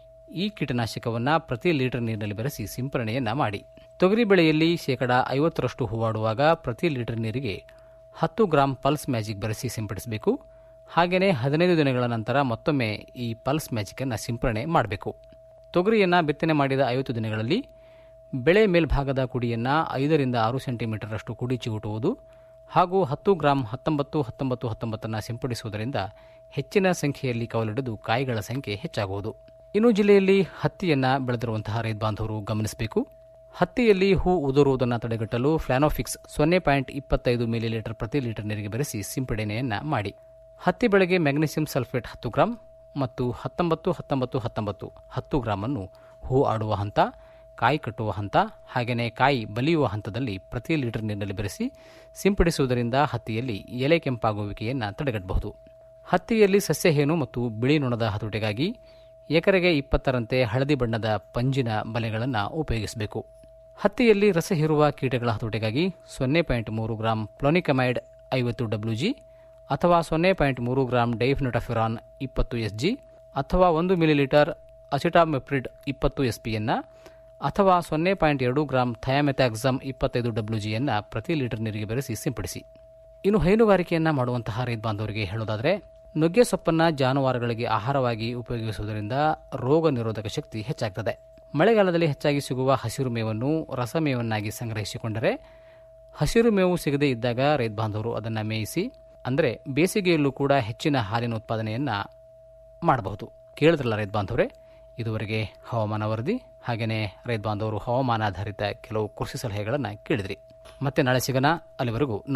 ಈ ಕೀಟನಾಶಕವನ್ನು ಪ್ರತಿ ಲೀಟರ್ ನೀರಿನಲ್ಲಿ ಬೆರೆಸಿ ಸಿಂಪರಣೆಯನ್ನು ಮಾಡಿ ತೊಗರಿ ಬೆಳೆಯಲ್ಲಿ ಶೇಕಡ ಐವತ್ತರಷ್ಟು ಹೂವಾಡುವಾಗ ಪ್ರತಿ ಲೀಟರ್ ನೀರಿಗೆ ಹತ್ತು ಗ್ರಾಂ ಪಲ್ಸ್ ಮ್ಯಾಜಿಕ್ ಬೆರೆಸಿ ಸಿಂಪಡಿಸಬೇಕು ಹಾಗೆಯೇ ಹದಿನೈದು ದಿನಗಳ ನಂತರ ಮತ್ತೊಮ್ಮೆ ಈ ಪಲ್ಸ್ ಮ್ಯಾಜಿಕನ್ನು ಸಿಂಪರಣೆ ಮಾಡಬೇಕು ತೊಗರಿಯನ್ನು ಬಿತ್ತನೆ ಮಾಡಿದ ಐವತ್ತು ದಿನಗಳಲ್ಲಿ ಬೆಳೆ ಮೇಲ್ಭಾಗದ ಕುಡಿಯನ್ನು ಐದರಿಂದ ಆರು ಸೆಂಟಿಮೀಟರಷ್ಟು ಕುಡಿ ಚಿಗುಟುವುದು ಹಾಗೂ ಹತ್ತು ಗ್ರಾಂ ಹತ್ತೊಂಬತ್ತು ಹತ್ತೊಂಬತ್ತು ಹತ್ತೊಂಬತ್ತನ್ನು ಸಿಂಪಡಿಸುವುದರಿಂದ ಹೆಚ್ಚಿನ ಸಂಖ್ಯೆಯಲ್ಲಿ ಕವಲಿಡಿದು ಕಾಯಿಗಳ ಸಂಖ್ಯೆ ಹೆಚ್ಚಾಗುವುದು ಇನ್ನು ಜಿಲ್ಲೆಯಲ್ಲಿ ಹತ್ತಿಯನ್ನು ಬೆಳೆದಿರುವಂತಹ ರೈತ ಬಾಂಧವರು ಗಮನಿಸಬೇಕು ಹತ್ತಿಯಲ್ಲಿ ಹೂ ಉದುರುವುದನ್ನು ತಡೆಗಟ್ಟಲು ಫ್ಲಾನೋಫಿಕ್ಸ್ ಸೊನ್ನೆ ಪಾಯಿಂಟ್ ಇಪ್ಪತ್ತೈದು ಮಿಲಿಲೀಟರ್ ಪ್ರತಿ ಲೀಟರ್ ನೀರಿಗೆ ಬೆರೆಸಿ ಸಿಂಪಡಣೆಯನ್ನು ಮಾಡಿ ಹತ್ತಿ ಬೆಳೆಗೆ ಮ್ಯಾಗ್ನೀಸಿಯಂ ಸಲ್ಫೇಟ್ ಹತ್ತು ಗ್ರಾಂ ಮತ್ತು ಹತ್ತೊಂಬತ್ತು ಹತ್ತೊಂಬತ್ತು ಹತ್ತೊಂಬತ್ತು ಹತ್ತು ಗ್ರಾಮನ್ನು ಹೂ ಆಡುವ ಹಂತ ಕಾಯಿ ಕಟ್ಟುವ ಹಂತ ಹಾಗೆಯೇ ಕಾಯಿ ಬಲಿಯುವ ಹಂತದಲ್ಲಿ ಪ್ರತಿ ಲೀಟರ್ ನೀರಿನಲ್ಲಿ ಬೆರೆಸಿ ಸಿಂಪಡಿಸುವುದರಿಂದ ಹತ್ತಿಯಲ್ಲಿ ಎಲೆ ಕೆಂಪಾಗುವಿಕೆಯನ್ನು ತಡೆಗಟ್ಟಬಹುದು ಹತ್ತಿಯಲ್ಲಿ ಸಸ್ಯಹೇನು ಮತ್ತು ಬಿಳಿ ನೊಣದ ಹತೋಟಿಗಾಗಿ ಎಕರೆಗೆ ಇಪ್ಪತ್ತರಂತೆ ಹಳದಿ ಬಣ್ಣದ ಪಂಜಿನ ಬಲೆಗಳನ್ನು ಉಪಯೋಗಿಸಬೇಕು ಹತ್ತಿಯಲ್ಲಿ ರಸ ಹೀರುವ ಕೀಟಗಳ ಹತೋಟಿಗಾಗಿ ಸೊನ್ನೆ ಪಾಯಿಂಟ್ ಮೂರು ಗ್ರಾಂ ಪ್ಲೋನಿಕಮೈಡ್ ಐವತ್ತು ಡಬ್ಲ್ಯೂ ಜಿ ಅಥವಾ ಸೊನ್ನೆ ಪಾಯಿಂಟ್ ಮೂರು ಗ್ರಾಂ ಡೈಫ್ನೊಟಫಿರಾನ್ ಇಪ್ಪತ್ತು ಎಸ್ ಜಿ ಅಥವಾ ಒಂದು ಮಿಲಿಲೀಟರ್ ಅಸಿಟಾಮೆಪ್ರಿಡ್ ಇಪ್ಪತ್ತು ಎಸ್ ಪಿಯನ್ನು ಅಥವಾ ಸೊನ್ನೆ ಪಾಯಿಂಟ್ ಎರಡು ಗ್ರಾಂ ಥಯಾಮೆಥಾಕ್ಸಮ್ ಇಪ್ಪತ್ತೈದು ಡಬ್ಲ್ಯೂ ಜಿಯನ್ನು ಪ್ರತಿ ಲೀಟರ್ ನೀರಿಗೆ ಬೆರೆಸಿ ಸಿಂಪಡಿಸಿ ಇನ್ನು ಹೈನುಗಾರಿಕೆಯನ್ನು ಮಾಡುವಂತಹ ರೈತ ಬಾಂಧವರಿಗೆ ಹೇಳೋದಾದರೆ ನುಗ್ಗೆ ಸೊಪ್ಪನ್ನು ಜಾನುವಾರುಗಳಿಗೆ ಆಹಾರವಾಗಿ ಉಪಯೋಗಿಸುವುದರಿಂದ ರೋಗ ನಿರೋಧಕ ಶಕ್ತಿ ಹೆಚ್ಚಾಗ್ತದೆ ಮಳೆಗಾಲದಲ್ಲಿ ಹೆಚ್ಚಾಗಿ ಸಿಗುವ ಹಸಿರು ಮೇವನ್ನು ರಸಮೇವನ್ನಾಗಿ ಸಂಗ್ರಹಿಸಿಕೊಂಡರೆ ಹಸಿರು ಮೇವು ಸಿಗದೇ ಇದ್ದಾಗ ರೈತ ಬಾಂಧವರು ಅದನ್ನು ಮೇಯಿಸಿ ಅಂದರೆ ಬೇಸಿಗೆಯಲ್ಲೂ ಕೂಡ ಹೆಚ್ಚಿನ ಹಾಲಿನ ಉತ್ಪಾದನೆಯನ್ನು ಮಾಡಬಹುದು ಕೇಳಿದ್ರಲ್ಲ ರೈತ ಬಾಂಧವರೇ ಇದುವರೆಗೆ ಹವಾಮಾನ ವರದಿ ಹಾಗೆಯೇ ರೈತ ಬಾಂಧವರು ಹವಾಮಾನ ಆಧಾರಿತ ಕೆಲವು ಕೃಷಿ ಸಲಹೆಗಳನ್ನು ಕೇಳಿದ್ರಿ ಮತ್ತೆ ನಾಳೆ ಸಿಗೋಣ ಅಲ್ಲಿವರೆಗೂ